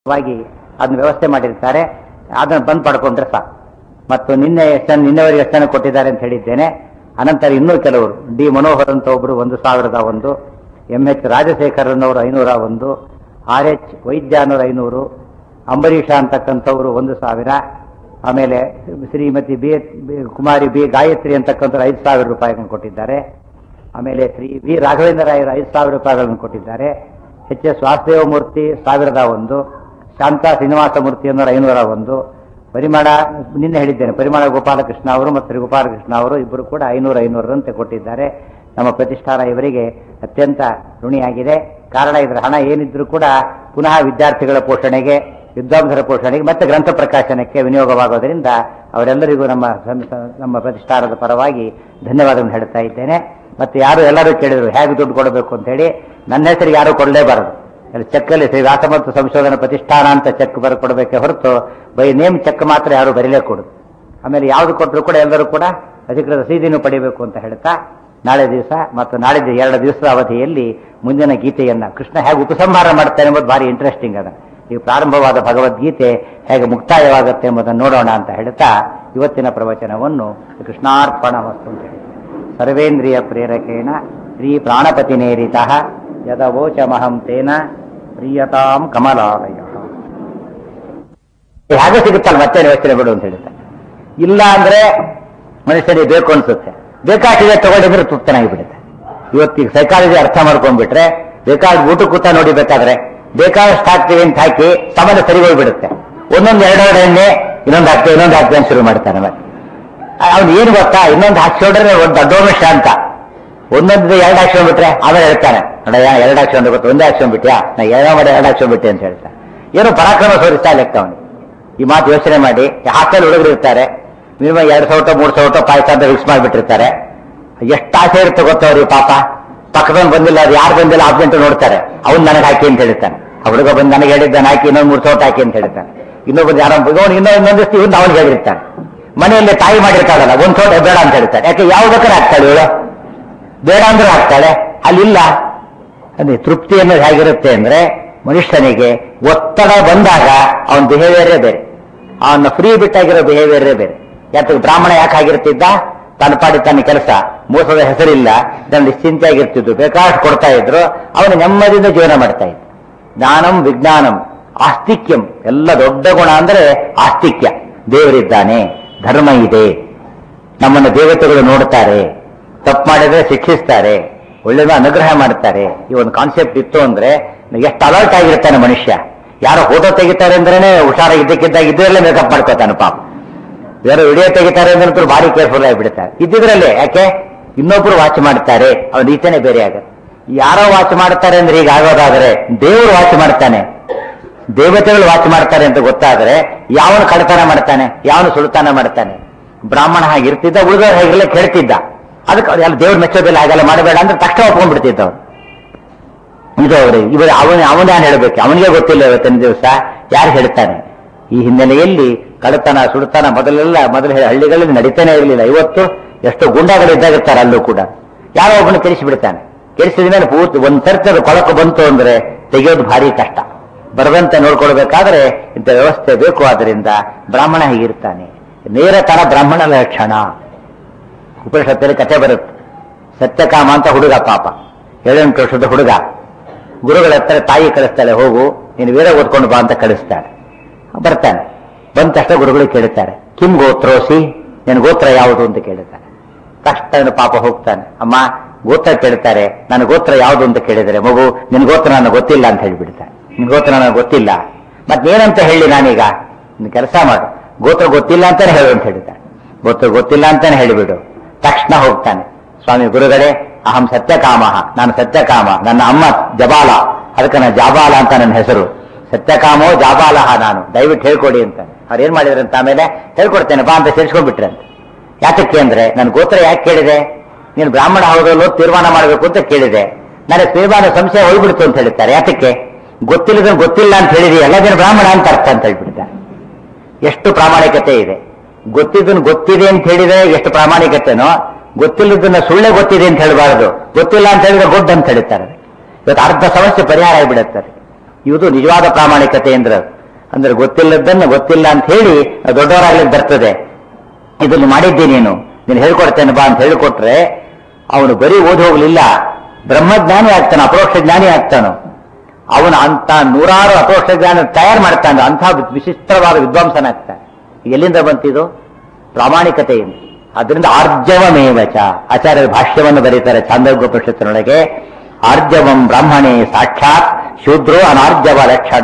ವಾಗಿ ಅದನ್ನ ವ್ಯವಸ್ಥೆ ಮಾಡಿರ್ತಾರೆ ಅದನ್ನ ಬಂದು ಪಡ್ಕೊಂಡ್ರೆ ಸಾಕು ಮತ್ತು ನಿನ್ನೆ ಎಷ್ಟು ನಿನ್ನೆವರೆಗೆ ಎಷ್ಟು ಜನ ಕೊಟ್ಟಿದ್ದಾರೆ ಅಂತ ಹೇಳಿದ್ದೇನೆ ಅನಂತರ ಇನ್ನೂ ಕೆಲವರು ಡಿ ಮನೋಹರ್ ಅಂತ ಒಬ್ಬರು ಒಂದು ಸಾವಿರದ ಒಂದು ಎಂ ಎಚ್ ರಾಜಶೇಖರನ್ ಅವರು ಐನೂರ ಒಂದು ಆರ್ ಎಚ್ ವೈದ್ಯ ಅನ್ನೋರು ಐನೂರು ಅಂಬರೀಷ ಅಂತಕ್ಕಂಥವ್ರು ಒಂದು ಸಾವಿರ ಆಮೇಲೆ Shrimati B B- Kumari B Gayathri ಅಂತಕ್ಕಂಥವ್ರು ಐದು ಸಾವಿರ ರೂಪಾಯಿಗಳನ್ನು ಕೊಟ್ಟಿದ್ದಾರೆ ಆಮೇಲೆ ಶ್ರೀ ವಿ ರಾಘವೇಂದ್ರ ರಾಯರು ಐದು ಸಾವಿರ ರೂಪಾಯಿಗಳನ್ನು ಕೊಟ್ಟಿದ್ದಾರೆ ಎಚ್ ಎಸ್ ವಾಸುದೇವ ಮೂರ್ತಿ ಸಾವಿರದ ಒಂದು ಶಾಂತಾ ಶ್ರೀನಿವಾಸ ಮೂರ್ತಿ ಅನ್ನೋರು ಐನೂರ ಒಂದು ಪರಿಮಳ ನಿನ್ನೆ ಹೇಳಿದ್ದೇನೆ ಪರಿಮಳ ಗೋಪಾಲಕೃಷ್ಣ ಅವರು ಮತ್ತು ಶ್ರೀ ಗೋಪಾಲಕೃಷ್ಣ ಅವರು ಇಬ್ಬರು ಕೂಡ ಐನೂರ ಐನೂರರಂತೆ ಕೊಟ್ಟಿದ್ದಾರೆ ನಮ್ಮ ಪ್ರತಿಷ್ಠಾನ ಇವರಿಗೆ ಅತ್ಯಂತ ಋಣಿಯಾಗಿದೆ ಕಾರಣ ಇದರ ಹಣ ಏನಿದ್ರೂ ಕೂಡ ಪುನಃ ವಿದ್ಯಾರ್ಥಿಗಳ ಪೋಷಣೆಗೆ ವಿದ್ವಾಂಸರ ಪೋಷಣೆಗೆ ಮತ್ತೆ ಗ್ರಂಥ ಪ್ರಕಾಶನಕ್ಕೆ ವಿನಿಯೋಗವಾಗೋದರಿಂದ ಅವರೆಲ್ಲರಿಗೂ ನಮ್ಮ ಸಂಸ- ನಮ್ಮ ಪ್ರತಿಷ್ಠಾನದ ಪರವಾಗಿ ಧನ್ಯವಾದಗಳನ್ನು ಹೇಳ್ತಾ ಇದ್ದೇನೆ ಮತ್ತೆ ಯಾರು ಎಲ್ಲರೂ ಕೇಳಿದ್ರು ಹೇಗೆ ದುಡ್ಡು ಕೊಡಬೇಕು ಅಂತ ಹೇಳಿ ನನ್ನ ಹೆಸರಿಗೆ ಯಾರು ಕೊಡಲೇಬಾರದು ಅಲ್ಲಿ ಚೆಕ್ಕಲ್ಲಿ ಶ್ರೀ ವ್ಯಾಸ ಮತ್ತು ಸಂಶೋಧನಾ ಪ್ರತಿಷ್ಠಾನ ಅಂತ ಚೆಕ್ ಬರ ಕೊಡಬೇಕೆ ಹೊರತು ಬೈ ನೇಮ್ ಚೆಕ್ ಮಾತ್ರ ಯಾರು ಬರೀಲೇ ಕೊಡುದು ಆಮೇಲೆ ಯಾವುದು ಕೊಟ್ಟರು ಕೂಡ ಎಲ್ಲರೂ ಕೂಡ ಅಧಿಕೃತ ರಸೀದಿನೂ ಪಡಿಬೇಕು ಅಂತ ಹೇಳ್ತಾ ನಾಳೆ ದಿವಸ ಮತ್ತು ನಾಳಿದ್ದು ಎರಡು ದಿವಸದ ಅವಧಿಯಲ್ಲಿ ಮುಂದಿನ ಗೀತೆಯನ್ನ ಕೃಷ್ಣ ಹೇಗೆ ಉಪಸಂಹಾರ ಮಾಡ್ತಾನೆ ಎಂಬುದು ಭಾರಿ ಇಂಟ್ರೆಸ್ಟಿಂಗ್ ಅದ ಈಗ ಪ್ರಾರಂಭವಾದ ಭಗವದ್ಗೀತೆ ಹೇಗೆ ಮುಕ್ತಾಯವಾಗುತ್ತೆ ಎಂಬುದನ್ನು ನೋಡೋಣ ಅಂತ ಹೇಳ್ತಾ ಇವತ್ತಿನ ಪ್ರವಚನವನ್ನು ಕೃಷ್ಣಾರ್ಪಣ ವಸ್ತು ಅಂತ ಹೇಳಿ ಸರ್ವೇಂದ್ರಿಯ ಪ್ರೇರಕೇಣ ಶ್ರೀ ಪ್ರಾಣಪತಿನೇರಿತ ಯದವೋಚಮಹಂ ತೇನ ಪ್ರಿಯತಾಂ ಕಮಲಾಲಯ ಹೇಗೆ ಸಿಗುತ್ತಲ್ಲ ಮತ್ತೆ ಯೋಚನೆ ಬಿಡು ಅಂತ ಹೇಳ್ತಾರೆ ಇಲ್ಲ ಅಂದ್ರೆ ಮನುಷ್ಯನಿಗೆ ಬೇಕು ಅನ್ಸುತ್ತೆ ಬೇಕಾಗಿದೆ ತಗೊಂಡಿದ್ರೆ ತೃಪ್ತನಾಗಿ ಬಿಡುತ್ತೆ ಇವತ್ತಿಗೆ ಸೈಕಾಲಜಿ ಅರ್ಥ ಮಾಡ್ಕೊಂಡ್ಬಿಟ್ರೆ ಬೇಕಾದ ಊಟ ಕೂತ ನೋಡಿ ಬೇಕಾದ್ರೆ ಬೇಕಾದಷ್ಟು ಹಾಕ್ತೀವಿ ಅಂತ ಹಾಕಿ ಸಾಮಾನ್ಯ ಸರಿ ಹೋಗ್ಬಿಡುತ್ತೆ ಒಂದೊಂದು ಎರಡೆರಡು ಎಣ್ಣೆ ಇನ್ನೊಂದು ಹಾಕ್ತೇವೆ ಇನ್ನೊಂದು ಹಾಕ್ತೇವೆ ಅಂತ ಶುರು ಮಾಡ್ತಾನೆ ಮತ್ತೆ ಅವ್ನು ಏನು ಗೊತ್ತಾ ಇನ್ನೊಂದು ಹಾಕ್ಸ್ಕೊಂಡ್ರೆ ಒಂದು ದೊಡ್ಡ ಅಂತ ಒಂದೊಂದು ಎರಡು ಹಾಕ್ಸ್ಕೊಂಡ್ಬಿಟ್ರೆ ಆಮೇಲೆ ಹೇಳ್ತಾನೆ ನೋಡಯ್ಯ ಎರಡು ಹಾಕ್ಸ್ಕೊಂಡು ಗೊತ್ತು ಒಂದೇ ಹಾಕ್ಸ್ಕೊಂಡ್ಬಿಟ್ಯಾ ನಾ ಏನೋ ಮಾಡಿ ಎರಡು ಹಾಕ್ಸ್ಕೊಂಡ್ಬಿಟ್ಟೆ ಅಂತ ಹೇಳ್ತಾನೆ ಏನು ಪರಾಕ್ರಮ ತೋರಿಸ್ತಾ ಲೆಕ್ಕ ಅವನು ಈ ಮಾತು ಯೋಚನೆ ಮಾಡಿ ಹಾಸ್ಟೆಲ್ ಹುಡುಗರು ಇರ್ತಾರೆ ಮಿನಿಮಮ್ ಎರಡು ಸಾವಿರ ಮೂರು ಸಾವಿರ ಪಾಯಸ ಅಂತ ಫಿಕ್ಸ್ ಮಾಡಿಬಿಟ್ಟಿರ್ತಾರೆ ಎಷ್ಟು ಆಸೆ ಇರುತ್ತೆ ಗೊತ್ತವ್ರಿ ಪಾಪ ಪಕ್ಕದವ್ನು ಬಂದಿಲ್ಲ ಅದು ಯಾರು ಬಂದಿಲ್ಲ ಅಬ್ಜೆಂಟ್ ನೋಡ್ತಾರೆ ಅವ್ನು ನನಗೆ ಹಾಕಿ ಅಂತ ಹೇಳ್ತಾನೆ ಆ ಹುಡುಗ ಬಂದು ನನಗೆ ಹೇಳಿದ್ದಾನೆ ಹಾಕಿ ಇನ್ನೊಂದು ಮೂರು ಸಾವಿರ ಹಾಕಿ ಅಂತ ಹೇಳ್ತಾನೆ ಇನ್ನೊಬ್ಬರು ಯಾರೋ ಅವನು ಇನ್ನೊಂದು ಇನ್ನೊಂದು ಇವನು ಅವನಿಗೆ ಹೇಳಿರ್ತಾನೆ ಮನೆಯಲ್ಲಿ ತಾಯಿ ಮಾಡಿರ್ತಾಳಲ್ಲ ಒಂದ್ ತೋಟ ಬೇಡ ಅಂತ ಹೇಳ್ತಾಳೆ ಯಾಕೆ ಯಾವ ಬೇಕಾದ್ರೆ ಹಾಕ್ತಾಳೆ ಇವಳು ಬೇಡ ಅಂದ್ರೆ ಹಾಕ್ತಾಳೆ ಅಲ್ಲಿಲ್ಲ ಅದೇ ತೃಪ್ತಿ ಅನ್ನೋದು ಹೇಗಿರುತ್ತೆ ಅಂದ್ರೆ ಮನುಷ್ಯನಿಗೆ ಒತ್ತಡ ಬಂದಾಗ ಅವನ ಬಿಹೇವಿಯರೇ ಬೇರೆ ಅವನ ಫ್ರೀ ಬಿಟ್ಟಾಗಿರೋ ಬಿಹೇವಿಯರೇ ಬೇರೆ ಯಾಕೆ ಬ್ರಾಹ್ಮಣ ಯಾಕೆ ಆಗಿರ್ತಿದ್ದ ತನ್ನ ಪಾಡಿ ತನ್ನ ಕೆಲಸ ಮೋಸದ ಹೆಸರಿಲ್ಲ ಇದನ್ನು ನಿಶ್ಚಿಂತೆಯಾಗಿರ್ತಿದ್ದು ಬೇಕಾಷ್ಟು ಕೊಡ್ತಾ ಇದ್ರು ಅವನು ನೆಮ್ಮದಿಯಿಂದ ಜೀವನ ಮಾಡ್ತಾ ಇದ್ದ ಜ್ಞಾನಂ ವಿಜ್ಞಾನಂ ಆಸ್ತಿಕ್ಯಂ ಎಲ್ಲ ದೊಡ್ಡ ಗುಣ ಅಂದ್ರೆ ಆಸ್ತಿಕ್ಯ ದೇವರಿದ್ದಾನೆ ಧರ್ಮ ಇದೆ ನಮ್ಮನ್ನು ದೇವತೆಗಳು ನೋಡ್ತಾರೆ ತಪ್ಪು ಮಾಡಿದ್ರೆ ಶಿಕ್ಷಿಸ್ತಾರೆ ಒಳ್ಳೆದ ಅನುಗ್ರಹ ಮಾಡ್ತಾರೆ ಈ ಒಂದು ಕಾನ್ಸೆಪ್ಟ್ ಇತ್ತು ಅಂದ್ರೆ ಎಷ್ಟು ಅಲರ್ಟ್ ಆಗಿರ್ತಾನೆ ಮನುಷ್ಯ ಯಾರೋ ಫೋಟೋ ತೆಗಿತಾರೆ ಅಂದ್ರೇನೆ ಹುಷಾರಾಗಿ ಇದ್ದಕ್ಕಿದ್ದಾಗ ಇದ್ರಲ್ಲೇ ಮೇಕಪ್ ಮಾಡ್ಕೋತಾನೆ ಪಾಪ ಯಾರೋ ವಿಡಿಯೋ ತೆಗಿತಾರೆ ಅಂದ್ರೆ ಭಾರಿ ಕೇರ್ಫುಲ್ ಆಗಿಬಿಡ್ತಾರೆ ಇದ್ದಿದ್ರಲ್ಲೇ ಯಾಕೆ ಇನ್ನೊಬ್ರು ವಾಚ್ ಮಾಡ್ತಾರೆ ಅವನ ರೀತಿನೇ ಬೇರೆ ಆಗುತ್ತೆ ಯಾರೋ ವಾಚ್ ಮಾಡ್ತಾರೆ ಅಂದ್ರೆ ಈಗ ಆಗೋದಾದ್ರೆ ದೇವರು ವಾಚ್ ಮಾಡ್ತಾನೆ ದೇವತೆಗಳು ವಾಚ್ ಮಾಡ್ತಾರೆ ಅಂತ ಗೊತ್ತಾದ್ರೆ ಯಾವನು ಕಡತನ ಮಾಡ್ತಾನೆ ಯಾವನು ಸುಳ್ತಾನ ಮಾಡ್ತಾನೆ ಬ್ರಾಹ್ಮಣ ಹಾಗಿರ್ತಿದ್ದ ಉಳಿದವ್ರು ಹೇಗಿಲ್ಲ ಕೇಳ್ತಿದ್ದ ಅದಕ್ಕೆ ಅವ್ರು ಎಲ್ಲ ದೇವ್ರು ಮೆಚ್ಚೋದಿಲ್ಲ ಹಾಗೆಲ್ಲ ಮಾಡಬೇಡ ಅಂದ್ರೆ ತಕ್ಷಣ ಒಪ್ಕೊಂಡ್ಬಿಡ್ತಿದ್ದ ಅವ್ರು ಇದು ಅವ್ರು ಇವರು ಅವನ ಅವನೇ ಹೇಳ್ಬೇಕು ಅವನಿಗೆ ಗೊತ್ತಿಲ್ಲ ಇವತ್ತಿನ ದಿವಸ ಯಾರು ಹೇಳ್ತಾನೆ ಈ ಹಿನ್ನೆಲೆಯಲ್ಲಿ ಕಳತನ ಸುಡ್ತನ ಮೊದಲೆಲ್ಲ ಮೊದಲ ಹಳ್ಳಿಗಳಲ್ಲಿ ನಡೀತಾನೆ ಇರಲಿಲ್ಲ ಇವತ್ತು ಎಷ್ಟು ಗುಂಡಾಗಳಿದ್ದಾಗಿರ್ತಾರೆ ಅಲ್ಲೂ ಕೂಡ ಯಾರೋ ಒಬ್ಬನು ಕೆಡಿಸಿ ಬಿಡ್ತಾನೆ ಕೆಡಿಸಿದ ಮೇಲೆ ಪೂರ್ತಿ ಒಂದ್ ಸರ್ತಿ ಅದು ಕೊಳಕು ಬಂತು ಅಂದ್ರೆ ತೆಗೆಯೋದು ಭಾರಿ ಕಷ್ಟ ಬರದಂತೆ ನೋಡ್ಕೊಳ್ಬೇಕಾದ್ರೆ ಇಂಥ ವ್ಯವಸ್ಥೆ ಬೇಕು ಆದ್ರಿಂದ ಬ್ರಾಹ್ಮಣ ಹೀಗಿರ್ತಾನೆ ನೇರತನ ಬ್ರಾಹ್ಮಣ ಲಕ್ಷಣ ಉಪನಿಷತ್ತಲ್ಲಿ ಕಥೆ ಬರುತ್ತೆ ಸತ್ಯಕಾಮ ಅಂತ ಹುಡುಗ ಪಾಪ ಏಳೆಂಟು ವರ್ಷದ ಹುಡುಗ ಗುರುಗಳ ಹತ್ರ ತಾಯಿ ಕಳಿಸ್ತಾಳೆ ಹೋಗು ನೀನು ವೀರ ಓದ್ಕೊಂಡು ಬಾ ಅಂತ ಕಳಿಸ್ತಾಳೆ ಬರ್ತಾನೆ ಬಂದ ತಕ್ಷಣ ಗುರುಗಳು ಕೇಳುತ್ತಾರೆ ಕಿಮ್ ಗೋತ್ರೋಸಿ ನಿನ್ನ ಗೋತ್ರ ಯಾವುದು ಅಂತ ಕೇಳುತ್ತಾರೆ ತಕ್ಷಣ ಪಾಪ ಹೋಗ್ತಾನೆ ಅಮ್ಮ ಗೋತ್ರ ಕೇಳ್ತಾರೆ ನನ್ನ ಗೋತ್ರ ಯಾವುದು ಅಂತ ಕೇಳಿದರೆ ಮಗು ನಿನ್ ಗೋತ್ರ ನನಗೆ ಗೊತ್ತಿಲ್ಲ ಅಂತ ಹೇಳಿಬಿಡ್ತಾನೆ ನಿನ್ ಗೋತ್ರ ನನಗೆ ಗೊತ್ತಿಲ್ಲ ಮತ್ತೇನಂತ ಹೇಳಿ ನಾನೀಗ ನೀನು ಕೆಲಸ ಮಾಡು ಗೋತ್ರ ಗೊತ್ತಿಲ್ಲ ಅಂತಾನೆ ಹೇಳು ಅಂತ ಹೇಳಿದ್ದಾನೆ ಗೋತ್ರ ಗೊತ್ತಿಲ್ಲ ಅಂತಾನೆ ಹೇಳಿಬಿಡು ತಕ್ಷಣ ಹೋಗ್ತಾನೆ ಸ್ವಾಮಿ ಗುರುಗಳೇ ಅಹಂ ಸತ್ಯಕಾಮ ನಾನು ಸತ್ಯಕಾಮ ನನ್ನ ಅಮ್ಮ ಜಬಾಲ ಅದಕ್ಕೆ ನಾನು ಜಾಬಾಲ ಅಂತ ನನ್ನ ಹೆಸರು ಸತ್ಯಕಾಮೋ ಜಾಬಾಲಹ ನಾನು ದಯವಿಟ್ಟು ಹೇಳ್ಕೊಡಿ ಅಂತ ಅವ್ರು ಏನ್ ಮಾಡಿದ್ರು ಅಂತ ಆಮೇಲೆ ಹೇಳ್ಕೊಡ್ತೇನೆ ಬಾ ಅಂತ ಸೇರಿಸ್ಕೊಂಡ್ಬಿಟ್ರೆ ಅಂತ ಯಾತಕ್ಕೆ ಅಂದ್ರೆ ನನ್ನ ಗೋತ್ರ ಯಾಕೆ ಕೇಳಿದೆ ನೀನು ಬ್ರಾಹ್ಮಣ ಹೌದಲ್ಲೋ ತೀರ್ಮಾನ ಮಾಡಬೇಕು ಅಂತ ಕೇಳಿದೆ ನನಗೆ ತೀರ್ಮಾನ ಸಂಶಯ ಹೋಗ್ಬಿಡ್ತು ಅಂತ ಹೇಳ್ತಾರೆ ಯಾತಕ್ಕೆ ಗೊತ್ತಿಲ್ಲದ ಗೊತ್ತಿಲ್ಲ ಅಂತ ಹೇಳಿದಿ ಎಲ್ಲ ಜನ ಬ್ರಾಹ್ಮಣ ಅಂತ ಅರ್ಥ ಅಂತ ಹೇಳ್ಬಿಡ್ತಾರೆ ಎಷ್ಟು ಪ್ರಾಮಾಣಿಕತೆ ಇದೆ ಗೊತ್ತಿದ್ದನ್ನು ಗೊತ್ತಿದೆ ಅಂತ ಹೇಳಿದ್ರೆ ಎಷ್ಟು ಪ್ರಾಮಾಣಿಕತೆನೋ ಗೊತ್ತಿಲ್ಲದನ್ನ ಸುಳ್ಳೆ ಗೊತ್ತಿದೆ ಅಂತ ಹೇಳಬಾರದು ಗೊತ್ತಿಲ್ಲ ಅಂತ ಹೇಳಿದ್ರೆ ಗೊಡ್ಡ ಅಂತ ಹೇಳ್ತಾರೆ ಇವತ್ತು ಅರ್ಧ ಸಮಸ್ಯೆ ಪರಿಹಾರ ಆಗಿಬಿಡುತ್ತದೆ ಇದು ನಿಜವಾದ ಪ್ರಾಮಾಣಿಕತೆ ಅಂದ್ರೆ ಅದು. ಅಂದ್ರೆ ಗೊತ್ತಿಲ್ಲದನ್ನ ಗೊತ್ತಿಲ್ಲ ಅಂತ ಹೇಳಿ ಅದು ದೊಡ್ಡವರಾಗ್ಲಿಕ್ಕೆ ಬರ್ತದೆ ಇದನ್ನು ಮಾಡಿದ್ದೆ ನೀನು ನೀನು ಹೇಳ್ಕೊಡ್ತೇನೆ ಬಾ ಅಂತ ಹೇಳಿಕೊಟ್ರೆ ಅವನು ಬರೀ ಓದಿ ಹೋಗ್ಲಿಲ್ಲ ಬ್ರಹ್ಮಜ್ಞಾನಿ ಆಗ್ತಾನೆ ಅಪರೋಕ್ಷ ಜ್ಞಾನಿ ಆಗ್ತಾನು ಅವನು ಅಂತ ನೂರಾರು ಅಪರೋಕ್ಷ ಜ್ಞಾನ ತಯಾರು ಮಾಡ್ತಾನೆ ಅಂಥ ವಿಶಿಷ್ಟವಾದ ವಿದ್ವಾಂಸನಾಗ್ತಾನೆ ಎಲ್ಲಿಂದ ಬಂತಿದು ಪ್ರಾಮಾಣಿಕತೆಯಿಂದ ಅದರಿಂದ ಆರ್ಜವಮೇವಚ ಆಚಾರ್ಯರ ಭಾಷ್ಯವನ್ನು ಬರೀತಾರೆ ಚಾಂದೋಗ್ಯೋಪನಿಷತ್ತಿನೊಳಗೆ ಆರ್ಜವಂ ಬ್ರಾಹ್ಮಣೇ ಸಾಕ್ಷಾತ್ ಶೂದ್ರೋ ಅನಾರ್ಜವ ಲಕ್ಷಣ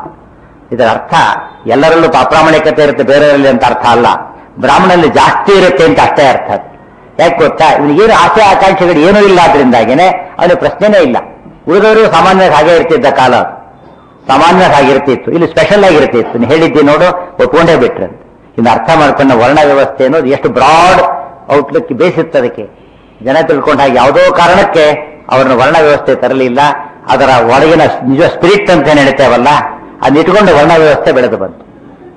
ಇದರ ಅರ್ಥ ಎಲ್ಲರಲ್ಲೂ ಅಪ್ರಾಮಾಣಿಕತೆ ಇರುತ್ತೆ ಬೇರೆಯವರಲ್ಲಿ ಅಂತ ಅರ್ಥ ಅಲ್ಲ ಬ್ರಾಹ್ಮಣಲ್ಲಿ ಜಾಸ್ತಿ ಇರುತ್ತೆ ಅಂತ ಅಷ್ಟೇ ಅರ್ಥ ಅದು. ಯಾಕೆ ಗೊತ್ತಾ ಇವನಿಗೇನು ಆಸೆ ಆಕಾಂಕ್ಷೆಗಳು ಏನೂ ಇಲ್ಲ ಆದ್ರಿಂದಾಗೇನೆ ಅವನಿಗೆ ಪ್ರಶ್ನೆನೇ ಇಲ್ಲ ಉಳಿದವರು ಸಾಮಾನ್ಯವಾಗಿ ಹಾಗೆ ಇರ್ತಿದ್ದ ಕಾಲ ಅದು. ಸಾಮಾನ್ಯವಾಗಿ ಆಗಿರ್ತಿತ್ತು ಇಲ್ಲಿ ಸ್ಪೆಷಲ್ ಆಗಿರ್ತಿತ್ತು ನೀನು ಹೇಳಿದ್ದಿ ನೋಡು ಒಪ್ಕೊಂಡೇ ಬಿಟ್ರೆ ಇನ್ನು ಅರ್ಥ ಮಾಡ್ಕೊಂಡ ವರ್ಣ ವ್ಯವಸ್ಥೆ ಅನ್ನೋದು ಎಷ್ಟು ಬ್ರಾಡ್ ಔಟ್ಲುಕ್ ಬೇಸಿತ್ತು ಅದಕ್ಕೆ ಜನ ತಿಳ್ಕೊಂಡ ಹಾಗೆ ಯಾವುದೋ ಕಾರಣಕ್ಕೆ ಅವ್ರನ್ನ ವರ್ಣ ವ್ಯವಸ್ಥೆ ತರಲಿಲ್ಲ ಅದರ ಒಳಗಿನ ನಿಜ ಸ್ಪಿರಿಟ್ ಅಂತ ಏನ್ ಹೇಳ್ತೇವಲ್ಲ ಅದನ್ನ ಇಟ್ಕೊಂಡು ವರ್ಣ ವ್ಯವಸ್ಥೆ ಬೆಳೆದು ಬಂತು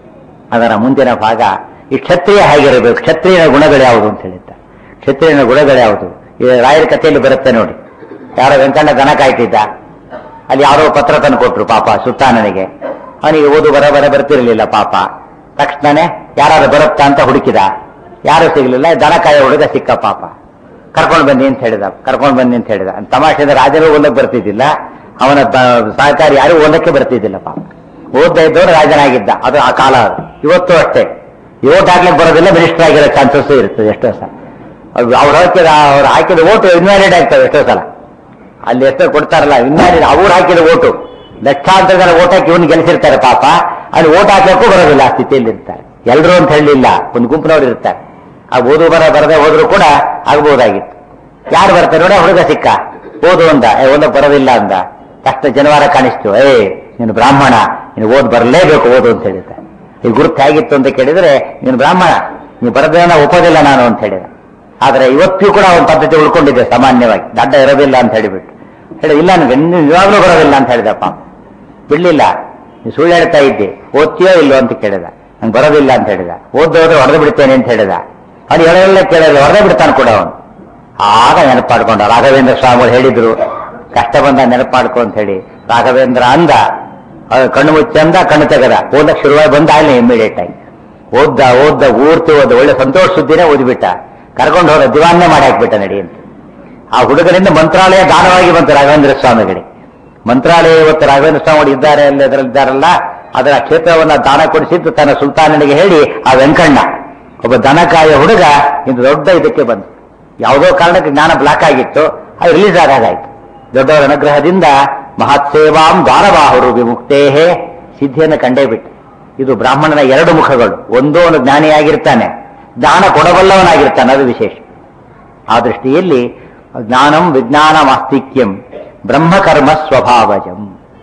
ಅದರ ಮುಂದಿನ ಭಾಗ ಈ ಕ್ಷತ್ರಿಯ ಹೇಗಿರಬೇಕು ಕ್ಷತ್ರಿಯನ ಗುಣಗಳು ಯಾವುದು ಅಂತ ಹೇಳಿದ್ದ ಕ್ಷತ್ರಿಯನ ಗುಣಗಳು ಯಾವುದು ಈ ರಾಯರ ಕಥೆಯಲ್ಲಿ ಬರುತ್ತೆ ನೋಡಿ ಯಾರೋ ವೆಂಕಣ್ಣ ದನ ಕಾಯ್ತಿದ್ದ ಅಲ್ಲಿ ಯಾರೋ ಪತ್ರ ತಂದು ಕೊಟ್ರು ಪಾಪ ಸುತ್ತಾನನಿಗೆ ಅವನಿಗೆ ಓದು ಬರ ಬರ ಬರ್ತಿರ್ಲಿಲ್ಲ ಪಾಪ ತಕ್ಷಣನೇ ಯಾರು ಬರುತ್ತಾ ಅಂತ ಹುಡುಕಿದ ಯಾರು ಸಿಗ್ಲಿಲ್ಲ ದನ ಕಾಯೋ ಹುಡುಗ ಸಿಕ್ಕ ಪಾಪ ಕರ್ಕೊಂಡು ಬನ್ನಿ ಅಂತ ಹೇಳಿದ ಕರ್ಕೊಂಡು ಬನ್ನಿ ಅಂತ ಹೇಳಿದ ತಮಾಷೆಯಿಂದ ರಾಜರು ಓದಕ್ಕೆ ಬರ್ತಿದ್ದಿಲ್ಲ ಅವನ ಬ- ಸಹಕಾರಿ ಯಾರು ಓದಕ್ಕೆ ಬರ್ತಿದ್ದಿಲ್ಲ ಪಾಪ ಓದ್ತಾ ಇದ್ದವನು ರಾಜನಾಗಿದ್ದ ಅದು ಆ ಕಾಲ ಅದು ಇವತ್ತು ಅಷ್ಟೇ ಓಟ್ ಹಾಕ್ಲಿಕ್ಕೆ ಬರೋದಿಲ್ಲ ಮಿನಿಸ್ಟರ್ ಆಗಿರೋ ಚಾನ್ಸಸ್ ಇರ್ತದೆ ಎಷ್ಟೋ ಸಲ ಅವ್ರು ಹಾಕಿದ ಅವ್ರು ಹಾಕಿದ ಓಟು ಇನ್ವ್ಯಾಲಿಡ್ ಆಗ್ತವೆ ಎಷ್ಟೋ ಸಲ ಅಲ್ಲಿ ಎಷ್ಟೋ ಕೊಡ್ತಾರಲ್ಲ ಇನ್ವ್ಯಾಲಿಡ್ ಅವ್ರು ಹಾಕಿದ ಓಟು ಲಕ್ಷಾಂತರ ಜನ ಓಟ್ ಹಾಕಿ ಇವನು ಗೆಲ್ಸಿರ್ತಾರೆ ಪಾಪ ಅಲ್ಲಿ ಓಟ್ ಹಾಕ್ಲಿಕ್ಕೂ ಬರೋದಿಲ್ಲ ಆ ಸ್ಥಿತಿಯಲ್ಲಿ ಇರ್ತಾರೆ ಎಲ್ಲರೂ ಅಂತ ಹೇಳಲಿಲ್ಲ ಒಂದು ಗುಂಪಿನವ್ರು ಇರ್ತಾರೆ ಆ ಓದು ಬರ ಬರದೆ ಹೋದ್ರು ಕೂಡ ಆಗ್ಬಹುದಾಗಿತ್ತು ಯಾರು ಬರ್ತಾರೆ ನೋಡಿ ಹುಡುಗ ಸಿಕ್ಕ ಓದು ಅಂದ ಏ ಓದಕ್ ಬರೋದಿಲ್ಲ ಅಂದ ತಕ್ಷಣ ಜನವಾರ ಕಾಣಿಸ್ತು ಏ ನೀನು ಬ್ರಾಹ್ಮಣ ನೀನು ಓದ್ ಬರಲೇಬೇಕು ಓದು ಅಂತ ಹೇಳಿದ್ದ ಈ ಗುರುತು ಹೇಗಿತ್ತು ಅಂತ ಕೇಳಿದ್ರೆ ನೀನು ಬ್ರಾಹ್ಮಣ ನೀನು ಬರದೇನ ಒಪ್ಪೋದಿಲ್ಲ ನಾನು ಅಂತ ಹೇಳಿದ ಆದ್ರೆ ಇವತ್ತಿಗೂ ಕೂಡ ಒಂದು ಪದ್ಧತಿ ಉಳ್ಕೊಂಡಿದೆ ಸಾಮಾನ್ಯವಾಗಿ ದಡ್ಡ ಇರೋದಿಲ್ಲ ಅಂತ ಹೇಳಿಬಿಟ್ಟು ಹೇಳಿ ಇಲ್ಲ ನನಗೆ ಇನ್ನು ಇವಾಗಲೂ ಬರೋದಿಲ್ಲ ಅಂತ ಹೇಳಿದಪ್ಪ ಬಿಡ್ಲಿಲ್ಲ ನೀನು ಸುಳ್ಳು ಹೇಳ್ತಾ ಇದ್ದೆ ಓದ್ತೀಯೋ ಇಲ್ಲೋ ಅಂತ ಕೇಳಿದ ನಂಗೆ ಬರೋದಿಲ್ಲ ಅಂತ ಹೇಳಿದ ಓದೋದ್ರೆ ಹೊಡೆದು ಬಿಡ್ತೇನೆ ಅಂತ ಹೇಳಿದ ಅವ್ನು ಹೇಳೋಲ್ಲ ಕೇಳಿದ್ರೆ ಹೊಡೆದೇ ಬಿಡ್ತಾನೆ ಕೂಡ ಅವನು ಆಗ ನೆನಪಾಡ್ಕೊಂಡ ರಾಘವೇಂದ್ರ ಸ್ವಾಮಿಗಳು ಹೇಳಿದ್ರು ಕಷ್ಟ ಬಂದ ನೆನಪಾಡ್ಕೊ ಅಂತ ಹೇಳಿ ರಾಘವೇಂದ್ರ ಅಂದ ಅಹ್ ಕಣ್ಣು ಮುಚ್ಚಿ ಅಂದ ಕಣ್ಣು ತೆಗದ ಓದಕ್ ಶುರುವಾಗಿ ಬಂದ ಅಲ್ಲಿ ಇಮಿಡಿಯೇಟ್ ಆಗಿ ಓದ್ದ ಓದ್ದ ಊರ್ತಿ ಓದ ಒಳ್ಳೆ ಸಂತೋಷ ಸುದ್ದಿನೇ ಓದ್ಬಿಟ್ಟ ಕರ್ಕೊಂಡು ಹೋದ ದಿವಾನ್ನೇ ಮಾಡಿ ಹಾಕ್ಬಿಟ್ಟ ನಡಿ ಅಂತ ಆ ಹುಡುಗರಿಂದ ಮಂತ್ರಾಲಯ ದಾನವಾಗಿ ಬಂತು ರಾಘವೇಂದ್ರ ಸ್ವಾಮಿಗಳಿಗೆ ಮಂತ್ರಾಲಯ ಇವತ್ತು ರಾಘವೇಂದ್ರ ಸ್ವಾಮಿಗಳು ಇದ್ದಾರೆ ಅಲ್ಲಿ ಅದರಲ್ಲಿದ್ದಾರಲ್ಲ ಅದರ ಕ್ಷೇತ್ರವನ್ನ ದಾನ ಕೊಡಿಸಿದ್ದು ತನ್ನ ಸುಲ್ತಾನನಿಗೆ ಹೇಳಿ ಆ ವೆಂಕಣ್ಣ ಒಬ್ಬ ದನಕಾಯ ಹುಡುಗ ಇದು ದೊಡ್ಡ ಇದಕ್ಕೆ ಬಂತು ಯಾವುದೋ ಕಾರಣಕ್ಕೆ ಜ್ಞಾನ ಬ್ಲಾಕ್ ಆಗಿತ್ತು ಅದು ರಿಲೀಸ್ ಆಗಾಗಾಯ್ತು ದೊಡ್ಡವರ ಅನುಗ್ರಹದಿಂದ ಮಹತ್ ಸೇವಾಂ ದ್ವಾರಬಾಹುರು ವಿಮುಕ್ತೇಹೇ ಸಿದ್ಧಿಯನ್ನು ಕಂಡೇ ಬಿಟ್ಟು ಇದು ಬ್ರಾಹ್ಮಣನ ಎರಡು ಮುಖಗಳು ಒಂದೋ ಒಂದು ಜ್ಞಾನಿಯಾಗಿರ್ತಾನೆ ಜ್ಞಾನ ಕೊಡಬಲ್ಲವನಾಗಿರ್ತಾನೆ ಅದು ವಿಶೇಷ ಆ ದೃಷ್ಟಿಯಲ್ಲಿ ಜ್ಞಾನಂ ವಿಜ್ಞಾನ ಮಾಸ್ತಿಕ್ಯಂ ಬ್ರಹ್ಮಕರ್ಮ ಸ್ವಭಾವಜಂ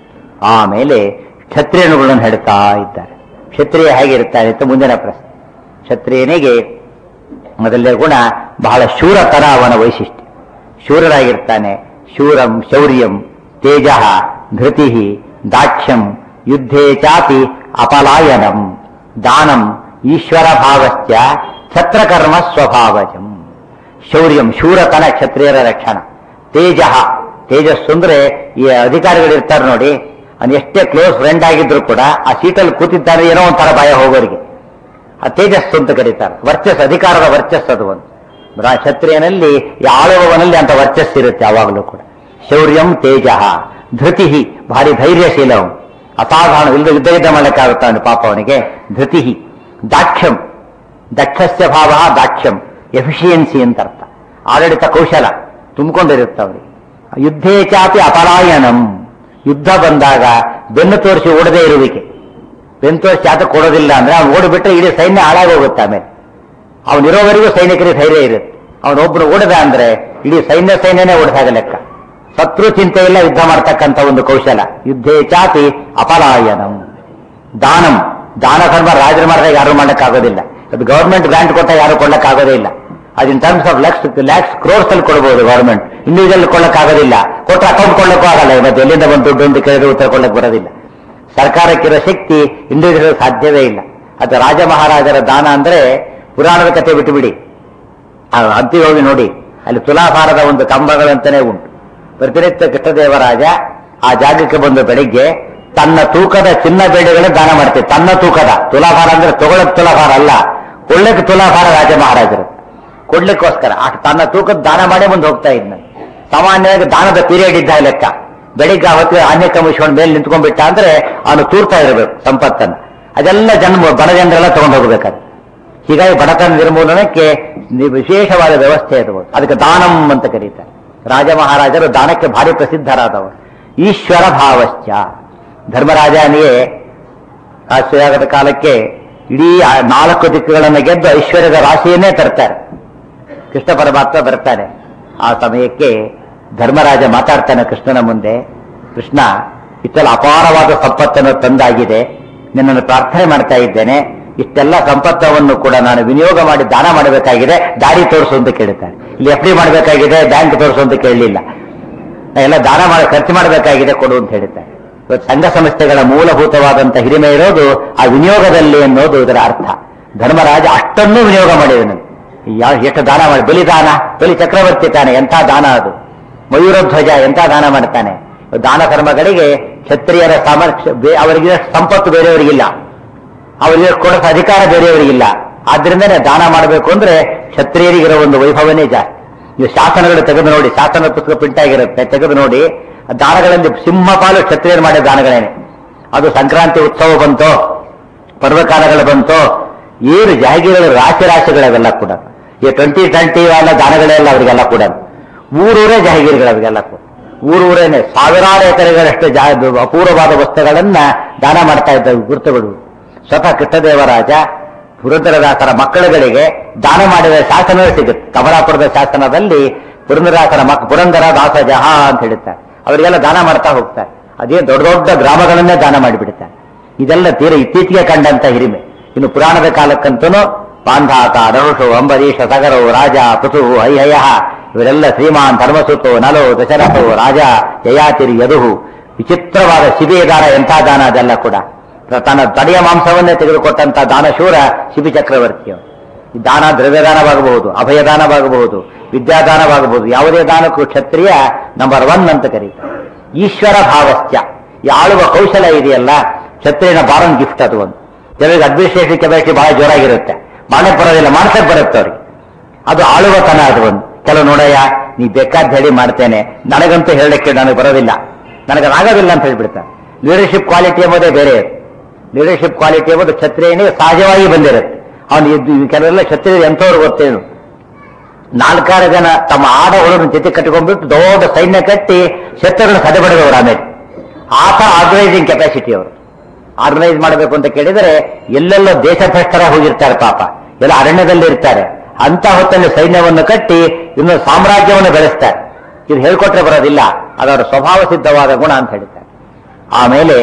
ಆಮೇಲೆ ಕ್ಷತ್ರಿಯನುಗಳನ್ನು ಹೇಳ್ತಾ ಇದ್ದಾರೆ ಕ್ಷತ್ರಿಯ ಹೇಗಿರ್ತಾನೆ ಅಂತ ಮುಂದಿನ ಪ್ರಶ್ನೆ ಕ್ಷತ್ರಿಯನಿಗೆ ಮೊದಲನೇ ಗುಣ ಬಹಳ ಶೂರತನ ಅವನ ವೈಶಿಷ್ಟ್ಯ ಶೂರರಾಗಿರ್ತಾನೆ ಶೂರಂ ಶೌರ್ಯಂ ತೇಜ ಧೃತಿ ದಾಕ್ಷ್ಯಂ ಯುದ್ಧೇ ಚಾಪಿ ಅಪಲಾಯನಂ ದಾನಂ ಈಶ್ವರ ಭಾವಶ್ಚ ಛತ್ರಕರ್ಮ ಸ್ವಭಾವಜಂ ಶೌರ್ಯಂ ಶೂರತನ ಕ್ಷತ್ರಿಯರ ರಕ್ಷಣ ತೇಜ ತೇಜಸ್ಸು ಅಂದ್ರೆ ಈ ಅಧಿಕಾರಿಗಳಿರ್ತಾರೆ ನೋಡಿ ಅವ್ನು ಎಷ್ಟೇ ಕ್ಲೋಸ್ ಫ್ರೆಂಡ್ ಆಗಿದ್ರು ಕೂಡ ಆ ಸೀಟಲ್ಲಿ ಕೂತಿದ್ದಾರೆ ಏನೋ ಒಂಥರ ಭಯ ಹೋಗೋರಿಗೆ ಆ ತೇಜಸ್ಸು ಅಂತ ಕರೀತಾರೆ ವರ್ಚಸ್ ಅಧಿಕಾರದ ವರ್ಚಸ್ಸು ಅದು ಒಂದು ರಾ- ಕ್ಷತ್ರಿಯನಲ್ಲಿ ಈ ಆಳುವವನಲ್ಲಿ ಅಂತ ವರ್ಚಸ್ಸಿರುತ್ತೆ ಯಾವಾಗಲೂ ಕೂಡ ಶೌರ್ಯಂ ತೇಜ ಧೃತಿ ಭಾರಿ ಧೈರ್ಯಶೀಲ ಅವನು ಅಸಾಧಾರಣ ಇಲ್ಲದ ಯುದ್ಧ ಯುದ್ಧ ಮಾಡಕ್ಕಾಗುತ್ತಾ ಅವನು ಪಾಪ ಅವನಿಗೆ ಧೃತಿ ದಾಕ್ಷ್ಯಂ ದಕ್ಷಸ್ಯ ಭಾವ ದಾಕ್ಷ್ಯಂ ಎಫಿಷಿಯನ್ಸಿ ಅಂತ ಅರ್ಥ ಆಡಳಿತ ಕೌಶಲ ತುಂಬಿಕೊಂಡಿರುತ್ತೆ ಅವರಿಗೆ ಯುದ್ಧೇ ಚಾಪಿ ಅಪಲಾಯನಂ ಯುದ್ಧ ಬಂದಾಗ ಬೆನ್ನು ತೋರಿಸಿ ಓಡದೇ ಇರುವಿಕೆ ಬೆನ್ನು ತೋರಿಸಿ ಆತ ಕೊಡೋದಿಲ್ಲ ಅಂದ್ರೆ ಅವ್ನು ಓಡಿಬಿಟ್ರೆ ಇಡೀ ಸೈನ್ಯ ಹಾಳಾಗೋಗುತ್ತೆ ಆಮೇಲೆ ಅವನಿರೋವರೆಗೂ ಸೈನಿಕರಿಗೆ ಧೈರ್ಯ ಇರುತ್ತೆ ಅವನೊಬ್ಬನು ಓಡದ ಅಂದ್ರೆ ಇಡೀ ಸೈನ್ಯ ಸೈನ್ಯನೇ ಓಡಿದಾಗ ಲೆಕ್ಕ ಶತ್ರು ಚಿಂತೆ ಇಲ್ಲ ಯುದ್ಧ ಮಾಡ್ತಕ್ಕಂಥ ಒಂದು ಕೌಶಲ ಯುದ್ಧೇ ಚಾಪಿ ಅಪಲಾಯನಂ ದಾನಂ ದಾನ ಧರ್ಮ ರಾಜರು ಮಾಡಿದಾಗ ಯಾರು ಮಾಡಕ್ಕಾಗೋದಿಲ್ಲ ಅದು ಗವರ್ಮೆಂಟ್ ಗ್ರಾಂಟ್ ಕೊಟ್ಟ ಯಾರು ಕೊಡಕ್ಕಾಗೋದೇ ಇಲ್ಲ ಅದು in terms of lakhs lakhs crores ಅಲ್ಲಿ ಕೊಡಬಹುದು ಗವರ್ಮೆಂಟ್ ಇಂಡಿವಿಜುವಲ್ ಕೊಡಕ್ಕಾಗೋದಿಲ್ಲ ಕೊಟ್ಟರೆ ಅಕೌಂಟ್ ಕೊಡಕ್ಕೂ ಆಗಲ್ಲ ಇವತ್ತು ಎಲ್ಲಿಂದ ಬಂದು ದುಡ್ಡು ಅಂತ ಕೇಳಿದ್ರೆ ಉತ್ತರ ಕೊಡಕ್ ಬರೋದಿಲ್ಲ ಸರ್ಕಾರಕ್ಕಿರೋ ಶಕ್ತಿ ಇಂಡಿವಿಜುವಲ್ ಸಾಧ್ಯವೇ ಇಲ್ಲ ಅದು ರಾಜ ಮಹಾರಾಜರ ದಾನ ಅಂದ್ರೆ ಪುರಾಣದ ಕಥೆ ಬಿಟ್ಟುಬಿಡಿ ಆ ಹಂಪಿ ಹೋಗಿ ನೋಡಿ ಅಲ್ಲಿ ತುಲಾಭಾರದ ಒಂದು ಕಂಬಗಳಂತಾನೆ ಉಂಟು ಪ್ರತಿನಿತ್ಯ ಕೃಷ್ಣದೇವರಾಜ ಆ ಜಾಗಕ್ಕೆ ಬಂದು ಬೆಳಿಗ್ಗೆ ತನ್ನ ತೂಕದ ಚಿನ್ನ ಬೇಡಿಗಳನ್ನ ದಾನ ಮಾಡ್ತೀವಿ ತನ್ನ ತೂಕದ ತುಲಾಭಾರ ಅಂದ್ರೆ ತಗೊಳಕ್ ತುಲಾಭಾರ ಅಲ್ಲ ಕೊಳ್ಳಕ್ಕೆ ತುಲಾಭಾರ ರಾಜ ಮಹಾರಾಜರು ಕೊಡ್ಲಿಕ್ಕೋಸ್ಕರ ಅಷ್ಟು ತನ್ನ ತೂಕದ ದಾನ ಮಾಡೇ ಮುಂದೆ ಹೋಗ್ತಾ ಇದ್ನ ಸಾಮಾನ್ಯವಾಗಿ ದಾನದ ಪೀರಿಯಡ್ ಇದ್ದ ಲೆಕ್ಕ ಬೆಳಿಗ್ಗೆ ಅವತ್ತು ಆನ್ಯ ಕಮಿಷನ್ ಮೇಲೆ ನಿಂತ್ಕೊಂಡ್ಬಿಟ್ಟ ಅಂದ್ರೆ ಅವನು ತೂರ್ತಾ ಇರಬೇಕು ಸಂಪತ್ತನ್ನು ಅದೆಲ್ಲ ಜನ ಬಡ ಜನರೆಲ್ಲ ತಗೊಂಡು ಹೋಗ್ಬೇಕಾದ್ರೆ ಹೀಗಾಗಿ ಬಡತನ ನಿರ್ಮೂಲನಕ್ಕೆ ನಿ- ವಿಶೇಷವಾದ ವ್ಯವಸ್ಥೆ ಅದು ಅದಕ್ಕೆ ದಾನಂ ಅಂತ ಕರೀತಾರೆ ರಾಜ ಮಹಾರಾಜರು ದಾನಕ್ಕೆ ಭಾರಿ ಪ್ರಸಿದ್ಧರಾದವರು ಈಶ್ವರ ಭಾವಶ್ಚ ಧರ್ಮರಾಜನಿಗೆ ಆ ಶ್ರೀಯಾಗದ ಕಾಲಕ್ಕೆ ಇಡೀ ಆ ನಾಲ್ಕು ದಿಕ್ಕುಗಳನ್ನು ಗೆದ್ದು ಐಶ್ವರ್ಯದ ರಾಶಿಯನ್ನೇ ತರ್ತಾರೆ ಕೃಷ್ಣ ಪರಮಾತ್ಮ ಬರ್ತಾನೆ ಆ ಸಮಯಕ್ಕೆ ಧರ್ಮರಾಜ ಮಾತಾಡ್ತಾನೆ ಕೃಷ್ಣನ ಮುಂದೆ ಕೃಷ್ಣ ಇಷ್ಟೆಲ್ಲ ಅಪಾರವಾದ ಸಂಪತ್ತನ್ನು ತಂದಾಗಿದೆ ನಿನ್ನನ್ನು ಪ್ರಾರ್ಥನೆ ಮಾಡ್ತಾ ಇದ್ದೇನೆ ಇಷ್ಟೆಲ್ಲ ಸಂಪತ್ತವನ್ನು ಕೂಡ ನಾನು ವಿನಿಯೋಗ ಮಾಡಿ ದಾನ ಮಾಡಬೇಕಾಗಿದೆ ದಾರಿ ತೋರಿಸು ಅಂತ ಕೇಳ್ತಾನೆ ಇಲ್ಲಿ ಎಫ್ ಡಿ ಮಾಡಬೇಕಾಗಿದೆ ಬ್ಯಾಂಕ್ ತೋರಿಸು ಅಂತ ಕೇಳಲಿಲ್ಲ ನಾ ಎಲ್ಲ ದಾನ ಮಾಡಿ ಖರ್ಚು ಮಾಡಬೇಕಾಗಿದೆ ಕೊಡು ಅಂತ ಹೇಳ್ತಾರೆ ಇವತ್ತು ಸಂಘ ಸಂಸ್ಥೆಗಳ ಮೂಲಭೂತವಾದಂತಹ ಹಿರಿಮೆ ಇರೋದು ಆ ವಿನಿಯೋಗದಲ್ಲಿ ಅನ್ನೋದು ಇದರ ಅರ್ಥ ಧರ್ಮರಾಜ ಅಷ್ಟನ್ನೂ ವಿನಿಯೋಗ ಮಾಡಿದನು ಯಾವ ಎಷ್ಟು ದಾನ ಮಾಡಿ ಬಲಿದಾನ ಬಲಿ ಚಕ್ರವರ್ತಿ ತಾನೆ ಎಂಥ ದಾನ ಅದು ಮಯೂರಧ್ವಜ ಎಂಥ ದಾನ ಮಾಡ್ತಾನೆ ದಾನ ಧರ್ಮಗಳಿಗೆ ಕ್ಷತ್ರಿಯರ ಸಾಮರ್ಥ್ಯ ಬೇ- ಅವರಿಗೆ ಸಂಪತ್ತು ಬೇರೆಯವರಿಗಿಲ್ಲ ಅವರಿಗೆ ಕೊಡೋ ಅಧಿಕಾರ ಬೇರೆಯವರಿಗಿಲ್ಲ ಆದ್ರಿಂದನೇ ದಾನ ಮಾಡಬೇಕು ಅಂದ್ರೆ ಕ್ಷತ್ರಿಯರಿಗಿರೋ ಒಂದು ವೈಭವನೇ ಜಾಸ್ತಿ ನೀವು ಶಾಸನಗಳು ತೆಗೆದು ನೋಡಿ ಶಾಸನ ಪುಸ್ತಕ ಪ್ರಿಂಟ್ ಆಗಿರುತ್ತೆ ತೆಗೆದು ನೋಡಿ ಆ ದಾನಗಳಲ್ಲಿ ಸಿಂಹಪಾಲು ಕ್ಷತ್ರಿಯರು ಮಾಡಿದ ದಾನಗಳೇನೆ ಅದು ಸಂಕ್ರಾಂತಿ ಉತ್ಸವ ಬಂತೋ ಪರ್ವಕಾಲಗಳು ಬಂತೋ ಏನು ಜಾಗಿಗಳ ರಾಶಿ ರಾಶಿಗಳವೆಲ್ಲ ಕೂಡ ಈ ಟ್ವೆಂಟಿ ಟ್ವೆಂಟಿ ಎಲ್ಲ ದಾನಗಳೆಲ್ಲ ಅವರಿಗೆಲ್ಲ ಕೂಡ ಊರೂರೇ ಜಾಹೀರ್ಗಳು ಅವರಿಗೆಲ್ಲ ಕೂಡ ಊರೂರೇನೆ ಸಾವಿರಾರು ಎಕರೆಗಳಷ್ಟು ಜಾ ಅಪೂರ್ವವಾದ ವಸ್ತುಗಳನ್ನ ದಾನ ಮಾಡ್ತಾ ಇದ್ದ ಗುರುತುಗಳು ಸ್ವತಃ ಕೃಷ್ಣದೇವರಾಜ ಪುರಂದರದಾಸರ ಮಕ್ಕಳುಗಳಿಗೆ ದಾನ ಮಾಡಿದ ಶಾಸನವೇ ಸಿಗುತ್ತೆ ಕಮಲಾಪುರದ ಶಾಸನದಲ್ಲಿ ಪುರಂದರದಾಸರ ಮಕ್ ಪುರಂದರ ದಾಸ ಜಹಾ ಅಂತ ಹೇಳುತ್ತಾರೆ ಅವರಿಗೆಲ್ಲ ದಾನ ಮಾಡ್ತಾ ಹೋಗ್ತಾರೆ ಅದೇ ದೊಡ್ಡ ದೊಡ್ಡ ಗ್ರಾಮಗಳನ್ನೇ ದಾನ ಮಾಡಿಬಿಡ್ತಾರೆ ಇದೆಲ್ಲ ತೀರ ಇತ್ತೀಚೆಗೆ ಕಂಡಂತ ಹಿರಿಮೆ ಇನ್ನು ಪುರಾಣದ ಕಾಲಕ್ಕಂತೂ ಪಾಂಧಾತ ಧನುಷು ಅಂಬರೀಷ ಸಗರವು ರಾಜ ಪೃಥು ಹೈಹಯ ಇವರೆಲ್ಲ ಶ್ರೀಮಾನ್ ಧರ್ಮಸುತು ನಲೋ ದಶರಥೋ ರಾಜ ಯಯಾತಿರಿ ಯದುಹು ವಿಚಿತ್ರವಾದ ಶಿಬಿದಾನ ಎಂಥ ದಾನ ಅದೆಲ್ಲ ಕೂಡ ತನ್ನ ತಡೆಯ ಮಾಂಸವನ್ನೇ ತೆಗೆದುಕೊಟ್ಟಂತ ದಾನಶೂರ ಶಿಬಿ ಚಕ್ರವರ್ತಿಯವರು ಈ ದಾನ ದ್ರವ್ಯದಾನವಾಗಬಹುದು ಅಭಯದಾನವಾಗಬಹುದು ವಿದ್ಯಾದಾನವಾಗಬಹುದು ಯಾವುದೇ ದಾನಕ್ಕೂ ಕ್ಷತ್ರಿಯ ನಂಬರ್ ಒನ್ ಅಂತ ಕರೀತಾರೆ ಈಶ್ವರ ಭಾವಸ್ಯ ಈ ಆಳುವ ಕೌಶಲ ಇದೆಯಲ್ಲ ಕ್ಷತ್ರಿಯನ ಬಾರನ್ ಗಿಫ್ಟ್ ಅದು ಒಂದು ಕೆಲವರಿಗೆ ಅಡ್ಮಿನಿಸ್ಟ್ರೇಟಿವ್ ಕೆಪಾಸಿಟಿ ಬಹಳ ಜೋರಾಗಿರುತ್ತೆ ಮಾಡಕ್ ಬರೋದಿಲ್ಲ ಮಾಡ್ಸಕ್ ಬರುತ್ತೆ ಅವ್ರಿಗೆ ಅದು ಆಳುವತನ ಅದು ಒಂದು ಕೆಲವು ನೋಡಯ್ಯ ನೀ ಬೇಕಾದ ಹೇಳಿ ಮಾಡ್ತೇನೆ ನನಗಂತೂ ಹೇಳಕ್ಕೆ ನನಗೆ ಬರೋದಿಲ್ಲ ನನಗೆ ಆಗೋದಿಲ್ಲ ಅಂತ ಹೇಳ್ಬಿಡ್ತಾರೆ ಲೀಡರ್ಶಿಪ್ ಕ್ವಾಲಿಟಿ ಎಂಬುದೇ ಬೇರೆ ಲೀಡರ್ಶಿಪ್ ಕ್ವಾಲಿಟಿ ಎಂಬುದು ಕ್ಷತ್ರಿಯನಿಗೆ ಸಹಜವಾಗಿ ಬಂದಿರುತ್ತೆ ಅವನು ಇದ್ದು ಕೆಲವೆಲ್ಲ ಕ್ಷತ್ರಿಯರು ಎಂಥವ್ರು ಗೊತ್ತೇನು ನಾಲ್ಕಾರು ಜನ ತಮ್ಮ ಆಡಗಳನ್ನು ಜೊತೆ ಕಟ್ಟಿಕೊಂಡ್ಬಿಟ್ಟು ದೊಡ್ಡ ಸೈನ್ಯ ಕಟ್ಟಿ ಶತ್ರುಗಳನ್ನ ಸದೆಬಡಿದವರು ಆಮೇಲೆ ಆತ ಆರ್ಗನೈಸಿಂಗ್ ಕೆಪಾಸಿಟಿ ಅವರು ಆರ್ಗನೈಸ್ ಮಾಡಬೇಕು ಅಂತ ಕೇಳಿದರೆ ಎಲ್ಲೆಲ್ಲ ದೇಶಭ್ರಷ್ಟರ ಹೋಗಿರ್ತಾರೆ ಪಾಪ ಎಲ್ಲ ಅರಣ್ಯದಲ್ಲಿ ಇರ್ತಾರೆ ಅಂತ ಹೊತ್ತಲ್ಲಿ ಸೈನ್ಯವನ್ನು ಕಟ್ಟಿ ಇನ್ನು ಸಾಮ್ರಾಜ್ಯವನ್ನು ಬೆಳೆಸ್ತಾರೆ ಇದು ಹೇಳ್ಕೊಟ್ರೆ ಬರೋದಿಲ್ಲ ಅದರ ಸ್ವಭಾವ ಸಿದ್ಧವಾದ ಗುಣ ಅಂತ ಹೇಳ್ತಾರೆ ಆಮೇಲೆ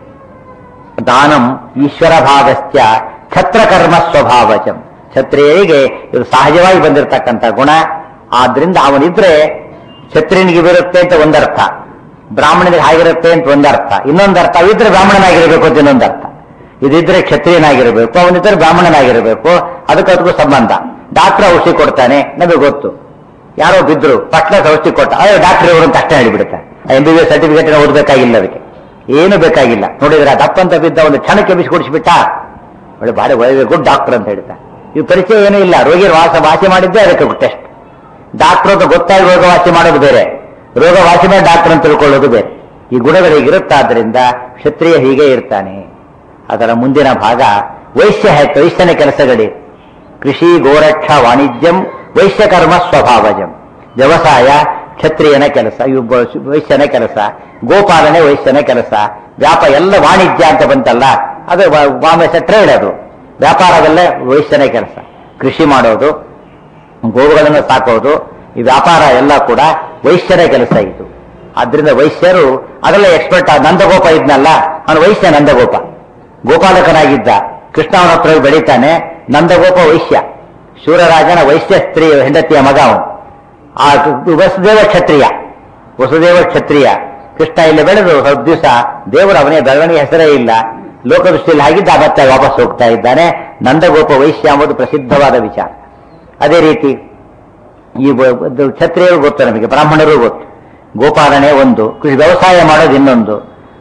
ದಾನಂ ಈಶ್ವರ ಭಾಗಸ್ತ್ಯ ಛತ್ರಕರ್ಮ ಸ್ವಭಾವಜಂ ಕ್ಷತ್ರಿಯರಿಗೆ ಇದು ಸಹಜವಾಗಿ ಬಂದಿರತಕ್ಕಂಥ ಗುಣ ಆದ್ರಿಂದ ಅವನಿದ್ರೆ ಕ್ಷತ್ರಿಯನಿಗೆ ಬರುತ್ತೆ ಅಂತ ಒಂದರ್ಥ ಬ್ರಾಹ್ಮಣನಿಗೆ ಆಗಿರುತ್ತೆ ಅಂತ ಒಂದರ್ಥ ಇನ್ನೊಂದರ್ಥ ಅವಿದ್ರೆ ಬ್ರಾಹ್ಮಣನಾಗಿರಬೇಕು ಅಂತ ಇನ್ನೊಂದರ್ಥ ಇದಿದ್ರೆ ಕ್ಷತ್ರಿಯನಾಗಿರಬೇಕು ಅವನಿದ್ರೆ ಬ್ರಾಹ್ಮಣನಾಗಿರಬೇಕು ಅದಕ್ಕೆ ಅದಕ್ಕೂ ಸಂಬಂಧ ಡಾಕ್ಟರ್ ಔಷಧಿ ಕೊಡ್ತಾನೆ ನಮಗೆ ಗೊತ್ತು ಯಾರೋ ಬಿದ್ರು ಪಟ್ಲ ಔಷಧಿ ಕೊಟ್ಟ ಅಯ್ಯೋ ಡಾಕ್ಟರ್ ಇವರು ಅಂತ ಅಷ್ಟೇ ಹೇಳಿಬಿಡ್ತಾರೆ M B B S certificate ಓದಬೇಕಾಗಿಲ್ಲ ಅದಕ್ಕೆ ಏನು ಬೇಕಾಗಿಲ್ಲ ನೋಡಿದ್ರೆ ದಪ್ಪಂತ ಬಿದ್ದ ಒಂದು ಕ್ಷಣಕ್ಕೆ ಬಿಸಿ ಕುಡಿಸ್ಬಿಟ್ಟ ಒಳ್ಳೆ ಬಾರಿ ಒಳ್ಳೆ ಗುಡ್ ಡಾಕ್ಟರ್ ಅಂತ ಹೇಳ್ತಾರೆ ಇವು ಪರಿಚಯ ಏನೂ ಇಲ್ಲ ರೋಗಿ ವಾಸ ವಾಸಿ ಮಾಡಿದ್ದೇ ಅದಕ್ಕೆ ಟೆಸ್ಟ್ ಡಾಕ್ಟರ್ ಅಂತ ಗೊತ್ತಾಗಿ ರೋಗ ವಾಸಿ ಮಾಡೋದು ಬೇರೆ ರೋಗ ವಾಸಿ ಮಾಡಿ ಡಾಕ್ಟರ್ ಅಂತ ತಿಳ್ಕೊಳ್ಳೋದು ಬೇರೆ ಈ ಗುಣಗಳು ಹೀಗಿರುತ್ತಾದ್ರಿಂದ ಕ್ಷತ್ರಿಯ ಹೀಗೆ ಇರ್ತಾನೆ ಅದರ ಮುಂದಿನ ಭಾಗ ವೈಶ್ಯ ಹೆತ್ತು ವೈಶ್ಯನ ಕೆಲಸಗಳಿ ಕೃಷಿ ಗೋರಕ್ಷ ವಾಣಿಜ್ಯಂ ವೈಶ್ಯಕರ್ಮ ಸ್ವಭಾವಜಂ ವ್ಯವಸಾಯ ಕ್ಷತ್ರಿಯನ ಕೆಲಸ ಇವು ಬ- ವೈಶ್ಯನ ಕೆಲಸ ಗೋಪಾಲನೆ ವೈಶ್ಯನ ಕೆಲಸ ವ್ಯಾಪ ಎಲ್ಲ ವಾಣಿಜ್ಯ ಅಂತ ಬಂತಲ್ಲ ಅದು ವಾಮಸ ಟ್ರೇಡ್ ಅದು ವ್ಯಾಪಾರದಲ್ಲೇ ವೈಶ್ಯನ ಕೆಲಸ ಕೃಷಿ ಮಾಡೋದು ಗೋವುಗಳನ್ನು ಸಾಕೋದು ಈ ವ್ಯಾಪಾರ ಎಲ್ಲ ಕೂಡ ವೈಶ್ಯರ ಕೆಲಸ ಇದು ಆದ್ರಿಂದ ವೈಶ್ಯರು ಅದರಲ್ಲೇ ಎಕ್ಸ್ಪರ್ಟ್ ನಂದಗೋಪ ಇದ್ನಲ್ಲ ಅವನು ವೈಶ್ಯ ನಂದಗೋಪ ಗೋಪಾಲಕನಾಗಿದ್ದ ಕೃಷ್ಣ ಅವನ ಹತ್ರ ಹೋಗಿ ಬೆಳೀತಾನೆ ನಂದಗೋಪ ವೈಶ್ಯ ಶೂರರಾಜನ ವೈಶ್ಯ ಸ್ತ್ರೀ ಹೆಂಡತಿಯ ಮಗ ಅವನು ಆ ವಸುದೇವ ಕ್ಷತ್ರಿಯ ವಸುದೇವ ಕ್ಷತ್ರಿಯ ಕೃಷ್ಣ ಇಲ್ಲಿ ಬೆಳೆದು ಸ್ವಲ್ಪ ದಿವಸ ದೇವರು ಅವನೇ ಬೆಳವಣಿಗೆ ಹೆಸರೇ ಇಲ್ಲ ಲೋಕದೃಷ್ಟಿಯಲ್ಲಿ ಆಗಿದ್ದ ಮತ್ತೆ ವಾಪಸ್ ಹೋಗ್ತಾ ಇದ್ದಾನೆ ನಂದಗೋಪ ವೈಶ್ಯ ಎಂಬುದು ಪ್ರಸಿದ್ಧವಾದ ವಿಚಾರ ಅದೇ ರೀತಿ ಈ ಬ- ಇದು ಕ್ಷತ್ರಿಯರು ಗೊತ್ತು ನಮಗೆ ಬ್ರಾಹ್ಮಣರು ಗೊತ್ತು ಗೋಪಾಲನೆ ಒಂದು ಕೃಷಿ ವ್ಯವಸಾಯ ಮಾಡೋದು ಇನ್ನೊಂದು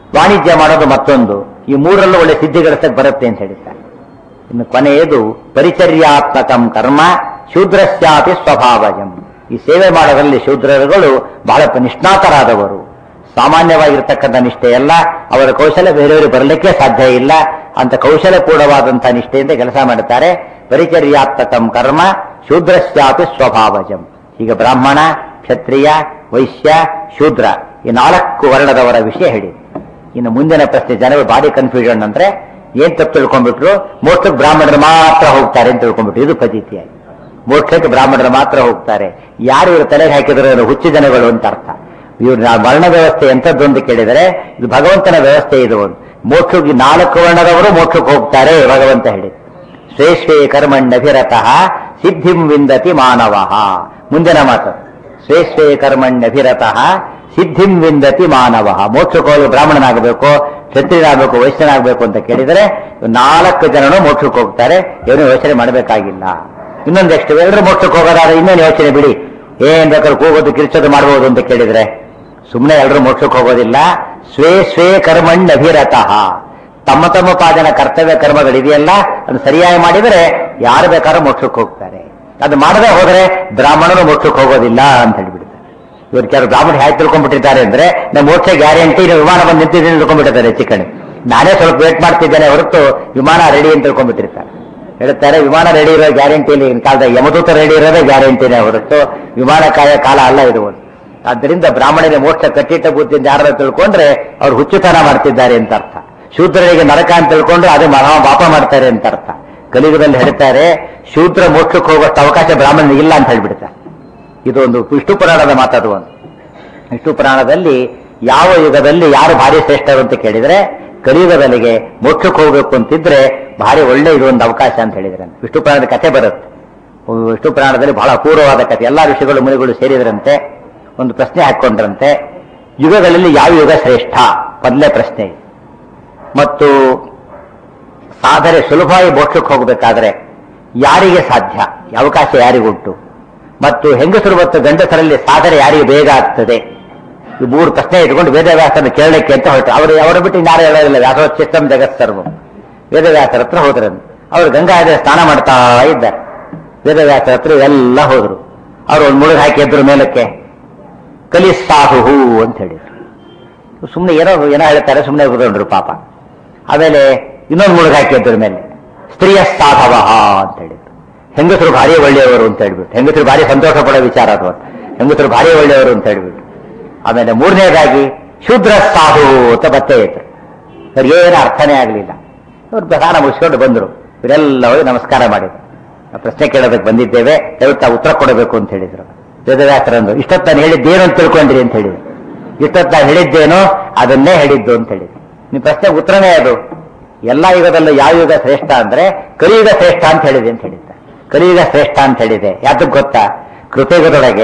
ವಾಣಿಜ್ಯ ಮಾಡೋದು ಮತ್ತೊಂದು ಈ ಮೂರರಲ್ಲೂ ಒಳ್ಳೆ ಸಿದ್ಧಿ ಗಳಿಸಕ್ಕೆ ಬರುತ್ತೆ ಅಂತ ಹೇಳಿದ್ದಾರೆ ಇನ್ನು ಕೊನೆಯದು ಪರಿಚರ್ಯಾತ್ಮಕಂ ಕರ್ಮ ಶೂದ್ರಸ್ಯಾಪಿ ಸ್ವಭಾವಜಂ ಈ ಸೇವೆ ಮಾಡೋದ್ರಲ್ಲಿ ಶೂದ್ರರುಗಳು ಬಹಳ ನಿಷ್ಣಾತರಾದವರು ಸಾಮಾನ್ಯವಾಗಿರ್ತಕ್ಕಂಥ ನಿಷ್ಠೆ ಅಲ್ಲ ಅವರ ಕೌಶಲ್ಯ ಬೇರೆಯವರು ಬರಲಿಕ್ಕೆ ಸಾಧ್ಯ ಇಲ್ಲ ಅಂತ ಕೌಶಲ್ಯಪೂರ್ಣವಾದಂತಹ ನಿಷ್ಠೆಯಿಂದ ಕೆಲಸ ಮಾಡುತ್ತಾರೆ ಪರಿಚರ್ಯಾತ್ಮಕಂ ಕರ್ಮ ಶೂದ್ರಸ್ಯಾಪಿ ಸ್ವಭಾವಜಂ ಈಗ ಬ್ರಾಹ್ಮಣ ಕ್ಷತ್ರಿಯ ವೈಶ್ಯ ಶೂದ್ರ ಈ ನಾಲ್ಕು ವರ್ಣದವರ ವಿಷಯ ಹೇಳಿ ಇನ್ನು ಮುಂದಿನ ಪ್ರಶ್ನೆ ಜನರು ಬಾಡಿ ಕನ್ಫ್ಯೂಷನ್ ಅಂದ್ರೆ ಏನ್ ತಪ್ಪು ತಿಳ್ಕೊಂಡ್ಬಿಟ್ರು ಮೋಕ್ಷಕ್ಕೆ ಬ್ರಾಹ್ಮಣರು ಮಾತ್ರ ಹೋಗ್ತಾರೆ ಅಂತ ತಿಳ್ಕೊಂಡ್ಬಿಟ್ರು ಇದು ಪದ್ಧತಿಯಾಗಿ ಮೋಕ್ಷಕ್ಕೆ ಬ್ರಾಹ್ಮಣರು ಮಾತ್ರ ಹೋಗ್ತಾರೆ ಯಾರು ಇವರು ತಲೆಗೆ ಹಾಕಿದ್ರೆ ಅವರು ಹುಚ್ಚು ಜನಗಳು ಅಂತ ಅರ್ಥ ಇವ್ರು ನಾ- ವರ್ಣ ವ್ಯವಸ್ಥೆ ಎಂತದ್ದು ಅಂತ ಕೇಳಿದರೆ ಇದು ಭಗವಂತನ ವ್ಯವಸ್ಥೆ ಇದು ಒಂದು ಮೋಕ್ಷಕ್ಕೆ ನಾಲ್ಕು ವರ್ಣದವರು ಮೋಕ್ಷಕ್ಕೆ ಹೋಗ್ತಾರೆ ಭಗವಂತ ಹೇಳಿ ಶ್ರೇಷ್ಠೇ ಕರ್ಮಣ್ಯಭಿರತಃ ಸಿದ್ಧಿಂ ವಿಂದತಿ ಮಾನವ ಮುಂದಿನ ಮಾತು ಶ್ರೇಷ್ಠೇ ಕರ್ಮಣ್ಯಭಿರತಃ ಸಿದ್ಧಿಂ ವಿಂದತಿ ಮಾನವ ಮೋಕ್ಷಕ್ಕೆ ಹೋಗಿ ಬ್ರಾಹ್ಮಣನಾಗಬೇಕು ಕ್ಷತ್ರಿಯನಾಗಬೇಕು ವೈಶ್ಯನಾಗಬೇಕು ಅಂತ ಕೇಳಿದರೆ ನಾಲ್ಕು ಜನನು ಮೋಕ್ಷಕ್ಕೆ ಹೋಗ್ತಾರೆ ಏನು ಯೋಚನೆ ಮಾಡಬೇಕಾಗಿಲ್ಲ ಇನ್ನೊಂದೆಷ್ಟು ಎಲ್ಲರೂ ಮೋಕ್ಷಕ್ಕೆ ಹೋಗೋದಾದ್ರೆ ಇನ್ನೇನು ಯೋಚನೆ ಬಿಡಿ ಏನ್ ಬೇಕಾದ್ರೂ ಕೂಗೋದು ಕಿರ್ಚೋದು ಮಾಡಬಹುದು ಅಂತ ಕೇಳಿದ್ರೆ ಸುಮ್ಮನೆ ಎಲ್ಲರೂ ಮೋಕ್ಷಕ್ಕೆ ಹೋಗೋದಿಲ್ಲ ಸ್ವೇ ಸ್ವೇ ಕರ್ಮಣ್ಯಭಿರತಃ ತಮ್ಮ ತಮ್ಮ ಪಾದನ ಕರ್ತವ್ಯ ಕರ್ಮಗಳಿದೆಯಲ್ಲ ಅದು ಸರಿಯಾಗಿ ಮಾಡಿದರೆ ಯಾರು ಬೇಕಾದ್ರೂ ಮೋಕ್ಷಕ್ಕೆ ಹೋಗ್ತಾರೆ ಅದು ಮಾಡದೆ ಹೋದರೆ ಬ್ರಾಹ್ಮಣರು ಮೋಕ್ಷಕ್ಕೆ ಹೋಗೋದಿಲ್ಲ ಅಂತ ಹೇಳ್ಬಿಡ್ತಾರೆ ಇವ್ರು ಕೆಲವು ಬ್ರಾಹ್ಮಣ ಹೇಗೆ ತಿಳ್ಕೊಂಡ್ಬಿಟ್ಟಿದ್ದಾರೆ ಅಂದ್ರೆ ನಮ್ಮ ಮೋಕ್ಷ ಗ್ಯಾರಂಟಿ ವಿಮಾನ ಬಂದು ನಿಂತಿದ್ದೀನಿ ತಿಳ್ಕೊಂಡ್ಬಿಟ್ಟಿದ್ದಾರೆ ಹೆಚ್ಚು ಕಡೆ ನಾನೇ ಸ್ವಲ್ಪ ವೇಟ್ ಮಾಡ್ತಿದ್ದೇನೆ ಹೊರತು ವಿಮಾನ ರೆಡಿ ಅಂತ ತಿಳ್ಕೊಂಡ್ಬಿಟ್ಟಿರ್ತಾರೆ ಹೇಳ್ತಾರೆ ವಿಮಾನ ರೆಡಿ ಇರೋ ಗ್ಯಾರಂಟಿ ಇಲ್ಲ ಈಗಿನ ಕಾಲದ ಯಮದೂತ ರೆಡಿ ಇರೋದೇ ಗ್ಯಾರಂಟಿನೇ ಹೊರತು ವಿಮಾನ ಕಾಯ ಕಾಲ ಅಲ್ಲ ಇದು ಒಂದು ಆದ್ದರಿಂದ ಬ್ರಾಹ್ಮಣನ ಮೋಕ್ಷ ಕಟ್ಟಿಟ್ಟ ಬುದ್ಧಿಯಿಂದ ಯಾರು ತಿಳ್ಕೊಂಡ್ರೆ ಅವ್ರು ಹುಚ್ಚುತನ ಮಾಡ್ತಿದ್ದಾರೆ ಅಂತ ಅರ್ಥ ಶೂದ್ರರಿಗೆ ನರಕ ಅಂತ ತಿಳ್ಕೊಂಡ್ರೆ ಅದೇ ಮಹಾ ಪಾಪ ಮಾಡ್ತಾರೆ ಅಂತ ಅರ್ಥ ಕಲಿಯುಗದಲ್ಲಿ ಹೇಳ್ತಾರೆ ಶೂದ್ರ ಮೋಕ್ಷಕ್ಕೆ ಹೋಗುವಷ್ಟು ಅವಕಾಶ ಬ್ರಾಹ್ಮಣನಿಗೆ ಇಲ್ಲ ಅಂತ ಹೇಳ್ಬಿಡ್ತಾರೆ ಇದು ಒಂದು ವಿಷ್ಣು ಪುರಾಣದ ಮಾತದು ಒಂದು ವಿಷ್ಣು ಪುರಾಣದಲ್ಲಿ ಯಾವ ಯುಗದಲ್ಲಿ ಯಾರು ಭಾರಿ ಶ್ರೇಷ್ಠರು ಅಂತ ಕೇಳಿದ್ರೆ ಕಲಿಯುಗದಲ್ಲಿಗೆ ಮೋಕ್ಷಕ್ಕೆ ಹೋಗ್ಬೇಕು ಅಂತಿದ್ರೆ ಭಾರಿ ಒಳ್ಳೆ ಇದು ಒಂದು ಅವಕಾಶ ಅಂತ ಹೇಳಿದ್ರೆ ವಿಷ್ಣು ಪುರಾಣದ ಕಥೆ ಬರುತ್ತೆ ಒಂದು ವಿಷ್ಣು ಪುರಾಣದಲ್ಲಿ ಬಹಳ ಅಪೂರ್ವವಾದ ಕಥೆ ಎಲ್ಲಾ ಋಷಿಗಳು ಮುನಿಗಳು ಸೇರಿದ್ರಂತೆ ಒಂದು ಪ್ರಶ್ನೆ ಹಾಕೊಂಡ್ರಂತೆ ಯುಗಗಳಲ್ಲಿ ಯಾವ ಯುಗ ಶ್ರೇಷ್ಠ ಮೊದಲೇ ಪ್ರಶ್ನೆ ಇದು. ಮತ್ತು ಸಾಧನೆ ಸುಲಭವಾಗಿ ಮೋಕ್ಷಕ್ಕೆ ಹೋಗಬೇಕಾದ್ರೆ ಯಾರಿಗೆ ಸಾಧ್ಯ ಈ ಅವಕಾಶ ಯಾರಿಗುಂಟು ಮತ್ತು ಹೆಂಗಸರು ಮತ್ತು ಗಂಡಸರಲ್ಲಿ ಸಾಧನೆ ಯಾರಿಗೆ ಬೇಗ ಆಗ್ತದೆ ಈ ಮೂರು ಪ್ರಶ್ನೆ ಇಟ್ಕೊಂಡು ವೇದವ್ಯಾಸನ ಕೇಳಲಿಕ್ಕೆ ಅಂತ ಹೊರಟು ಅವರು ಅವರ ಬಿಟ್ಟು ಇನ್ನಾರು ಹೇಳೋದಿಲ್ಲ ವ್ಯಾಸೋಚಿಷ್ಟಂ ಜಗತ್ಸರ್ವಂ ವೇದವ್ಯಾಸರ ಹತ್ರ ಹೋದ್ರಂತೆ ಅವರು ಗಂಗಾ ನದಿಯಲ್ಲಿ ಸ್ನಾನ ಮಾಡ್ತಾ ಇದ್ದಾರೆ ವೇದವ್ಯಾಸರ ಹತ್ರ ಎಲ್ಲ ಹೋದ್ರು ಅವರು ಒಂದು ಮುಳುಗು ಹಾಕಿ ಎದ್ರು ಮೇಲಕ್ಕೆ ಕಲಿ ಸಾಹು ಅಂತ ಹೇಳಿದ್ರು ಸುಮ್ಮನೆ ಏನೋ ಏನೋ ಹೇಳ್ತಾರೆ ಸುಮ್ಮನೆ ಕೂತ್ಕೊಂಡ್ರು ಪಾಪ ಆಮೇಲೆ ಇನ್ನೊಂದು ಮುಳುಗು ಹಾಕಿ ಎದ್ರ ಮೇಲೆ ಸ್ತ್ರೀಯ ಸಾಧವ ಅಂತ ಹೇಳಿದ್ರು ಹೆಂಗಸರು ಭಾರಿ ಒಳ್ಳೆಯವರು ಅಂತ ಹೇಳ್ಬಿಟ್ಟು ಹೆಂಗಸರು ಭಾರಿ ಸಂತೋಷ ಪಡೋ ವಿಚಾರ ಅದು ಹೆಂಗಸರು ಭಾರಿ ಒಳ್ಳೆಯವರು ಅಂತ ಹೇಳ್ಬಿಟ್ಟು ಆಮೇಲೆ ಮೂರನೇದಾಗಿ ಶೂದ್ರ ಸಾಧು ಅಂತ ಬತ್ತೆ ಇದ್ರು ಅವ್ರಿಗೆ ಏನು ಅರ್ಥನೇ ಆಗಲಿಲ್ಲ ಅವ್ರು ಪ್ರಧಾನ ಮುಗಿಸ್ಕೊಂಡು ಬಂದರು ಇವರೆಲ್ಲ ಹೋಗಿ ನಮಸ್ಕಾರ ಮಾಡಿದ್ರು ನಾವು ಪ್ರಶ್ನೆ ಕೇಳೋದಕ್ಕೆ ಬಂದಿದ್ದೇವೆ ದಯವಿಟ್ಟು ತಾವು ಉತ್ತರ ಕೊಡಬೇಕು ಅಂತ ಹೇಳಿದ್ರು ವೇದವ್ಯಾಸರಂದು ಇಷ್ಟೊತ್ತು ನಾನು ಹೇಳಿದ್ದೇನು ಅಂತ ತಿಳ್ಕೊಂಡ್ರಿ ಅಂತ ಹೇಳಿದ್ರು ಇಷ್ಟೊತ್ತು ನಾನು ಹೇಳಿದ್ದೇನೋ ಅದನ್ನೇ ಹೇಳಿದ್ದು ಅಂತ ಹೇಳಿದ್ರು ನಿಮ್ಮ ಪ್ರಶ್ನೆ ಉತ್ತರನೇ ಅದು ಎಲ್ಲ ಯುಗದಲ್ಲೂ ಯಾವ ಯುಗ ಶ್ರೇಷ್ಠ ಅಂದ್ರೆ ಕಲಿಯುಗ ಶ್ರೇಷ್ಠ ಅಂತ ಹೇಳಿದೆ ಅಂತ ಹೇಳಿದ್ದ ಕಲಿಯುಗ ಶ್ರೇಷ್ಠ ಅಂತ ಹೇಳಿದೆ ಯಾತಕ್ಕೆ ಗೊತ್ತಾ ಕೃತಯುಗದೊಳಗೆ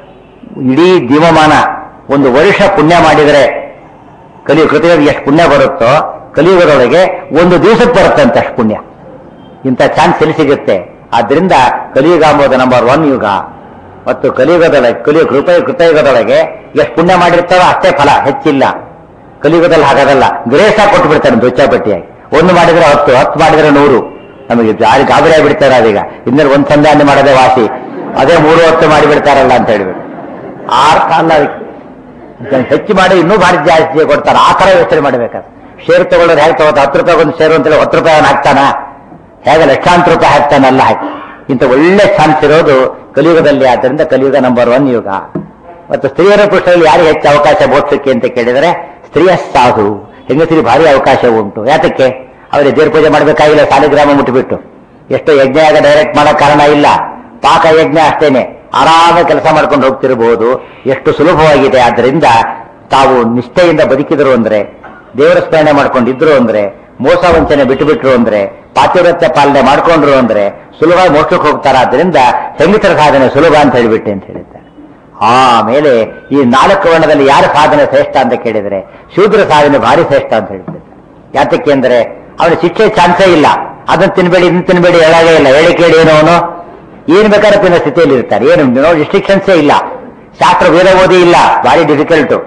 ಇಡೀ ದಿವಮಾನ ಒಂದು ವರ್ಷ ಪುಣ್ಯ ಮಾಡಿದರೆ ಕಲಿ ಕೃತಯುಗ ಎಷ್ಟು ಪುಣ್ಯ ಬರುತ್ತೋ ಕಲಿಯುಗದೊಳಗೆ ಒಂದು ದಿವಸಕ್ಕೆ ಬರುತ್ತೆ ಅಂತ ಅಷ್ಟು ಪುಣ್ಯ ಇಂಥ ಚಾನ್ಸ್ ಎಲ್ಲಿ ಸಿಗುತ್ತೆ ಆದ್ರಿಂದ ಕಲಿಯುಗ ಎಂಬುದು ನಂಬರ್ ಒನ್ ಯುಗ ಮತ್ತು ಕಲಿಯುಗದೊಳಗೆ ಕಲಿಯುಗ ಕೃತ ಕೃತಯುಗದೊಳಗೆ ಎಷ್ಟು ಪುಣ್ಯ ಮಾಡಿರ್ತಾರೋ ಅಷ್ಟೇ ಫಲ ಹೆಚ್ಚಿಲ್ಲ ಕಲಿಯುಗದಲ್ಲಿ ಹಾಗಾಗಲ್ಲ ಗ್ರೇಸ ಕೊಟ್ಟು ಬಿಡ್ತಾನೆ ದುಚ್ಚಾಪಟ್ಟಿಯಾಗಿ ಒಂದು ಮಾಡಿದ್ರೆ ಹತ್ತು ಹತ್ತು ಮಾಡಿದ್ರೆ ನೂರು ನಮಗೆ ಯಾರು ಗಾಬರಿ ಆಗಿಬಿಡ್ತಾರೆ ಅದೀಗ ಇನ್ನೇನು ಒಂದ್ ಸಂಧಾನ ಮಾಡೋದೇ ವಾಸಿ ಅದೇ ಮೂರು ಹೊತ್ತು ಮಾಡಿಬಿಡ್ತಾರಲ್ಲ ಅಂತ ಹೇಳ್ಬಿಟ್ಟು ಆ ಅರ್ಥ ಅಲ್ಲ ಅದಕ್ಕೆ ಜನ ಹೆಚ್ಚು ಮಾಡಿ ಇನ್ನೂ ಭಾರಿ ಜಾಸ್ತಿ ಕೊಡ್ತಾರೆ ಆ ತರ ಯೋಚನೆ ಮಾಡ್ಬೇಕಾದ್ರೆ ಶೇರ್ ತಗೊಳ್ಳೋರು ಹೇಗೆ ತಗೋತ ಹತ್ತು ರೂಪಾಯಿ ಒಂದು ಶೇರ್ ಅಂತೇಳಿ ಹತ್ತು ರೂಪಾಯಿ ಹಾಕ್ತಾನ ಹೇಗೆ ಲಕ್ಷಾಂತರ ರೂಪಾಯಿ ಹಾಕ್ತಾನಲ್ಲ ಹಾಕಿ ಇಂಥ ಒಳ್ಳೆ ಚಾನ್ಸ್ ಇರೋದು ಕಲಿಯುಗದಲ್ಲಿ ಆದ್ದರಿಂದ ಕಲಿಯುಗ ನಂಬರ್ ಒನ್ ಯುಗ ಮತ್ತು ಸ್ತ್ರೀಯರ ಪುರುಷರಲ್ಲಿ ಯಾರಿಗೆ ಹೆಚ್ಚು ಅವಕಾಶ ಮೋಕ್ಷಕ್ಕೆ ಅಂತ ಕೇಳಿದರೆ ಸ್ತ್ರೀಯ ಸಾಧು ಹೆಂಗಸರಿಗೆ ಭಾರಿ ಅವಕಾಶ ಉಂಟು ಯಾತಕ್ಕೆ ಅವರಿಗೆ ದೇವ್ರ ಪೂಜೆ ಮಾಡಬೇಕಾಗಿಲ್ಲ ಸಾಲಿಗ್ರಾಮ ಮುಟ್ಟಿಬಿಟ್ಟು ಎಷ್ಟೋ ಯಜ್ಞ ಆಗ ಡೈರೆಕ್ಟ್ ಮಾಡೋ ಕಾರಣ ಇಲ್ಲ ಪಾಕ ಯಜ್ಞ ಅಷ್ಟೇನೆ ಆರಾಮ ಕೆಲಸ ಮಾಡ್ಕೊಂಡು ಹೋಗ್ತಿರಬಹುದು ಎಷ್ಟು ಸುಲಭವಾಗಿದೆ ಆದ್ದರಿಂದ ತಾವು ನಿಷ್ಠೆಯಿಂದ ಬದುಕಿದ್ರು ಅಂದ್ರೆ ದೇವರ ಸ್ಮರಣೆ ಮಾಡ್ಕೊಂಡಿದ್ರು ಅಂದ್ರೆ ಮೋಸ ವಂಚನೆ ಬಿಟ್ಟು ಬಿಟ್ರು ಅಂದ್ರೆ ಪಾತಿವ್ರತ್ಯ ಪಾಲನೆ ಮಾಡ್ಕೊಂಡ್ರು ಅಂದ್ರೆ ಸುಲಭವಾಗಿ ಮೋಕ್ಷಕ್ಕೆ ಹೋಗ್ತಾರ ಆದ್ರಿಂದ ಹೆಂಗಸರ ಸಾಧನೆ ಸುಲಭ ಅಂತ ಹೇಳಿಬಿಟ್ಟೆ ಅಂತ ಹೇಳಿದ್ದಾರೆ ಆಮೇಲೆ ಈ ನಾಲ್ಕು ವರ್ಣದಲ್ಲಿ ಯಾರ ಸಾಧನೆ ಶ್ರೇಷ್ಠ ಅಂತ ಕೇಳಿದ್ರೆ ಶೂದ್ರ ಸಾಧನೆ ಭಾರಿ ಶ್ರೇಷ್ಠ ಅಂತ ಹೇಳ್ತಿದ್ದಾರೆ ಯಾತಕ್ಕೆ ಅಂದ್ರೆ ಅವನ ಶಿಕ್ಷೆ ಚಾನ್ಸೇ ಇಲ್ಲ ಅದನ್ನ ತಿನ್ಬೇಡಿ ಇದನ್ನ ತಿನ್ಬೇಡಿ ಹೇಳಾಗೇ ಇಲ್ಲ ಹೇಳಿ ಕೇಳಿ ಏನೋ ಅವನು ಏನ್ ಬೇಕಾದ್ರೆ ತಿನ್ನೋ ಸ್ಥಿತಿಯಲ್ಲಿ ಇರ್ತಾರೆ ಏನು ನೋ ರಿಸ್ಟ್ರಿಕ್ಷನ್ಸೇ ಇಲ್ಲ ಶಾಸ್ತ್ರ ವೇದ ಓದಿ ಇಲ್ಲ ಭಾರಿ ಡಿಫಿಕಲ್ಟು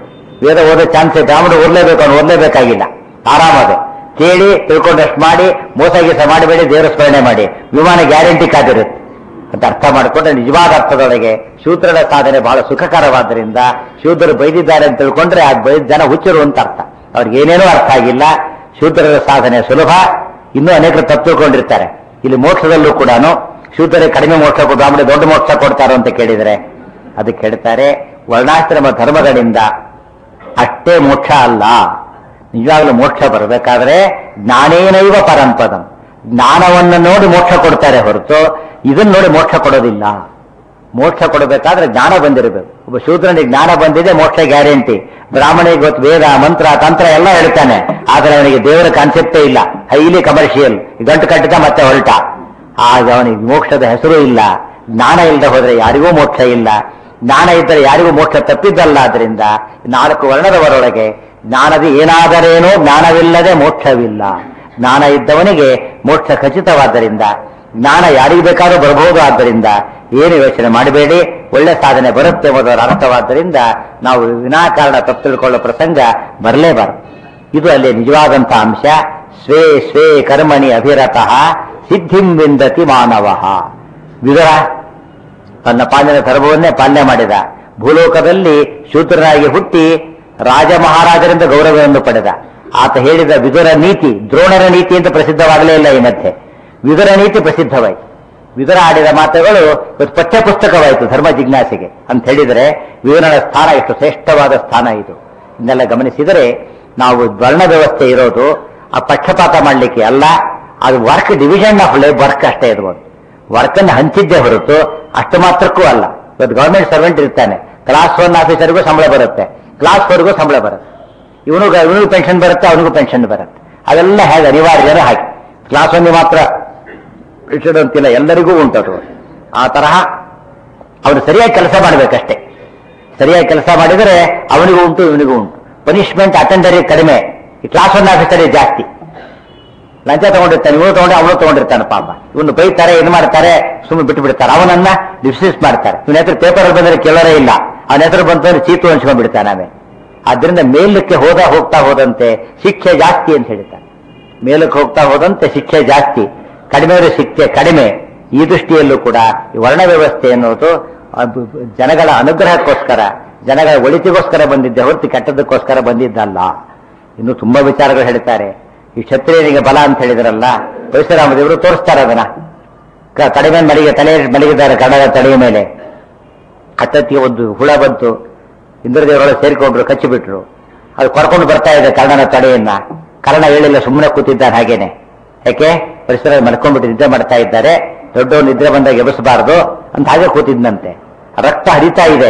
ವೇದ ಓದೋ ಚಾನ್ಸ್ ಬ್ರಾಹ್ಮಣ ಓದಲೇಬೇಕು ಅವ್ನು ಓದಲೇಬೇಕಾಗಿಲ್ಲ ಆರಾಮದೆ ಕೇಳಿ ತಿಳ್ಕೊಂಡಷ್ಟು ಮಾಡಿ ಮೋಸ ಗೀಸ ಮಾಡಬೇಡಿ ದೇವರ ಸ್ಮರಣೆ ಮಾಡಿ ವಿಮಾನ ಗ್ಯಾರಂಟಿ ಕಾದಿರುತ್ತೆ ಅಂತ ಅರ್ಥ ಮಾಡಿಕೊಂಡ್ರೆ ನಿಜವಾದ ಅರ್ಥದೊಳಗೆ ಶೂದ್ರರ ಸಾಧನೆ ಬಹಳ ಸುಖಕರವಾದ್ದರಿಂದ ಶೂದ್ರರು ಬೈದಿದ್ದಾರೆ ಅಂತ ತಿಳ್ಕೊಂಡ್ರೆ ಆ ಬೈದ ಜನ ಹುಚ್ಚರು ಅಂತ ಅರ್ಥ ಅವ್ರಿಗೆ ಏನೇನೂ ಅರ್ಥ ಆಗಿಲ್ಲ ಶೂದ್ರರ ಸಾಧನೆ ಸುಲಭ ಇನ್ನೂ ಅನೇಕರು ತಪ್ಪು ತಿಳ್ಕೊಂಡಿರ್ತಾರೆ ಇಲ್ಲಿ ಮೋಕ್ಷದಲ್ಲೂ ಕೂಡ ಶೂದ್ರರಿಗೆ ಕಡಿಮೆ ಮೋಕ್ಷ ಕೊಟ್ಟು ಬ್ರಾಹ್ಮಣ ದೊಡ್ಡ ಮೋಕ್ಷ ಕೊಡ್ತಾರೋ ಅಂತ ಕೇಳಿದರೆ ಅದಕ್ಕೆ ಹೇಳ್ತಾರೆ ವರ್ಣಾಶ್ರಮ ಧರ್ಮಗಳಿಂದ ಅಷ್ಟೇ ಮೋಕ್ಷ ಅಲ್ಲ ನಿಜವಾಗ್ಲೂ ಮೋಕ್ಷ ಬರಬೇಕಾದ್ರೆ ಜ್ಞಾನೇನೈವ ಪರಂಪದಂ ಜ್ಞಾನವನ್ನು ನೋಡಿ ಮೋಕ್ಷ ಕೊಡ್ತಾರೆ ಹೊರತು ಇದನ್ನ ನೋಡಿ ಮೋಕ್ಷ ಕೊಡೋದಿಲ್ಲ ಮೋಕ್ಷ ಕೊಡಬೇಕಾದ್ರೆ ಜ್ಞಾನ ಬಂದಿರಬೇಕು ಒಬ್ಬ ಶೂದ್ರನಿಗೆ ಜ್ಞಾನ ಬಂದಿದೆ ಮೋಕ್ಷ ಗ್ಯಾರಂಟಿ ಬ್ರಾಹ್ಮಣಿಗೆ ಗೊತ್ತು ವೇದ ಮಂತ್ರ ತಂತ್ರ ಎಲ್ಲ ಹೇಳ್ತಾನೆ ಆದ್ರೆ ಅವನಿಗೆ ದೇವರ ಕಾನ್ಸೆಪ್ಟೇ ಇಲ್ಲ ಹೈಲಿ ಕಮರ್ಷಿಯಲ್ ಗಂಟು ಕಟ್ಟಿದ ಮತ್ತೆ ಹೊರಟ ಆಗ ಅವನಿಗೆ ಮೋಕ್ಷದ ಹೆಸರು ಇಲ್ಲ ಜ್ಞಾನ ಇಲ್ಲದೆ ಹೋದ್ರೆ ಯಾರಿಗೂ ಮೋಕ್ಷ ಇಲ್ಲ ಜ್ಞಾನ ಇದ್ದರೆ ಯಾರಿಗೂ ಮೋಕ್ಷ ತಪ್ಪಿದ್ದಲ್ಲ ಆದ್ರಿಂದ ನಾಲ್ಕು ವರ್ಣದವರೊಳಗೆ ಜ್ಞಾನದ ಏನಾದರೇನೋ ಜ್ಞಾನವಿಲ್ಲದೆ ಮೋಕ್ಷವಿಲ್ಲ ಜ್ಞಾನ ಇದ್ದವನಿಗೆ ಮೋಕ್ಷ ಖಚಿತವಾದ್ದರಿಂದ ಜ್ಞಾನ ಯಾರಿಗೆ ಬೇಕಾದ್ರೂ ಬರಬಹುದು ಆದ್ದರಿಂದ ಏನು ಯೋಚನೆ ಮಾಡಬೇಡಿ ಒಳ್ಳೆ ಸಾಧನೆ ಬರುತ್ತೆ ಎಂಬುದರ ಅರ್ಥವಾದ್ದರಿಂದ ನಾವು ವಿನಾಕಾರಣ ತಪ್ಪು ತಿಳ್ಕೊಳ್ಳೋ ಪ್ರಸಂಗ ಬರಲೇಬಾರದು ಇದು ಅಲ್ಲಿ ನಿಜವಾದಂಥ ಅಂಶ ಸ್ವೇ ಸ್ವೇ ಕರ್ಮಣಿ ಅಭಿರತಃ ಸಿದ್ಧಿಂ ವಿಂದತಿ ಮಾನವ ವಿದುರ ತನ್ನ ಪಾಲನೆ ಧರ್ಮವನ್ನೇ ಪಾಲನೆ ಮಾಡಿದ ಭೂಲೋಕದಲ್ಲಿ ಶೂದ್ರನಾಗಿ ಹುಟ್ಟಿ ರಾಜ ಮಹಾರಾಜರಿಂದ ಗೌರವವನ್ನು ಪಡೆದ ಆತ ಹೇಳಿದ ವಿದುರ ನೀತಿ ದ್ರೋಣರ ನೀತಿ ಅಂತ ಪ್ರಸಿದ್ಧವಾಗಲೇ ಇಲ್ಲ ಈ ಮಧ್ಯೆ ವಿದುರ ನೀತಿ ಪ್ರಸಿದ್ಧವಾಯಿತು ವಿದುರ ಆಡಿದ ಮಾತುಗಳು ಇವತ್ತು ಪಠ್ಯ ಪುಸ್ತಕವಾಯಿತು ಧರ್ಮ ಜಿಜ್ಞಾಸೆಗೆ ಅಂತ ಹೇಳಿದರೆ ವಿದುರನ ಸ್ಥಾನ ಎಷ್ಟು ಶ್ರೇಷ್ಠವಾದ ಸ್ಥಾನ ಇದು ಇದನ್ನೆಲ್ಲ ಗಮನಿಸಿದರೆ ನಾವು ವರ್ಣ ವ್ಯವಸ್ಥೆ ಇರೋದು ಆ ಪಕ್ಷಪಾತ ಮಾಡಲಿಕ್ಕೆ ಅಲ್ಲ ಅದು work division of life work ಅಷ್ಟೇ ಇರ್ಬೋದು ವರ್ಕ್ ಅನ್ನು ಹಂಚಿದ್ದೇ ಹೊರತು ಅಷ್ಟು ಮಾತ್ರಕ್ಕೂ ಅಲ್ಲ ಇವತ್ತು ಗವರ್ಮೆಂಟ್ ಸರ್ವೆಂಟ್ ಇರ್ತಾನೆ ಕ್ಲಾಸ್ ಒನ್ ಆಫೀಸರ್ಗೂ ಸಂಬಳ ಬರುತ್ತೆ ಕ್ಲಾಸ್ ಫೋರ್ಗೂ ಸಂಬಳ ಬರುತ್ತೆ ಇವನು ಇವನಿಗೂ ಪೆನ್ಷನ್ ಬರುತ್ತೆ ಅವನಿಗೂ ಪೆನ್ಷನ್ ಬರುತ್ತೆ ಅದೆಲ್ಲ ಹೇಗೆ ಅನಿವಾರ್ಯನೂ ಹಾಗೆ ಕ್ಲಾಸ್ ಒನ್ ಮಾತ್ರ ಪೆನ್ಷನ್ ಅಂತಿಲ್ಲ ಎಲ್ಲರಿಗೂ ಉಂಟದು ಆ ತರಹ ಅವನು ಸರಿಯಾಗಿ ಕೆಲಸ ಮಾಡಬೇಕಷ್ಟೇ ಸರಿಯಾಗಿ ಕೆಲಸ ಮಾಡಿದರೆ ಅವನಿಗೂ ಉಂಟು ಇವನಿಗೂ ಉಂಟು ಪನಿಷ್ಮೆಂಟ್ ಅಟೆಂಡರಿಗೆ ಕಡಿಮೆ ಈ ಕ್ಲಾಸ್ ಒನ್ ಆಫೀಸರಿಗೆ ಜಾಸ್ತಿ ಲಂಚ ತಗೊಂಡಿರ್ತಾನೆ ಇವನು ತಗೊಂಡು ಅವನು ತಗೊಂಡಿರ್ತಾನೆ ಪಾಪ ಇವನು ಬೈತಾರೆ ಇದು ಮಾಡ್ತಾರೆ ಸುಮ್ಮನೆ ಬಿಟ್ಟು ಬಿಡ್ತಾರೆ ಅವನನ್ನ ಡಿಸ್ಮಿಸ್ ಮಾಡ್ತಾರೆ ಇವನ ಹೆಸರು ಪೇಪರ್ ಬಂದರೆ ಕೇಳೋರೇ ಇಲ್ಲ ಅವನ ಹೆಸರು ಬಂತಂದ್ರೆ ಚೀತು ಹಂಚ್ಕೊಂಡ್ ಬಿಡ್ತಾನೆ ಆಮೇಲೆ ಆದ್ರಿಂದ ಮೇಲಕ್ಕೆ ಹೋದ ಹೋಗ್ತಾ ಹೋದಂತೆ ಶಿಕ್ಷೆ ಜಾಸ್ತಿ ಅಂತ ಹೇಳ್ತಾನೆ ಮೇಲಕ್ಕೆ ಹೋಗ್ತಾ ಹೋದಂತೆ ಶಿಕ್ಷೆ ಜಾಸ್ತಿ ಕಡಿಮೆ ಶಿಕ್ಷೆ ಕಡಿಮೆ ಈ ದೃಷ್ಟಿಯಲ್ಲೂ ಕೂಡ ಈ ವರ್ಣ ವ್ಯವಸ್ಥೆ ಅನ್ನೋದು ಅದು ಜನಗಳ ಅನುಗ್ರಹಕ್ಕೋಸ್ಕರ ಜನಗಳ ಒಳಿತಿಗೋಸ್ಕರ ಬಂದಿದ್ದೆ ಹೊರತು ಕೆಟ್ಟದಕ್ಕೋಸ್ಕರ ಬಂದಿದ್ದಲ್ಲ ಇನ್ನು ತುಂಬಾ ವಿಚಾರಗಳು ಹೇಳ್ತಾರೆ ಈ ಕ್ಷತ್ರಿಯನಿಗೆ ಬಲ ಅಂತ ಹೇಳಿದ್ರಲ್ಲ ಪರಶುರಾಮ ದೇವರು ತೋರಿಸ್ತಾರೆ ಅದನ್ನ ಕ- ಕಡಿಮೆ ಮಲಿಗೆ ತಲೆ ಮಲಗಿದ್ದಾರೆ ಕನ್ನಡ ತಲೆಯ ಮೇಲೆ ಹತ್ತತ್ತಿಗೆ ಒಂದು ಹುಳ ಬಂತು ಇಂದ್ರದೇವರೊಳಗೆ ಸೇರಿಕೊಂಡ್ರು ಕಚ್ಚಿಬಿಟ್ರು ಅದು ಕೊರ್ಕೊಂಡು ಬರ್ತಾ ಇದೆ ಕರ್ಣನ ತಡೆಯನ್ನ ಕರ್ಣ ಹೇಳಿಲ್ಲ ಸುಮ್ಮನೆ ಕೂತಿದ್ದಾನೆ ಹಾಗೇನೆ ಯಾಕೆ ಪರಿಸರ ಮಲ್ಕೊಂಡ್ಬಿಟ್ಟು ನಿದ್ದೆ ಮಾಡ್ತಾ ಇದ್ದಾರೆ ದೊಡ್ಡವನು ನಿದ್ರೆ ಬಂದಾಗ ಎಬಸಬಾರದು ಅಂತ ಹಾಗೆ ಕೂತಿದ್ನಂತೆ ರಕ್ತ ಹರಿತಾ ಇದೆ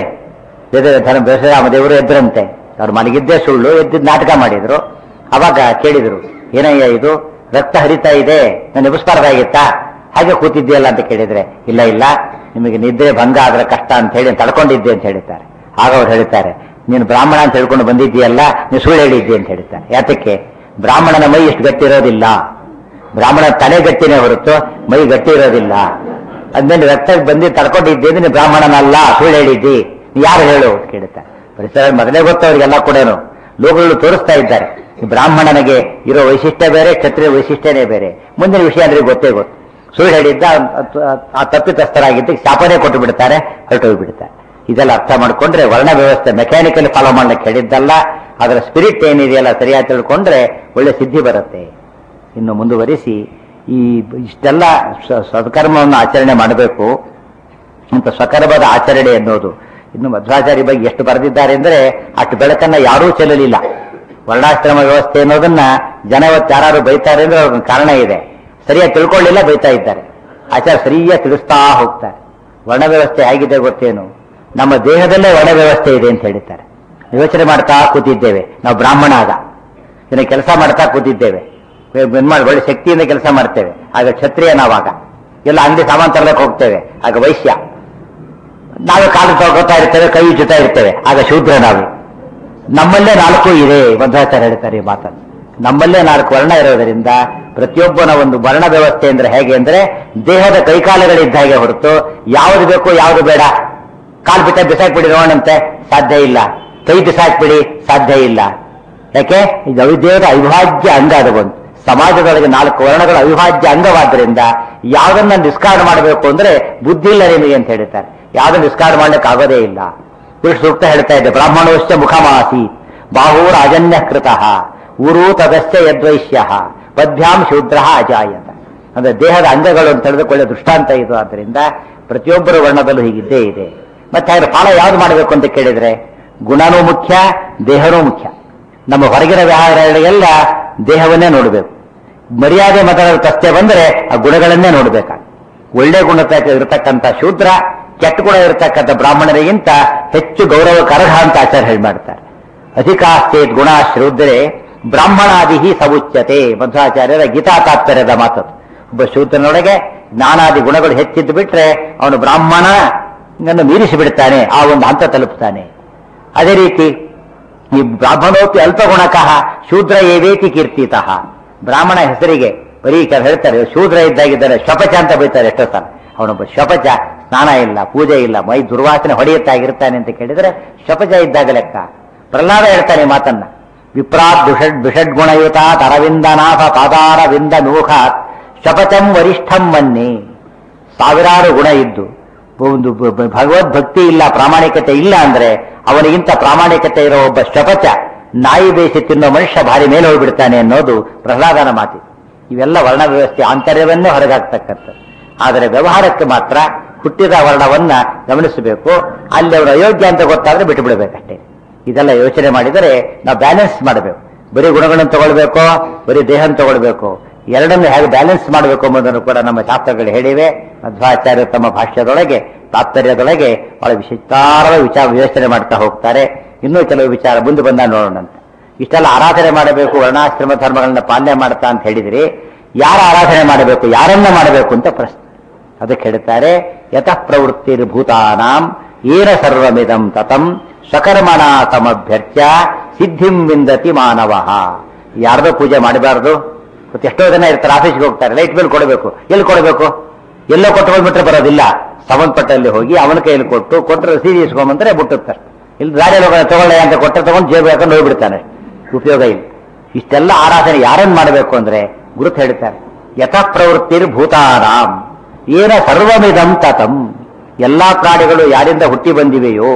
ಬೆಸರಾಮ ದೇವರು ಎದ್ರಂತೆ ಅವ್ರು ಮಲಗಿದ್ದೇ ಸುಳ್ಳು ಎದ್ದಿದ್ದು ನಾಟಕ ಮಾಡಿದ್ರು ಅವಾಗ ಕೇಳಿದ್ರು ಏನಯ್ಯ ಇದು ರಕ್ತ ಹರಿತಾ ಇದೆ ನಾನು ಎಬಸ್ಬಾರ್ದಾಗಿತ್ತಾ ಹಾಗೆ ಕೂತಿದ್ದೀಯಲ್ಲ ಅಂತ ಕೇಳಿದ್ರೆ ಇಲ್ಲ ಇಲ್ಲ ನಿಮಗೆ ನಿದ್ರೆ ಭಂಗ ಆದ್ರೆ ಕಷ್ಟ ಅಂತ ಹೇಳಿ ತಡ್ಕೊಂಡಿದ್ದೆ ಅಂತ ಹೇಳ್ತಾರೆ ಆಗ ಅವ್ರು ಹೇಳ್ತಾರೆ ನೀನು ಬ್ರಾಹ್ಮಣ ಅಂತ ಹೇಳ್ಕೊಂಡು ಬಂದಿದ್ದೀಯಲ್ಲ ನೀನು ಸುಳ್ಳು ಹೇಳಿದ್ದೆ ಅಂತ ಹೇಳ್ತಾರೆ ಯಾತಕ್ಕೆ ಬ್ರಾಹ್ಮಣನ ಮೈ ಇಷ್ಟು ಗಟ್ಟಿ ಇರೋದಿಲ್ಲ ಬ್ರಾಹ್ಮಣ ತಲೆ ಗಟ್ಟಿನೇ ಹೊರತು ಮೈ ಗಟ್ಟಿ ಇರೋದಿಲ್ಲ ಅದ್ಮೇಲೆ ರಕ್ತ ಬಂದು ತಡ್ಕೊಂಡಿದ್ದೆ ನೀನು ಬ್ರಾಹ್ಮಣನಲ್ಲ ಸುಳ್ಳು ಹೇಳಿದ್ದಿ ನೀ ಯಾರು ಹೇಳು ಅಂತ ಕೇಳುತ್ತಾರೆ ಪರಿಸರ ಮೊದಲೇ ಗೊತ್ತು ಅವರಿಗೆಲ್ಲ ಕೂಡ ಲೋಕಗಳು ತೋರಿಸ್ತಾ ಇದ್ದಾರೆ ಈ ಬ್ರಾಹ್ಮಣನಿಗೆ ಇರೋ ವೈಶಿಷ್ಟ್ಯ ಬೇರೆ ಕ್ಷತ್ರಿಯ ವೈಶಿಷ್ಟ್ಯನೇ ಬೇರೆ ಮುಂದಿನ ವಿಷಯ ಅಂದ್ರೆ ಗೊತ್ತೇ ಗೊತ್ತು ಸುಳ್ಳು ಹೇಳಿದ್ದ ಆ- ಆ ತಪ್ಪಿತಸ್ಥರಾಗಿದ್ದು ಶಾಪನೆ ಕೊಟ್ಟು ಬಿಡ್ತಾರೆ ಹೊರಟು ಬಿಡ್ತಾರೆ ಇದೆಲ್ಲ ಅರ್ಥ ಮಾಡ್ಕೊಂಡ್ರೆ ವರ್ಣ ವ್ಯವಸ್ಥೆ ಮೆಕ್ಯಾನಿಕಲ್ ಫಾಲೋ ಮಾಡ್ಲಿಕ್ಕೆ ಹೇಳಿದ್ದಲ್ಲ ಅದರ ಸ್ಪಿರಿಟ್ ಏನಿದೆಯಲ್ಲ ಸರಿಯಾಗಿ ತಿಳ್ಕೊಂಡ್ರೆ ಒಳ್ಳೆ ಸಿದ್ಧಿ ಬರುತ್ತೆ ಇನ್ನು ಮುಂದುವರಿಸಿ ಈ ಇಷ್ಟೆಲ್ಲ ಸ- ಸತ್ಕರ್ಮವನ್ನು ಆಚರಣೆ ಮಾಡಬೇಕು ಅಂತ ಸ್ವಕರ್ಮದ ಆಚರಣೆ ಅನ್ನೋದು ಇನ್ನು ಮಧ್ವಾಚಾರ್ಯ ಬಗ್ಗೆ ಎಷ್ಟು ಬರೆದಿದ್ದಾರೆ ಅಂದ್ರೆ ಅಷ್ಟು ಬೆಳಕನ್ನ ಯಾರೂ ಚೆಲ್ಲಲಿಲ್ಲ ವರ್ಣಾಶ್ರಮ ವ್ಯವಸ್ಥೆ ಅನ್ನೋದನ್ನ ಜನ ಇವತ್ತು ಯಾರು ಬೈತಾರೆ ಅಂದ್ರೆ ಅವ್ರಿಗೆ ಕಾರಣ ಇದೆ ಸರಿಯಾಗಿ ತಿಳ್ಕೊಳ್ಳಿಲ್ಲ ಬೈತಾ ಇದ್ದಾರೆ ಆಚಾರ ಸರಿಯಾಗಿ ತಿಳಿಸ್ತಾ ಹೋಗ್ತಾರೆ ವರ್ಣ ವ್ಯವಸ್ಥೆ ಹೇಗಿದೆ ಗೊತ್ತೇನು ನಮ್ಮ ದೇಹದಲ್ಲೇ ವರ್ಣ ವ್ಯವಸ್ಥೆ ಇದೆ ಅಂತ ಹೇಳ್ತಾರೆ ಯೋಚನೆ ಮಾಡ್ತಾ ಕೂತಿದ್ದೇವೆ ನಾವು ಬ್ರಾಹ್ಮಣ ಆಗ ಇದನ್ನ ಕೆಲಸ ಮಾಡ್ತಾ ಕೂತಿದ್ದೇವೆ ಏನ್ ಮಾಡಿ ಒಳ್ಳೆ ಶಕ್ತಿಯಿಂದ ಕೆಲಸ ಮಾಡ್ತೇವೆ ಆಗ ಕ್ಷತ್ರಿಯ ನಾವಾಗ ಎಲ್ಲ ಅಂಗಡಿ ಸಾಮಾನು ತರಲಿಕ್ಕೆ ಹೋಗ್ತೇವೆ ಆಗ ವೈಶ್ಯ ನಾವೇ ಕಾಲು ತೊಳ್ಕೊತಾ ಇರ್ತೇವೆ ಕೈ ಜುತ್ತಾ ಇರ್ತೇವೆ ಆಗ ಶೂದ್ರ ನಾವು ನಮ್ಮಲ್ಲೇ ನಾಲ್ಕು ಇದೆ ಮಧ್ವಾಚಾರ್ಯ ಹೇಳ್ತಾರೆ ಈ ಮಾತನ್ನು ನಮ್ಮಲ್ಲೇ ನಾಲ್ಕು ವರ್ಣ ಇರೋದರಿಂದ ಪ್ರತಿಯೊಬ್ಬನ ಒಂದು ವರ್ಣ ವ್ಯವಸ್ಥೆ ಅಂದ್ರೆ ಹೇಗೆ ಅಂದ್ರೆ ದೇಹದ ಕೈಕಾಲುಗಳಿದ್ದ ಹಾಗೆ ಹೊರತು ಯಾವುದು ಬೇಕು ಯಾವುದು ಬೇಡ ಕಾಲು ಬಿಟ್ಟ ಬಿಸಾಕ್ಬಿಡಿ ನೋಡಂತೆ ಸಾಧ್ಯ ಇಲ್ಲ ಕೈ ಬಿಸಾಕ್ಬಿಡಿ ಸಾಧ್ಯ ಇಲ್ಲ ಯಾಕೆ ಇದು ಅವಿದೇವದ ಅವಿಭಾಜ್ಯ ಅಂಗ ಅದು ಒಂದು ಸಮಾಜದೊಳಗೆ ನಾಲ್ಕು ವರ್ಣಗಳ ಅವಿಭಾಜ್ಯ ಅಂಗವಾದ್ದರಿಂದ ಯಾವುದನ್ನ ಡಿಸ್ಕಾರ್ಡ್ ಮಾಡಬೇಕು ಅಂದ್ರೆ ಬುದ್ಧಿ ಇಲ್ಲ ನಿಮಗೆ ಅಂತ ಹೇಳ್ತಾರೆ ಯಾವ್ದನ್ನ ಡಿಸ್ಕಾರ್ಡ್ ಮಾಡ್ಲಿಕ್ಕೆ ಆಗೋದೇ ಇಲ್ಲ ಪುರುಷ ಸೂಕ್ತ ಹೇಳ್ತಾ ಇದ್ದೆ ಬ್ರಾಹ್ಮಣೋಶ್ಚ ಮುಖಮಾಸಿ ಬಾಹೂರ್ ಅಜನ್ಯ ಕೃತಃ ಊರು ತದಸ್ಯ ಯದ್ವೈಶ್ಯ ಪದ್ಭ್ಯಾಂ ಶೂದ್ರ ಅಜಾಯತ ಅಂದ್ರೆ ದೇಹದ ಅಂಗಗಳು ಅಂತ ಹೇಳಿದ್ರೆ ದೃಷ್ಟಾಂತ ಇದು ಆದ್ದರಿಂದ ಪ್ರತಿಯೊಬ್ಬರ ವರ್ಣದಲ್ಲೂ ಹೀಗಿದ್ದೇ ಇದೆ ಮತ್ತೆ ಹಾಗೆ ಫಲ ಯಾವ್ದು ಮಾಡಬೇಕು ಅಂತ ಕೇಳಿದ್ರೆ ಗುಣನೂ ಮುಖ್ಯ ದೇಹನೂ ಮುಖ್ಯ ನಮ್ಮ ಹೊರಗಿನ ವ್ಯವಹಾರಗಳಿಗೆಲ್ಲ ದೇಹವನ್ನೇ ನೋಡಬೇಕು ಮರ್ಯಾದೆ ಮತದ ಪ್ರಶ್ನೆ ಬಂದರೆ ಆ ಗುಣಗಳನ್ನೇ ನೋಡಬೇಕಾಗ ಒಳ್ಳೆ ಗುಣ ಇರತಕ್ಕಂಥ ಶೂದ್ರ ಕೆಟ್ಟ ಗುಣ ಇರತಕ್ಕಂಥ ಬ್ರಾಹ್ಮಣರಿಗಿಂತ ಹೆಚ್ಚು ಗೌರವಕ್ಕೆ ಅರ್ಹ ಅಂತ ಆಚಾರ್ಯ ಹೇಳಿ ಮಾಡ್ತಾರೆ ಅಧಿಕಾಸ್ತೇತ್ ಗುಣ ಶ್ರೂದ್ರೆ ಬ್ರಾಹ್ಮಣಾದಿ ಸವುಚ್ಯತೆ ಮಧ್ವಾಚಾರ್ಯರ ಗೀತಾ ತಾತ್ಪರ್ಯದ ಮಾತು ಒಬ್ಬ ಶೂದ್ರನೊಳಗೆ ಜ್ಞಾನಾದಿ ಗುಣಗಳು ಹೆಚ್ಚಿದ್ದು ಬಿಟ್ರೆ ಅವನು ಬ್ರಾಹ್ಮಣ ಮೀರಿಸಿ ಬಿಡ್ತಾನೆ ಆ ಒಂದು ಹಂತ ತಲುಪ್ತಾನೆ ಅದೇ ರೀತಿ ಈ ಬ್ರಾಹ್ಮಣೋಪಿ ಅಲ್ಪ ಗುಣಕಃ ಶೂದ್ರ ಏವೇತಿ ಕೀರ್ತಿತಃ ಬ್ರಾಹ್ಮಣ ಹೆಸರಿಗೆ ಬರೀ ಕೆಲವು ಹೇಳ್ತಾರೆ ಶೂದ್ರ ಇದ್ದಾಗಿದ್ದಾರೆ ಶಪಚ ಅಂತ ಬೈತಾರೆ ಎಷ್ಟೋ ಸಲ ಅವನೊಬ್ಬ ಶಪಚ ಸ್ನಾನ ಇಲ್ಲ ಪೂಜೆ ಇಲ್ಲ ಮೈ ದುರ್ವಾಸನೆ ಹೊಡೆಯುತ್ತಾಗಿರ್ತಾನೆ ಅಂತ ಕೇಳಿದ್ರೆ ಶಪಚ ಇದ್ದಾಗ ಲೆಕ್ಕ ಪ್ರಹ್ಲಾದ ಹೇಳ್ತಾನೆ ಈ ಮಾತನ್ನ ವಿಪ್ರಾತ್ ದುಷಡ್ ದುಷಡ್ ಗುಣಯುತಾತ್ ಅರವಿಂದನಾಥ ಪಾದಾರವಿಂದ ನೂಖಾತ್ ಶಪಚಂ ವರಿಷ್ಠಂ ಮನ್ನಿ ಸಾವಿರಾರು ಗುಣ ಇದ್ದು ಒಂದು ಬ- ಬ- ಭಗವದ್ಭಕ್ತಿ ಇಲ್ಲ ಪ್ರಾಮಾಣಿಕತೆ ಇಲ್ಲ ಅಂದ್ರೆ ಅವನಿಗಿಂತ ಪ್ರಾಮಾಣಿಕತೆ ಇರೋ ಒಬ್ಬ ಶಪಚ ನಾಯಿ ಬೇಯಿಸಿ ತಿನ್ನೋ ಮನುಷ್ಯ ಭಾರಿ ಮೇಲೆ ಹೋಗ್ಬಿಡ್ತಾನೆ ಅನ್ನೋದು ಪ್ರಹ್ಲಾದನ ಮಾತಿ ಇವೆಲ್ಲ ವರ್ಣ ವ್ಯವಸ್ಥೆ ಆಂತರ್ಯವನ್ನೇ ಹೊರಗಾಗ್ತಕ್ಕಂಥದ್ದು ಆದರೆ ವ್ಯವಹಾರಕ್ಕೆ ಮಾತ್ರ ಹುಟ್ಟಿದ ವರ್ಣವನ್ನ ಗಮನಿಸಬೇಕು ಅಲ್ಲಿ ಅವರು ಅಯೋಗ್ಯ ಅಂತ ಗೊತ್ತಾದ್ರೆ ಬಿಟ್ಟು ಬಿಡಬೇಕಷ್ಟೇ ಇದೆಲ್ಲ ಯೋಚನೆ ಮಾಡಿದರೆ ನಾವು ಬ್ಯಾಲೆನ್ಸ್ ಮಾಡಬೇಕು ಬರೀ ಗುಣಗಳನ್ನು ತಗೊಳ್ಬೇಕು ಬರೀ ದೇಹ ತಗೊಳ್ಬೇಕು ಎರಡನ್ನು ಹೇಗೆ ಬ್ಯಾಲೆನ್ಸ್ ಮಾಡಬೇಕು ಎಂಬುದನ್ನು ಕೂಡ ನಮ್ಮ ಶಾಸ್ತ್ರಗಳು ಹೇಳಿವೆ ಮಧ್ವಾಚಾರ್ಯ ತಮ್ಮ ಭಾಷ್ಯದೊಳಗೆ ತಾತ್ಪರ್ಯದೊಳಗೆ ಬಹಳ ವಿಚಿತ್ತಾರದ ವಿಚಾರ ಯೋಚನೆ ಮಾಡ್ತಾ ಹೋಗ್ತಾರೆ ಇನ್ನೂ ಕೆಲವು ವಿಚಾರ ಮುಂದೆ ಬಂದ ನೋಡೋಣಂತೆ ಇಷ್ಟೆಲ್ಲ ಆರಾಧನೆ ಮಾಡಬೇಕು ವರ್ಣಾಶ್ರಮ ಧರ್ಮಗಳನ್ನ ಪಾಲನೆ ಮಾಡ್ತಾ ಅಂತ ಹೇಳಿದ್ರಿ ಯಾರ ಆರಾಧನೆ ಮಾಡಬೇಕು ಯಾರನ್ನ ಮಾಡಬೇಕು ಅಂತ ಪ್ರಶ್ನೆ ಅದಕ್ಕೆ ಹೇಳ್ತಾರೆ ಯತಃ ಪ್ರವೃತ್ತಿರ್ಭೂತಾನಾಂ ಏನ ಸರ್ವಮಿದಂ ತತಂ ಸ್ವಕರ್ಮಣ ತಮಭ್ಯರ್ಚ್ಯ ಸಿದ್ಧಿಂ ವಿಂದತಿ ಮಾನವ ಯಾರ್ದೋ ಪೂಜೆ ಮಾಡಬಾರ್ದು ಮತ್ತೆ ಎಷ್ಟೋ ಜನ ಇರ್ತಾರೆ ಆಫೀಸ್ಗೆ ಹೋಗ್ತಾರೆ ಲೈಟ್ ಬಿಲ್ ಕೊಡಬೇಕು ಎಲ್ಲಿ ಕೊಡಬೇಕು ಎಲ್ಲೋ ಕೊಟ್ಟು ಬಂದ್ಬಿಟ್ರೆ ಬರೋದಿಲ್ಲ ಸಂಬಂಧಪಟ್ಟಲ್ಲಿ ಹೋಗಿ ಅವನ ಕೈಯಲ್ಲಿ ಕೊಟ್ಟು ಕೊಟ್ಟರೆ ರಸೀದಿ ಇಸ್ಕೊಂಬಂದ್ರೆ ಬಿಟ್ಟುತ್ತೆ ಇಲ್ಲಿ ಗಾಡಿಯಲ್ಲಿ ಹೋಗೋಣ ತಗೊಳ್ಳೆ ಅಂತ ಕೊಟ್ಟರೆ ತಗೊಂಡು ಜೇಬು ಹಾಕೊಂಡು ಹೋಗ್ಬಿಡ್ತಾನೆ ಉಪಯೋಗ ಇಲ್ಲ ಇಷ್ಟೆಲ್ಲ ಆರಾಧನೆ ಯಾರನ್ನು ಮಾಡಬೇಕು ಅಂದ್ರೆ ಗುರುತು ಹೇಳ್ತಾರೆ ಯಥಾ ಪ್ರವೃತ್ತಿರ್ ಭೂತಾನಾಂ ಏನ ಸರ್ವಮಿದಂ ತತಂ ಎಲ್ಲಾ ಪ್ರಾಣಿಗಳು ಯಾರಿಂದ ಹುಟ್ಟಿ ಬಂದಿವೆಯೋ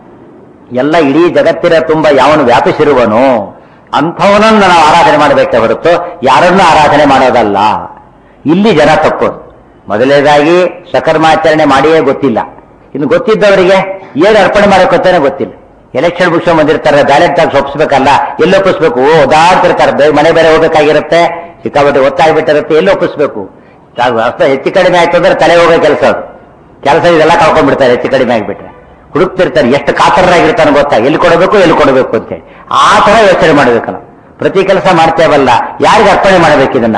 ಎಲ್ಲ ಇಡೀ ಜಗತ್ತಿನ ತುಂಬ ಯಾವನು ವ್ಯಾಪಿಸಿರುವನೋ ಅಂಥವನನ್ನು ನಾವು ಆರಾಧನೆ ಮಾಡಬೇಕೇ ಹೊರತು ಯಾರನ್ನೂ ಆರಾಧನೆ ಮಾಡೋದಲ್ಲ ಇಲ್ಲಿ ಜನ ತಪ್ಪೋದು ಮೊದಲನೇದಾಗಿ ಸಕರ್ಮಾಚರಣೆ ಮಾಡಿಯೇ ಗೊತ್ತಿಲ್ಲ ಇನ್ನು ಗೊತ್ತಿದ್ದವರಿಗೆ ಏನು ಅರ್ಪಣೆ ಮಾಡೋಕ್ಕಂತಾನೆ ಗೊತ್ತಿಲ್ಲ ಎಲೆಕ್ಷನ್ ಮುಗಿಸ್ಕೊಂಡ್ ಬಂದಿರ್ತಾರೆ ಬ್ಯಾಲೆಟ್ ತಾಗಿ ಒಪ್ಪಿಸ್ಬೇಕಲ್ಲ ಎಲ್ಲಿ ಒಪ್ಪಿಸ್ಬೇಕು ಓ ಓದಾಡ್ತಿರ್ತಾರೆ ಬೇಗ ಮನೆ ಬೇರೆ ಹೋಗ್ಬೇಕಾಗಿರುತ್ತೆ ಸಿಕ್ಕಾಪಟ್ಟೆ ಒತ್ತಾಗ್ಬಿಟ್ಟಿರುತ್ತೆ ಎಲ್ಲಿ ಒಪ್ಪಿಸ್ಬೇಕು ತಾವು ಅರ್ಥ ಹೆಚ್ಚು ಕಡಿಮೆ ಆಯ್ತು ಅಂದ್ರೆ ತಲೆ ಹೋಗೋ ಕೆಲಸ ಅದು ಕೆಲಸ ಇದೆಲ್ಲ ಕಳ್ಕೊಂಡ್ಬಿಡ್ತಾರೆ ಹೆಚ್ಚು ಕಡಿಮೆ ಆಗಿಬಿಟ್ರೆ ಹುಡುಕ್ತಿರ್ತಾರೆ ಎಷ್ಟು ಕಾತರರಾಗಿರ್ತಾನೆ ಗೊತ್ತಾ ಎಲ್ಲಿ ಕೊಡಬೇಕು ಎಲ್ಲಿ ಕೊಡಬೇಕು ಅಂತೇಳಿ ಆ ತರ ಯೋಚನೆ ಮಾಡಬೇಕು ನಾವು ಪ್ರತಿ ಕೆಲಸ ಮಾಡ್ತೇವಲ್ಲ ಯಾರಿಗೆ ಅರ್ಪಣೆ ಮಾಡಬೇಕು ಇದನ್ನ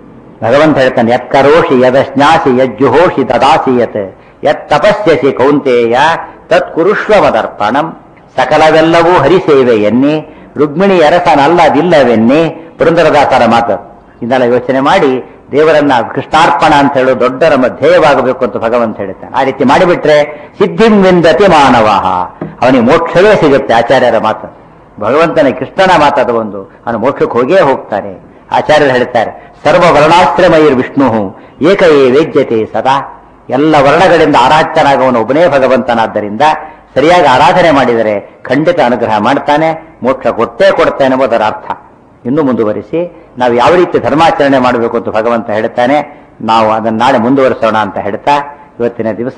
ಭಗವಂತ ಹೇಳ್ತಾನೆ ಯತ್ ಕರೋಷಿ ಯದಶ್ನಾಸಿ ಯಜ್ಜುಹೋಷಿ ದದಾಸಿ ಯತ್ ಯತ್ ತಪಸ್ಯಸಿ ಕೌಂತೇಯ ತತ್ ಕುರುಷ್ವ ಮದರ್ಪಣಂ ಸಕಲವೆಲ್ಲವೂ ಹರಿಸೇವೆ ಎನ್ನಿ ರುಕ್ಮಿಣಿ ಅರಸನಲ್ಲದಿಲ್ಲವೆನ್ನಿ ಪುರಂದರದಾಸರ ಮಾತು ಇದನ್ನೆಲ್ಲ ಯೋಚನೆ ಮಾಡಿ ದೇವರನ್ನ ಕೃಷ್ಣಾರ್ಪಣ ಅಂತ ಹೇಳೋ ದೊಡ್ಡ ನಮ್ಮ ಧ್ಯೇಯವಾಗಬೇಕು ಅಂತ ಭಗವಂತ ಹೇಳ್ತಾನೆ ಆ ರೀತಿ ಮಾಡಿಬಿಟ್ರೆ ಸಿದ್ಧಿಂ ವಿಂದತಿ ಮಾನವ ಅವನಿಗೆ ಮೋಕ್ಷವೇ ಸಿಗುತ್ತೆ ಆಚಾರ್ಯರ ಮಾತು ಭಗವಂತನ ಕೃಷ್ಣನ ಮಾತಾದ ಒಂದು ಅವನು ಮೋಕ್ಷಕ್ಕೆ ಹೋಗೇ ಹೋಗ್ತಾನೆ ಆಚಾರ್ಯರು ಹೇಳ್ತಾರೆ ಸರ್ವ ವರ್ಣಾಶ್ರಮೈರ್ ವಿಷ್ಣು ಏಕ ಏ ವೇದ್ಯತೆ ಸದಾ ಎಲ್ಲ ವರ್ಣಗಳಿಂದ ಆರಾಧ್ಯನಾಗುವನು ಒಬ್ಬನೇ ಭಗವಂತನಾದ್ದರಿಂದ ಸರಿಯಾಗಿ ಆರಾಧನೆ ಮಾಡಿದರೆ ಖಂಡಿತ ಅನುಗ್ರಹ ಮಾಡ್ತಾನೆ ಮೋಕ್ಷ ಕೊಟ್ಟೇ ಕೊಡ್ತಾನೆ ಎಂಬುದರ ಅರ್ಥ ಇನ್ನು ಮುಂದುವರಿಸಿ ನಾವು ಯಾವ ರೀತಿ ಧರ್ಮಾಚರಣೆ ಮಾಡಬೇಕು ಅಂತ ಭಗವಂತ ಹೇಳ್ತಾನೆ ನಾವು ಅದನ್ನು ನಾಳೆ ಮುಂದುವರಿಸೋಣ ಅಂತ ಹೇಳ್ತಾ ಇವತ್ತಿನ ದಿವಸ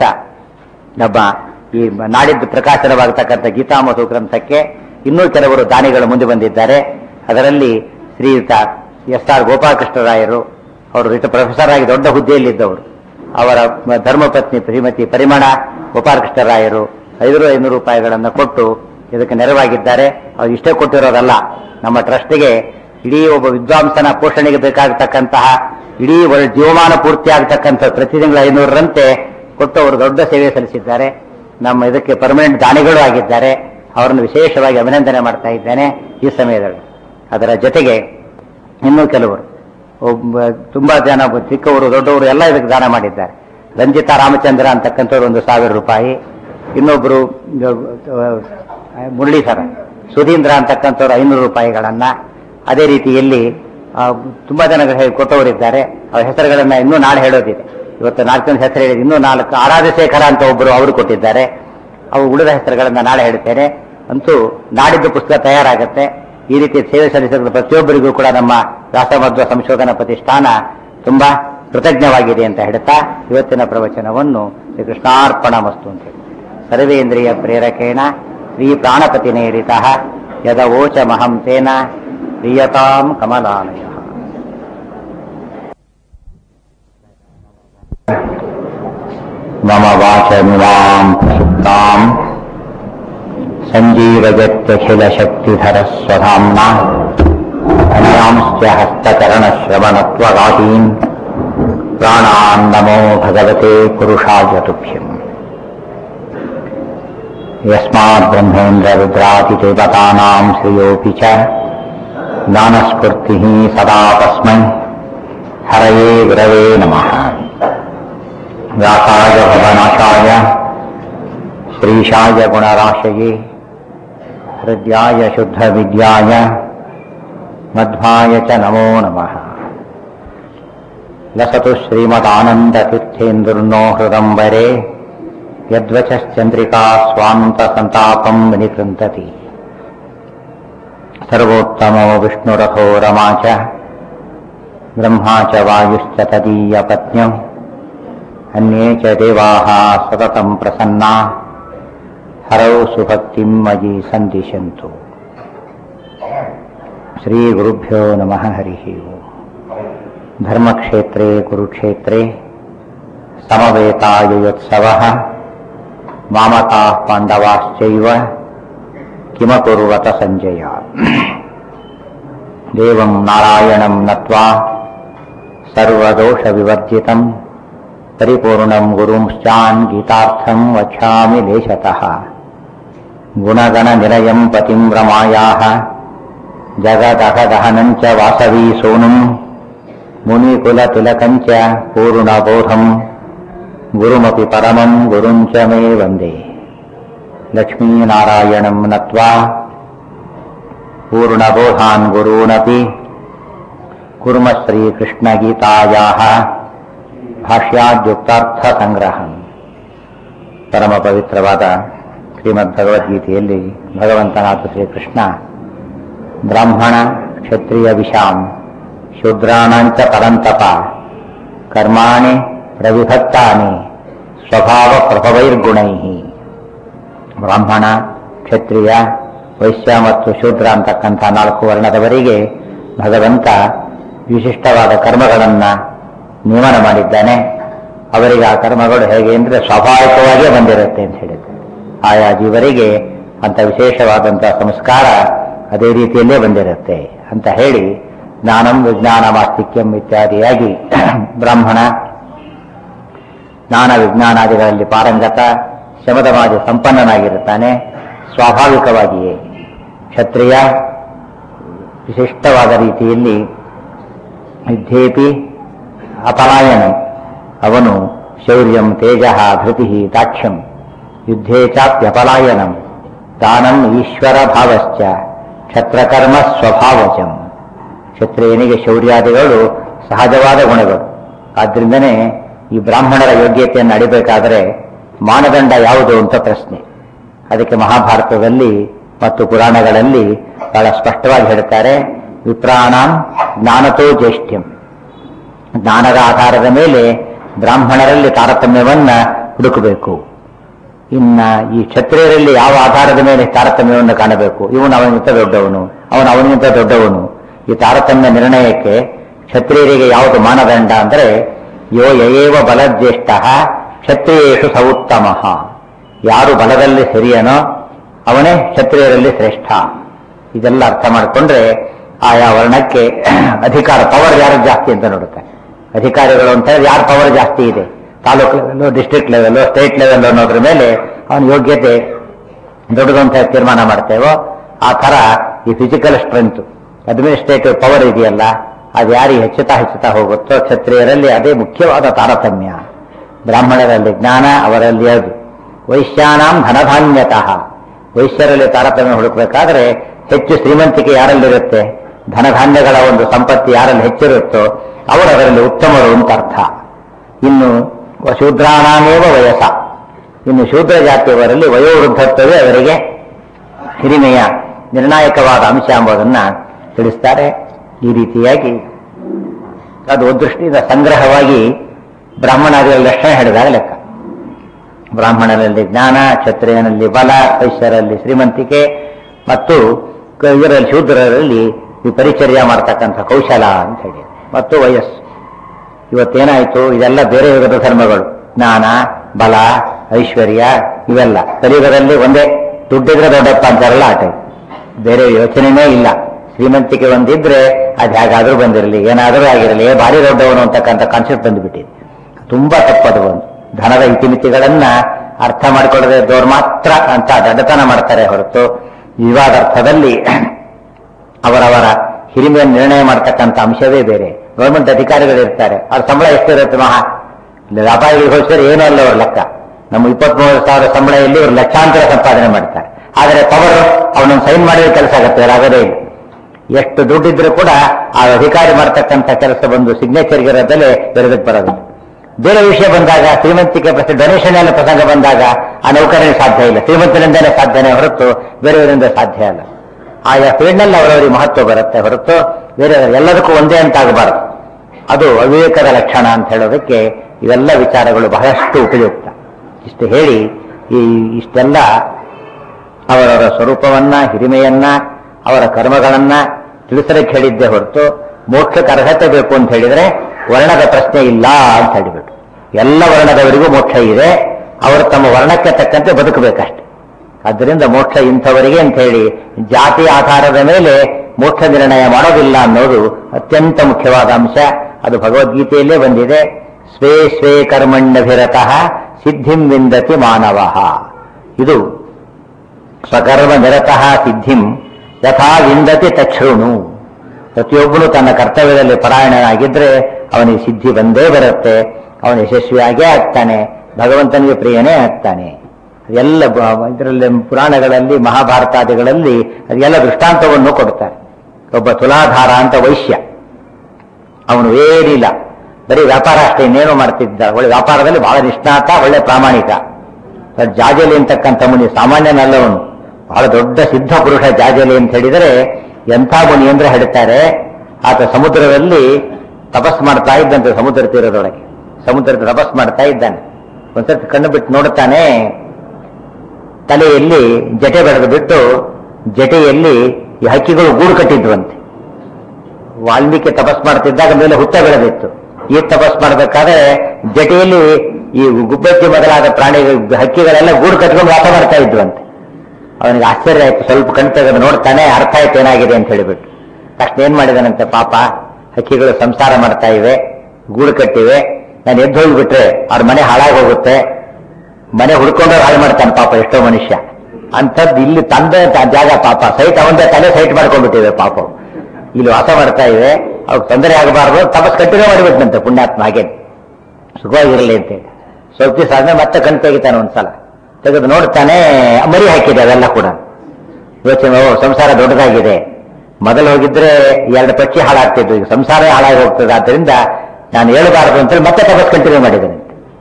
ನಮ್ಮ ಈ ನಾಡಿದ್ದು ಪ್ರಕಾಶನವಾಗತಕ್ಕಂಥ ಗೀತಾಮಸು ಗ್ರಂಥಕ್ಕೆ ಇನ್ನೂ ಕೆಲವರು ದಾನಿಗಳು ಮುಂದೆ ಬಂದಿದ್ದಾರೆ ಅದರಲ್ಲಿ ಶ್ರೀಯುತ ಎಸ್ ಆರ್ ಗೋಪಾಲಕೃಷ್ಣರಾಯರು ಅವರು ರಿಟ ಪ್ರೊಫೆಸರ್ ಆಗಿ ದೊಡ್ಡ ಹುದ್ದೆಯಲ್ಲಿದ್ದವರು ಅವರ ಧರ್ಮಪತ್ನಿ ಶ್ರೀಮತಿ ಪರಿಮಳ ಗೋಪಾಲಕೃಷ್ಣರಾಯರು ಐನೂರು ಐನೂರು ರೂಪಾಯಿಗಳನ್ನು ಕೊಟ್ಟು ಇದಕ್ಕೆ ನೆರವಾಗಿದ್ದಾರೆ ಅವ್ರು ಇಷ್ಟೇ ಕೊಟ್ಟಿರೋದಲ್ಲ ನಮ್ಮ ಟ್ರಸ್ಟ್ಗೆ ಇಡೀ ಒಬ್ಬ ವಿದ್ವಾಂಸನ ಪೋಷಣೆಗೆ ಬೇಕಾಗತಕ್ಕಂತಹ ಇಡೀ ಒಳ್ಳೆ ಜೀವಮಾನ ಪೂರ್ತಿ ಆಗತಕ್ಕಂಥ ಪ್ರತಿ ತಿಂಗಳ ಐನೂರರಂತೆ ಕೊಟ್ಟು ಅವರು ದೊಡ್ಡ ಸೇವೆ ಸಲ್ಲಿಸಿದ್ದಾರೆ ನಮ್ಮ ಇದಕ್ಕೆ ಪರ್ಮನೆಂಟ್ ದಾನಿಗಳು ಆಗಿದ್ದಾರೆ ಅವರನ್ನು ವಿಶೇಷವಾಗಿ ಅಭಿನಂದನೆ ಮಾಡ್ತಾ ಇದ್ದೇನೆ ಈ ಸಮಯದಲ್ಲಿ ಅದರ ಜೊತೆಗೆ ಇನ್ನೂ ಕೆಲವರು ಒಬ್ಬ ತುಂಬಾ ಜನ ಒಬ್ಬ ಚಿಕ್ಕವರು ದೊಡ್ಡವರು ಎಲ್ಲ ಇದಕ್ಕೆ ದಾನ ಮಾಡಿದ್ದಾರೆ ರಂಜಿತಾ ರಾಮಚಂದ್ರ ಅಂತಕ್ಕಂಥವ್ರು ಒಂದು ಸಾವಿರ ರೂಪಾಯಿ ಇನ್ನೊಬ್ಬರು ಮುರಳೀಧರ ಸುಧೀಂದ್ರ ಅಂತಕ್ಕಂಥವ್ರು ಐನೂರು ರೂಪಾಯಿಗಳನ್ನ ಅದೇ ರೀತಿಯಲ್ಲಿ ಆ, ತುಂಬಾ ಜನ ಕೊಟ್ಟವರಿದ್ದಾರೆ ಅವರ ಹೆಸರುಗಳನ್ನ ಇನ್ನೂ ನಾಳೆ ಹೇಳೋದಿದೆ ಇವತ್ತು ನಾಲ್ಕು ಜನ ಹೆಸರು ಹೇಳಿದೆ ಇನ್ನೂ ನಾಲ್ಕು ಆರಾಧಶೇಖರ ಅಂತ ಒಬ್ಬರು ಅವರು ಕೊಟ್ಟಿದ್ದಾರೆ ಅವು ಉಳಿದ ಹೆಸರುಗಳನ್ನ ನಾಳೆ ಹೇಳ್ತೇನೆ ಅಂತೂ ನಾಡಿದ್ದು ಪುಸ್ತಕ ತಯಾರಾಗುತ್ತೆ ಈ ರೀತಿ ಸೇವೆ ಸಲ್ಲಿಸಿದ ಪ್ರತಿಯೊಬ್ಬರಿಗೂ ಕೂಡ ನಮ್ಮ ವ್ಯಾಸಮಧ್ವ ಸಂಶೋಧನಾ ಪ್ರತಿಷ್ಠಾನ ತುಂಬಾ ಕೃತಜ್ಞವಾಗಿದೆ ಅಂತ ಹೇಳ್ತಾ ಇವತ್ತಿನ ಪ್ರವಚನವನ್ನು ಶ್ರೀ ಕೃಷ್ಣಾರ್ಪಣ ಮಸ್ತು ಅಂತ ಹೇಳಿ ಸರ್ವೇಂದ್ರಿಯ ಪ್ರೇರಕೇಣ ಶ್ರೀ ಪ್ರಾಣಪತಿ ನೇರಿತ ಯದವೋಚ ಮಹಂ ತೇನ ಪ್ರಿಯತಾಂ ಕಮಲಾಲಯ ಮಮ ವಾಚಮಿವಾಂ ಪ್ರಸುಪ್ತಾಂ सञ्जीवयत्यखिलशक्तिधरस्वधाम्ना अन्यांश्च हस्तचरणश्रवणत्वगादीन् प्राणान् नमो भगवते पुरुषाय तुभ्यम् यस्माद्ब्रह्मेन्द्ररुद्रादिदेवतानाम् श्रियोऽपि च ज्ञानस्फूर्तिः सदा तस्मै हरये गुरवे नमः व्यासाय भवनाशाय श्रीशाय गुणराशये हृद्याय शुद्धविद्याय मध्वाय च नमो नमः लसतु श्रीमदानन्दतीर्थेन्दुर्नो हृदम्बरे यद्वचश्चन्द्रिका स्वान्तसन्तापम् विनिकृन्तति सर्वोत्तमो विष्णुरथो रमा च ब्रह्मा च वायुश्च तदीयपत्न्यम् अन्ये च देवाः सततम् प्रसन्ना हरौ सुभक्तिम् मयि सन्दिशन्तु श्रीगुरुभ्यो नमः हरिः ओम् धर्मक्षेत्रे कुरुक्षेत्रे समवेतायुयोत्सवः मामकाः पाण्डवाश्चैव किमकुर्वत सञ्जय देवम् नारायणम् नत्वा सर्वदोषविवर्जितम् परिपूर्णम् गुरुंश्चान् गीतार्थम् वक्ष्यामि लेशतः गुणगणनिरयम् पतिम् रमायाः जगदहदहनम् च वासवी सोनुम् मुनिकुलतिलकम् च पूर्णबोधम् गुरुमपि परमम् गुरुम् च मे वन्दे लक्ष्मीनारायणम् नत्वा पूर्णबोधान् गुरूनपि कुर्म श्रीकृष्णगीतायाः ಭಾಷ್ಯಾದ್ಯುಕ್ತಾರ್ಥಸಂಗ್ರಹ ಪರಮ ಪವಿತ್ರವಾದ ಶ್ರೀಮದ್ ಭಗವದ್ಗೀತೆಯಲ್ಲಿ ಭಗವಂತನಾದ ಶ್ರೀಕೃಷ್ಣ ಬ್ರಾಹ್ಮಣ ಕ್ಷತ್ರಿಯ ವಿಷಾಂ ಶೂದ್ರಾಣಾಂಚ ಪರಂತಪ ಕರ್ಮಾಣಿ ಪ್ರವಿಭಕ್ತಾನಿ ಸ್ವಭಾವ ಪ್ರಭವೈರ್ಗುಣೈ ಬ್ರಾಹ್ಮಣ ಕ್ಷತ್ರಿಯ ವೈಶ್ಯ ಮತ್ತು ಶೂದ್ರ ಅಂತಕ್ಕಂಥ ನಾಲ್ಕು ವರ್ಣದವರಿಗೆ ಭಗವಂತ ವಿಶಿಷ್ಟವಾದ ಕರ್ಮಗಳನ್ನು ನಿಯಮನ ಮಾಡಿದ್ದಾನೆ ಅವರಿಗೆ ಆ ಕರ್ಮಗಳು ಹೇಗೆ ಅಂದರೆ ಸ್ವಾಭಾವಿಕವಾಗಿಯೇ ಬಂದಿರುತ್ತೆ ಅಂತ ಹೇಳಿದ್ದಾರೆ ಆಯಾ ಜೀವರಿಗೆ ಅಂತ ವಿಶೇಷವಾದಂತಹ ಸಂಸ್ಕಾರ ಅದೇ ರೀತಿಯಲ್ಲೇ ಬಂದಿರುತ್ತೆ ಅಂತ ಹೇಳಿ ಜ್ಞಾನಂ ವಿಜ್ಞಾನ ಮಾಸ್ತಿಕ್ಯಂ ಇತ್ಯಾದಿಯಾಗಿ ಬ್ರಾಹ್ಮಣ ಜ್ಞಾನ ವಿಜ್ಞಾನಾದಿಗಳಲ್ಲಿ ಪಾರಂಗತ ಶಮದಮಾದಿ ಸಂಪನ್ನನಾಗಿರುತ್ತಾನೆ ಸ್ವಾಭಾವಿಕವಾಗಿಯೇ ಕ್ಷತ್ರಿಯ ವಿಶಿಷ್ಟವಾದ ರೀತಿಯಲ್ಲಿ ಯುದ್ಧೇಪಿ ಅಪಲಾಯನ ಅವನು ಶೌರ್ಯಂ ತೇಜ ಧೃತಿ ದಾಕ್ಷ್ಯಂ ಯುದ್ಧೇ ಚಾಪ್ಯಪಲಾಯನಂ ದಾನಂ ಈಶ್ವರ ಭಾವಶ್ಚ ಕ್ಷತ್ರಕರ್ಮ ಸ್ವಭಾವಜಂ ಕ್ಷತ್ರಿಯನಿಗೆ ಶೌರ್ಯಾದಿಗಳು ಸಹಜವಾದ ಗುಣಗಳು ಆದ್ರಿಂದನೇ ಈ ಬ್ರಾಹ್ಮಣರ ಯೋಗ್ಯತೆಯನ್ನು ಅಡಿಬೇಕಾದರೆ ಮಾನದಂಡ ಯಾವುದು ಅಂತ ಪ್ರಶ್ನೆ ಅದಕ್ಕೆ ಮಹಾಭಾರತದಲ್ಲಿ ಮತ್ತು ಪುರಾಣಗಳಲ್ಲಿ ಬಹಳ ಸ್ಪಷ್ಟವಾಗಿ ಹೇಳ್ತಾರೆ ವಿಪ್ರಾಣಾಂ ಜ್ಞಾನತೋ ಜ್ಯೇಷ್ಠ್ಯಂ ಜ್ಞಾನದ ಆಧಾರದ ಮೇಲೆ ಬ್ರಾಹ್ಮಣರಲ್ಲಿ ತಾರತಮ್ಯವನ್ನ ಹುಡುಕಬೇಕು ಇನ್ನ ಈ ಕ್ಷತ್ರಿಯರಲ್ಲಿ ಯಾವ ಆಧಾರದ ಮೇಲೆ ತಾರತಮ್ಯವನ್ನು ಕಾಣಬೇಕು ಇವನು ಅವನಿಗಿಂತ ದೊಡ್ಡವನು ಅವನು ಅವನಿಗಿಂತ ದೊಡ್ಡವನು ಈ ತಾರತಮ್ಯ ನಿರ್ಣಯಕ್ಕೆ ಕ್ಷತ್ರಿಯರಿಗೆ ಯಾವುದು ಮಾನದಂಡ ಅಂದರೆ ಯೋ ಯಯೇವ ಬಲಜ್ಯೇಷ್ಠ ಕ್ಷತ್ರಿಯೇಷು ಸೌತ್ತಮ ಯಾರು ಬಲದಲ್ಲಿ ಸರಿಯನೋ ಅವನೇ ಕ್ಷತ್ರಿಯರಲ್ಲಿ ಶ್ರೇಷ್ಠ ಇದೆಲ್ಲ ಅರ್ಥ ಮಾಡಿಕೊಂಡ್ರೆ ಆಯಾ ವರ್ಣಕ್ಕೆ ಅಧಿಕಾರ ಪವರ್ ಯಾರು ಜಾಸ್ತಿ ಅಂತ ನೋಡುತ್ತೆ ಅಧಿಕಾರಿಗಳು ಅಂತ ಹೇಳಿದ್ರೆ ಯಾರ ಪವರ್ ಜಾಸ್ತಿ ಇದೆ taluk level district level state level ಅನ್ನೋದ್ರ ಮೇಲೆ ಅವನ ಯೋಗ್ಯತೆ ದೊಡ್ಡದು ಅಂತ ತೀರ್ಮಾನ ಮಾಡ್ತೇವೋ ಆ ಥರ ಈ ಫಿಸಿಕಲ್ ಸ್ಟ್ರೆಂತ್ ಅಡ್ಮಿನಿಸ್ಟ್ರೇಟಿವ್ ಪವರ್ ಇದೆಯಲ್ಲ ಅದು ಯಾರಿಗೆ ಹೆಚ್ಚುತ್ತಾ ಹೆಚ್ಚುತ್ತಾ ಹೋಗುತ್ತೋ ಕ್ಷತ್ರಿಯರಲ್ಲಿ ಅದೇ ಮುಖ್ಯವಾದ ತಾರತಮ್ಯ ಬ್ರಾಹ್ಮಣರಲ್ಲಿ ಜ್ಞಾನ ಅವರಲ್ಲಿ ಅದು ವೈಶ್ಯಾನಾಂ ಧನಧಾನ್ಯತಃ ವೈಶ್ಯರಲ್ಲಿ ತಾರತಮ್ಯ ಹುಡುಕಬೇಕಾದ್ರೆ ಹೆಚ್ಚು ಶ್ರೀಮಂತಿಕೆ ಯಾರಲ್ಲಿರುತ್ತೆ ಧನಧಾನ್ಯಗಳ ಒಂದು ಸಂಪತ್ತಿ ಯಾರಲ್ಲಿ ಹೆಚ್ಚಿರುತ್ತೋ ಅವರು ಅದರಲ್ಲಿ ಉತ್ತಮರು ಅಂತ ಅರ್ಥ ಇನ್ನು ಶೂದ್ರಾಣಾಮೇವ ವಯಸ್ಸ ಇನ್ನು ಶೂದ್ರ ಜಾತಿಯವರಲ್ಲಿ ವಯೋವೃದ್ಧತ್ವವೇ ಅವರಿಗೆ ಹಿರಿಮೆಯ ನಿರ್ಣಾಯಕವಾದ ಅಂಶ ಎಂಬುದನ್ನ ತಿಳಿಸ್ತಾರೆ ಈ ರೀತಿಯಾಗಿ ಅದು ಒಂದು ದೃಷ್ಟಿಯಿಂದ ಸಂಗ್ರಹವಾಗಿ ಬ್ರಾಹ್ಮಣರ ಲಕ್ಷಣ ಹಿಡಿದಾಗ ಲೆಕ್ಕ ಬ್ರಾಹ್ಮಣರಲ್ಲಿ ಜ್ಞಾನ ಕ್ಷತ್ರಿಯನಲ್ಲಿ ಬಲ ವೈಶ್ಯರಲ್ಲಿ ಶ್ರೀಮಂತಿಕೆ ಮತ್ತು ಕ- ಇವರಲ್ಲಿ ಶೂದ್ರರಲ್ಲಿ ಈ ಪರಿಚರ್ಯ ಮಾಡ್ತಕ್ಕಂಥ ಕೌಶಲ ಅಂತ ಹೇಳಿ ಮತ್ತು ವಯಸ್ಸು ಇವತ್ತೇನಾಯ್ತು ಇದೆಲ್ಲ ಬೇರೆ ಯುಗದ ಧರ್ಮಗಳು ಜ್ಞಾನ ಬಲ ಐಶ್ವರ್ಯ ಇವೆಲ್ಲ ಕಲಿಯುಗದಲ್ಲಿ ಒಂದೇ ದುಡ್ಡಿದ್ರೆ ದೊಡ್ಡಪ್ಪ ಅಂತಾರಲ್ಲ ಆಟ ಬೇರೆ ಯೋಚನೆನೇ ಇಲ್ಲ ಶ್ರೀಮಂತಿಕೆ ಒಂದಿದ್ರೆ ಅದು ಹೇಗಾದ್ರೂ ಬಂದಿರಲಿ ಏನಾದರೂ ಆಗಿರಲಿ ಏ ಭಾರಿ ದೊಡ್ಡವನು ಅಂತಕ್ಕಂಥ ಕಾನ್ಸೆಪ್ಟ್ ಬಂದುಬಿಟ್ಟಿದೆ ತುಂಬಾ ತಪ್ಪದು ಒಂದು ಧನದ ಇತಿಮಿತಿಗಳನ್ನ ಅರ್ಥ ಮಾಡಿಕೊಳ್ಳದೆ ಇದ್ದವ್ರು ಮಾತ್ರ ಅಂತ ದಡ್ಡತನ ಮಾಡ್ತಾರೆ ಹೊರತು ವಿವಾದ ಅರ್ಥದಲ್ಲಿ ಅವರವರ ಹಿರಿಮೆಯನ್ನು ನಿರ್ಣಯ ಮಾಡ್ತಕ್ಕಂಥ ಅಂಶವೇ ಬೇರೆ ಗೌರ್ಮೆಂಟ್ ಅಧಿಕಾರಿಗಳು ಇರ್ತಾರೆ ಅವ್ರ ಸಂಬಳ ಎಷ್ಟಿರುತ್ತೆ ಮಹಾ ಇಲ್ಲಿ ವ್ಯಾಪಾರಿಗಳಿಗೆ ಹೋಲಿಸಿದ್ರೆ ಏನೂ ಅಲ್ಲ ಅವ್ರ ಲೆಕ್ಕ ನಮ್ಮ ಇಪ್ಪತ್ಮೂರು ಸಾವಿರ ಸಂಬಳ ಇಲ್ಲಿ ಇವರು ಲಕ್ಷಾಂತರ ಸಂಪಾದನೆ ಮಾಡ್ತಾರೆ ಆದರೆ ಪವರ್ ಅವನನ್ನು ಸೈನ್ ಮಾಡಿದ ಕೆಲಸ ಆಗುತ್ತೆ ಆಗೋದೇ ಇಲ್ಲ ಎಷ್ಟು ದುಡ್ಡಿದ್ರು ಕೂಡ ಆ ಅಧಿಕಾರಿ ಮಾಡ್ತಕ್ಕಂಥ ಕೆಲಸ ಬಂದು ಸಿಗ್ನೇಚರ್ಗೆ ಇರೋದಲ್ಲೇ ಬೆರೆದಕ್ಕೆ ಬರೋದಿಲ್ಲ ಬೇರೆ ವಿಷಯ ಬಂದಾಗ ಶ್ರೀಮಂತಿಕೆ ಪ್ರಶ್ನೆ ಡೊನೇಷನ್ ಎಲ್ಲ ಪ್ರಸಂಗ ಬಂದಾಗ ಆ ನೌಕರನಿಗೆ ಸಾಧ್ಯ ಇಲ್ಲ ಶ್ರೀಮಂತನಿಂದಲೇ ಸಾಧ್ಯನೇ ಹೊರತು ಬೇರೆಯವರಿಂದ ಸಾಧ್ಯ ಅಲ್ಲ ಆಯಾ ಫೀಲ್ಡ್ನಲ್ಲಿ ಅವರವರಿಗೆ ಮಹತ್ವ ಬರುತ್ತೆ ಹೊರತು ಬೇರೆ ಎಲ್ಲದಕ್ಕೂ ಒಂದೇ ಅಂತ ಆಗಬಾರದು ಅದು ಅವಿವೇಕದ ಲಕ್ಷಣ ಅಂತ ಹೇಳೋದಕ್ಕೆ ಇವೆಲ್ಲ ವಿಚಾರಗಳು ಬಹಳಷ್ಟು ಉಪಯುಕ್ತ ಇಷ್ಟು ಹೇಳಿ ಈ ಇಷ್ಟೆಲ್ಲ ಅವರವರ ಸ್ವರೂಪವನ್ನ ಹಿರಿಮೆಯನ್ನ ಅವರ ಕರ್ಮಗಳನ್ನ ತಿಳಿಸಲಿಕ್ಕೆ ಹೇಳಿದ್ದೆ ಹೊರತು ಮೋಕ್ಷಕ್ಕೆ ಅರ್ಹತೆ ಬೇಕು ಅಂತ ಹೇಳಿದ್ರೆ ವರ್ಣದ ಪ್ರಶ್ನೆ ಇಲ್ಲ ಅಂತ ಹೇಳಿಬಿಟ್ಟು ಎಲ್ಲ ವರ್ಣದವರಿಗೂ ಮೋಕ್ಷ ಇದೆ ಅವರು ತಮ್ಮ ವರ್ಣಕ್ಕೆ ತಕ್ಕಂತೆ ಬದುಕಬೇಕಷ್ಟೆ ಆದ್ದರಿಂದ ಮೋಕ್ಷ ಇಂಥವರಿಗೆ ಅಂತ ಹೇಳಿ ಜಾತಿ ಆಧಾರದ ಮೇಲೆ ಮೋಕ್ಷ ನಿರ್ಣಯ ಮಾಡೋದಿಲ್ಲ ಅನ್ನೋದು ಅತ್ಯಂತ ಮುಖ್ಯವಾದ ಅಂಶ ಅದು ಭಗವದ್ಗೀತೆಯಲ್ಲೇ ಬಂದಿದೆ ಸ್ವೇ ಸ್ವೇ ಕರ್ಮಣ್ಯಭಿರತಃ ಸಿದ್ಧಿಂ ವಿಂದತಿ ಮಾನವ ಇದು ಸ್ವಕರ್ಮ ನಿರತಃ ಸಿದ್ಧಿಂ ಯಥಾ ವಿಂದತಿ ತಕ್ಷೃಣು ಪ್ರತಿಯೊಬ್ಬನು ತನ್ನ ಕರ್ತವ್ಯದಲ್ಲಿ ಪರಾಯಣನಾಗಿದ್ರೆ ಅವನಿಗೆ ಸಿದ್ಧಿ ಬಂದೇ ಬರುತ್ತೆ ಅವನು ಯಶಸ್ವಿಯಾಗೇ ಆಗ್ತಾನೆ ಭಗವಂತನಿಗೆ ಪ್ರಿಯನೇ ಆಗ್ತಾನೆ ಎಲ್ಲ ಇದರಲ್ಲಿ ಪುರಾಣಗಳಲ್ಲಿ ಮಹಾಭಾರತಾದಿಗಳಲ್ಲಿ ಅದೆಲ್ಲ ದೃಷ್ಟಾಂತವನ್ನು ಕೊಡ್ತಾರೆ ಒಬ್ಬ ತುಲಾಧಾರ ಅಂತ ವೈಶ್ಯ ಅವನು ಏನಿಲ್ಲ ಬರೀ ವ್ಯಾಪಾರ ಅಷ್ಟೇ ಇನ್ನೇನು ಮಾಡ್ತಿದ್ದ ಒಳ್ಳೆ ವ್ಯಾಪಾರದಲ್ಲಿ ಬಹಳ ನಿಷ್ಣಾತ ಒಳ್ಳೆ ಪ್ರಾಮಾಣಿಕ ಬಟ್ ಜಾಜಲಿ ಅಂತಕ್ಕಂಥ ಮುನಿ ಸಾಮಾನ್ಯನಲ್ಲವನು ಬಹಳ ದೊಡ್ಡ ಸಿದ್ಧ ಪುರುಷ ಜಾಜಲಿ ಅಂತ ಹೇಳಿದರೆ ಎಂಥ ಮುನಿ ಅಂದ್ರೆ ಹೇಳ್ತಾರೆ ಆತ ಸಮುದ್ರದಲ್ಲಿ ತಪಸ್ ಮಾಡ್ತಾ ಇದ್ದಂತೆ ಸಮುದ್ರ ತೀರದೊಳಗೆ ಸಮುದ್ರದ ತಪಸ್ ಮಾಡ್ತಾ ಇದ್ದಾನೆ ಒಂದ್ಸತಿ ಕಣ್ಣು ಬಿಟ್ಟು ನೋಡುತ್ತಾನೆ ತಲೆಯಲ್ಲಿ ಜಟೆ ಬೆಳೆದು ಬಿಟ್ಟು ಜಟೆಯಲ್ಲಿ ಈ ಹಕ್ಕಿಗಳು ಗೂಡು ಕಟ್ಟಿದ್ವಂತೆ ವಾಲ್ಮೀಕಿ ತಪಸ್ ಮಾಡ್ತಿದ್ದಾಗ ಮೇಲೆ ಹುತ್ತ ಬೆಳೆದಿತ್ತು ಈ ತಪಸ್ ಮಾಡಬೇಕಾದ್ರೆ ಜಟೆಯಲ್ಲಿ ಈ ಗುಬ್ಬಚ್ಚಿ ಮೊದಲಾದ ಪ್ರಾಣಿ ಹಕ್ಕಿಗಳೆಲ್ಲ ಗೂಡು ಕಟ್ಕೊಂಡು ವಾಸ ಮಾಡ್ತಾ ಇದ್ವಂತೆ ಅವನಿಗೆ ಆಶ್ಚರ್ಯ ಆಯ್ತು ಸ್ವಲ್ಪ ಕಣ್ ತೆಗೆದು ನೋಡ್ತಾನೆ ಅರ್ಥ ಆಯ್ತು ಏನಾಗಿದೆ ಅಂತ ಹೇಳಿಬಿಟ್ಟು ತಕ್ಷಣ ಏನ್ ಮಾಡಿದಾನಂತೆ ಪಾಪ ಹಕ್ಕಿಗಳು ಸಂಸಾರ ಮಾಡ್ತಾ ಇವೆ ಗೂಡು ಕಟ್ಟಿವೆ ನಾನು ಎದ್ದು ಹೋಗ್ಬಿಟ್ರೆ ಅವ್ರ ಮನೆ ಹಾಳಾಗಿ ಹೋಗುತ್ತೆ ಮನೆ ಹುಡ್ಕೊಂಡು ಹಾಳು ಮಾಡ್ತಾನೆ ಪಾಪ ಎಷ್ಟೋ ಮನುಷ್ಯ ಅಂಥದ್ದು ಇಲ್ಲಿ ತಂದೆ ತ- ಜಾಗ ಪಾಪ ಸೈಟ್ ಅವಂದೇ ತಲೆ ಸೈಟ್ ಮಾಡ್ಕೊಂಡ್ಬಿಟ್ಟಿವೆ ಪಾಪ ಇಲ್ಲಿ ವಾಸ ಮಾಡ್ತಾ ಇವೆ ಅವ್ರಿಗೆ ತೊಂದರೆ ಆಗಬಾರ್ದು ತಪಸ್ ಕಂಟಿನ್ಯೂ ಮಾಡಿಬಿಟ್ನಂತೆ ಪುಣ್ಯಾತ್ಮ ಹಾಗೆ ಸುಖವಾಗಿರಲಿ ಅಂತೇಳಿ ಸ್ವಲ್ಪ ದಿವಸ ಆದ್ಮೇಲೆ ಮತ್ತೆ ಕಣ್ ತೆಗಿತಾನೆ ಒಂದ್ಸಲ ತೆಗೆದು ನೋಡ್ತಾನೆ ಮರಿ ಹಾಕಿದೆ ಅವೆಲ್ಲ ಕೂಡ ಯೋಚನೆ ಓ ಸಂಸಾರ ದೊಡ್ಡದಾಗಿದೆ ಮೊದಲು ಹೋಗಿದ್ರೆ ಎರಡು ಪಕ್ಷಿ ಹಾಳಾಗ್ತಿದ್ವು ಈಗ ಸಂಸಾರ ಹಾಳಾಗಿ ಹೋಗ್ತದೆ ಆದ್ದರಿಂದ ನಾನು ಹೇಳಬಾರದು ಅಂತೇಳಿ ಮತ್ತೆ ತಪಸ್ ಕಂಟಿನ್ಯೂ ಮಾಡಿದ್ದೇನೆ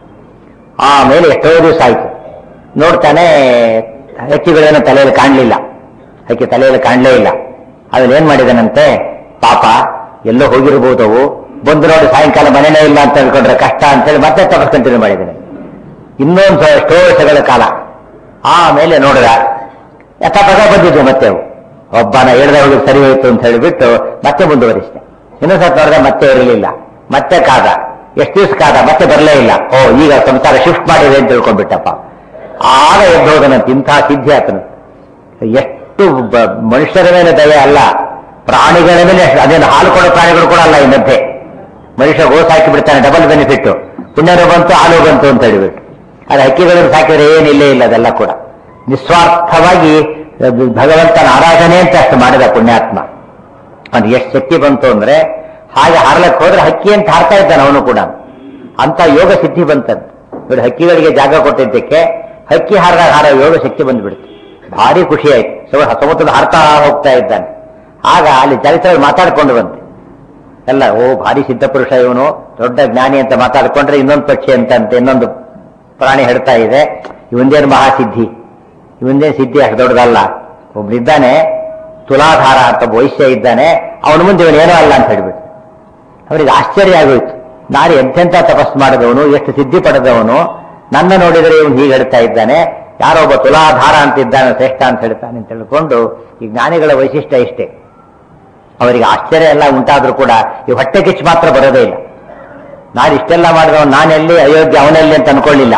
ಆಮೇಲೆ ಎಷ್ಟೋ ದಿವಸ ಆಯ್ತು ನೋಡ್ತಾನೆ ಹಕ್ಕಿಗಳೇನು ತಲೆಯಲ್ಲಿ ಕಾಣಲಿಲ್ಲ ಹಕ್ಕಿ ತಲೆಯಲ್ಲಿ ಕಾಣಲೇ ಇಲ್ಲ ಅದ್ರಲ್ಲಿ ಏನ್ ಮಾಡಿದನಂತೆ ಪಾಪ ಎಲ್ಲೋ ಹೋಗಿರ್ಬೋದು ಅವು ಬಂದು ನೋಡಿ ಸಾಯಂಕಾಲ ಮನೆನೇ ಇಲ್ಲ ಅಂತ ಹೇಳ್ಕೊಂಡ್ರೆ ಕಷ್ಟ ಅಂತೇಳಿ ಮತ್ತೆ ತಪಸ್ ಕಂಟಿನ್ಯೂ ಮಾಡಿದ್ದೇನೆ ಇನ್ನೊಂದು ಸ- ಎಷ್ಟೋ ವರ್ಷಗಳ ಕಾಲ ಆಮೇಲೆ ನೋಡಿದ ಯಥಾಪಥ ಬಂದಿದ್ವು ಮತ್ತೆ ಅವು ಒಬ್ಬನ ಹೇಳ್ದ ಹೋಗಿ ಸರಿ ಹೋಯ್ತು ಅಂತ ಹೇಳಿಬಿಟ್ಟು ಮತ್ತೆ ಮುಂದುವರಿಸಿದೆ ಇನ್ನೊಂದು ಸ್ವಲ್ಪ ನೋಡಿದ ಮತ್ತೆ ಇರಲಿಲ್ಲ ಮತ್ತೆ ಕಾದ ಎಷ್ಟು ದಿವಸ ಕಾದ ಮತ್ತೆ ಬರಲೇ ಇಲ್ಲ ಓ ಈಗ ಸಂಸಾರ ಶಿಫ್ಟ್ ಮಾಡಿದೆ ಅಂತ ತಿಳ್ಕೊಂಡ್ಬಿಟ್ಟಪ್ಪ ಆಗ ಎದ್ದೋದನಂತ ಇಂಥ ಸಿದ್ಧಿ ಆತನು ಎಷ್ಟು ಬ- ಮನುಷ್ಯರ ಮೇಲೆ ದಯೆ ಅಲ್ಲ ಪ್ರಾಣಿಗಳ ಮೇಲೆ ಅಷ್ಟು- ಅದೇನು ಹಾಲು ಕೊಡೋ ಪ್ರಾಣಿಗಳು ಕೂಡ ಅಲ್ಲ ಈ ಮಧ್ಯೆ ಮನುಷ್ಯ ಗೋಸ್ ಹಾಕಿ ಬಿಡ್ತಾನೆ ಡಬಲ್ ಬೆನಿಫಿಟ್ ಪುಣ್ಯನೂ ಬಂತು ಹಾಲು ಬಂತು ಅಂತ ಹೇಳಿಬಿಟ್ಟು ಅದು ಹಕ್ಕಿಗಳನ್ನು ಸಾಕಿದ್ರೆ ಏನಿಲ್ಲೇ ಇಲ್ಲ ಅದೆಲ್ಲ ಕೂಡ ನಿಸ್ವಾರ್ಥವಾಗಿ ಅದು ಭಗವಂತನ ಆರಾಧನೆ ಅಂತ ಅಷ್ಟು ಮಾಡಿದ ಪುಣ್ಯಾತ್ಮ ಅದು ಎಷ್ಟು ಶಕ್ತಿ ಬಂತು ಅಂದ್ರೆ ಹಾಗೆ ಹಾರ್ಲಕ್ಕೆ ಹೋದ್ರೆ ಹಕ್ಕಿ ಅಂತ ಹಾರ್ತಾ ಇದ್ದಾನೆ ಅವನು ಕೂಡ ಅಂತ ಯೋಗ ಸಿದ್ಧಿ ಬಂತದ್ದು ನೋಡಿ ಹಕ್ಕಿಗಳಿಗೆ ಜಾಗ ಕೊಟ್ಟಿದ್ದಕ್ಕೆ ಹಕ್ಕಿ ಹಾರದಾಗ ಹಾರೋ ಯೋಗ ಶಕ್ತಿ ಬಂದ್ಬಿಡ್ತು ಭಾರಿ ಖುಷಿ ಆಯ್ತು ಸಮ- ಸಮುದ್ರದ ಹರ್ತಾ ಹೋಗ್ತಾ ಇದ್ದಾನೆ ಆಗ ಅಲ್ಲಿ ಚರಿತ್ರೆ ಮಾತಾಡ್ಕೊಂಡು ಬಂತೆ ಎಲ್ಲ ಓ ಭಾರಿ ಸಿದ್ಧಪುರುಷ ಇವನು ದೊಡ್ಡ ಜ್ಞಾನಿ ಅಂತ ಮಾತಾಡ್ಕೊಂಡ್ರೆ ಇನ್ನೊಂದು ಪಕ್ಷಿ ಅಂತಂತೆ ಇನ್ನೊಂದು ಪ್ರಾಣಿ ಹೇಳ್ತಾ ಇದೆ ಇವಂದೇನು ಮಹಾಸಿದ್ಧಿ ಇವಂದೇನು ಸಿದ್ಧಿ ಅಷ್ಟು ದೊಡ್ಡದಲ್ಲ ಒಬ್ನಿದ್ದಾನೆ ತುಲಾಧಾರ ಅಂತ ಒಬ್ಬ ವೈಶ್ಯ ಇದ್ದಾನೆ ಅವನ ಮುಂದೆ ಇವನು ಏನೋ ಅಲ್ಲ ಅಂತ ಹೇಳ್ಬಿಟ್ಟು ಅವರಿಗೆ ಆಶ್ಚರ್ಯ ಆಗೋಯ್ತು ನಾನು ಎಂತೆಂಥ ತಪಸ್ಸು ಮಾಡಿದವನು ಎಷ್ಟು ಸಿದ್ಧಿ ಪಡೆದವನು ನನ್ನ ನೋಡಿದರೆ ಇವನು ಹೀಗೆ ಹೇಳ್ತಾ ಇದ್ದಾನೆ ಯಾರೋ ಒಬ್ಬ ತುಲಾಧಾರ ಅಂತ ಇದ್ದಾನೆ ಶ್ರೇಷ್ಠ ಅಂತ ಹೇಳ್ತಾನೆ ಅಂತ ತಿಳ್ಕೊಂಡು ಈ ಜ್ಞಾನಿಗಳ ವೈಶಿಷ್ಟ್ಯ ಇಷ್ಟೇ ಅವರಿಗೆ ಆಶ್ಚರ್ಯ ಎಲ್ಲ ಉಂಟಾದ್ರೂ ಕೂಡ ಈ ಹೊಟ್ಟೆ ಕಿಚ್ಚು ಮಾತ್ರ ಬರೋದೇ ಇಲ್ಲ ನಾನು ಇಷ್ಟೆಲ್ಲ ಮಾಡಿದವನು ನಾನೆಲ್ಲಿ ಅಯೋಗ್ಯ ಅವನೆಲ್ಲಿ ಅಂತ ಅನ್ಕೊಳ್ಳಿಲ್ಲ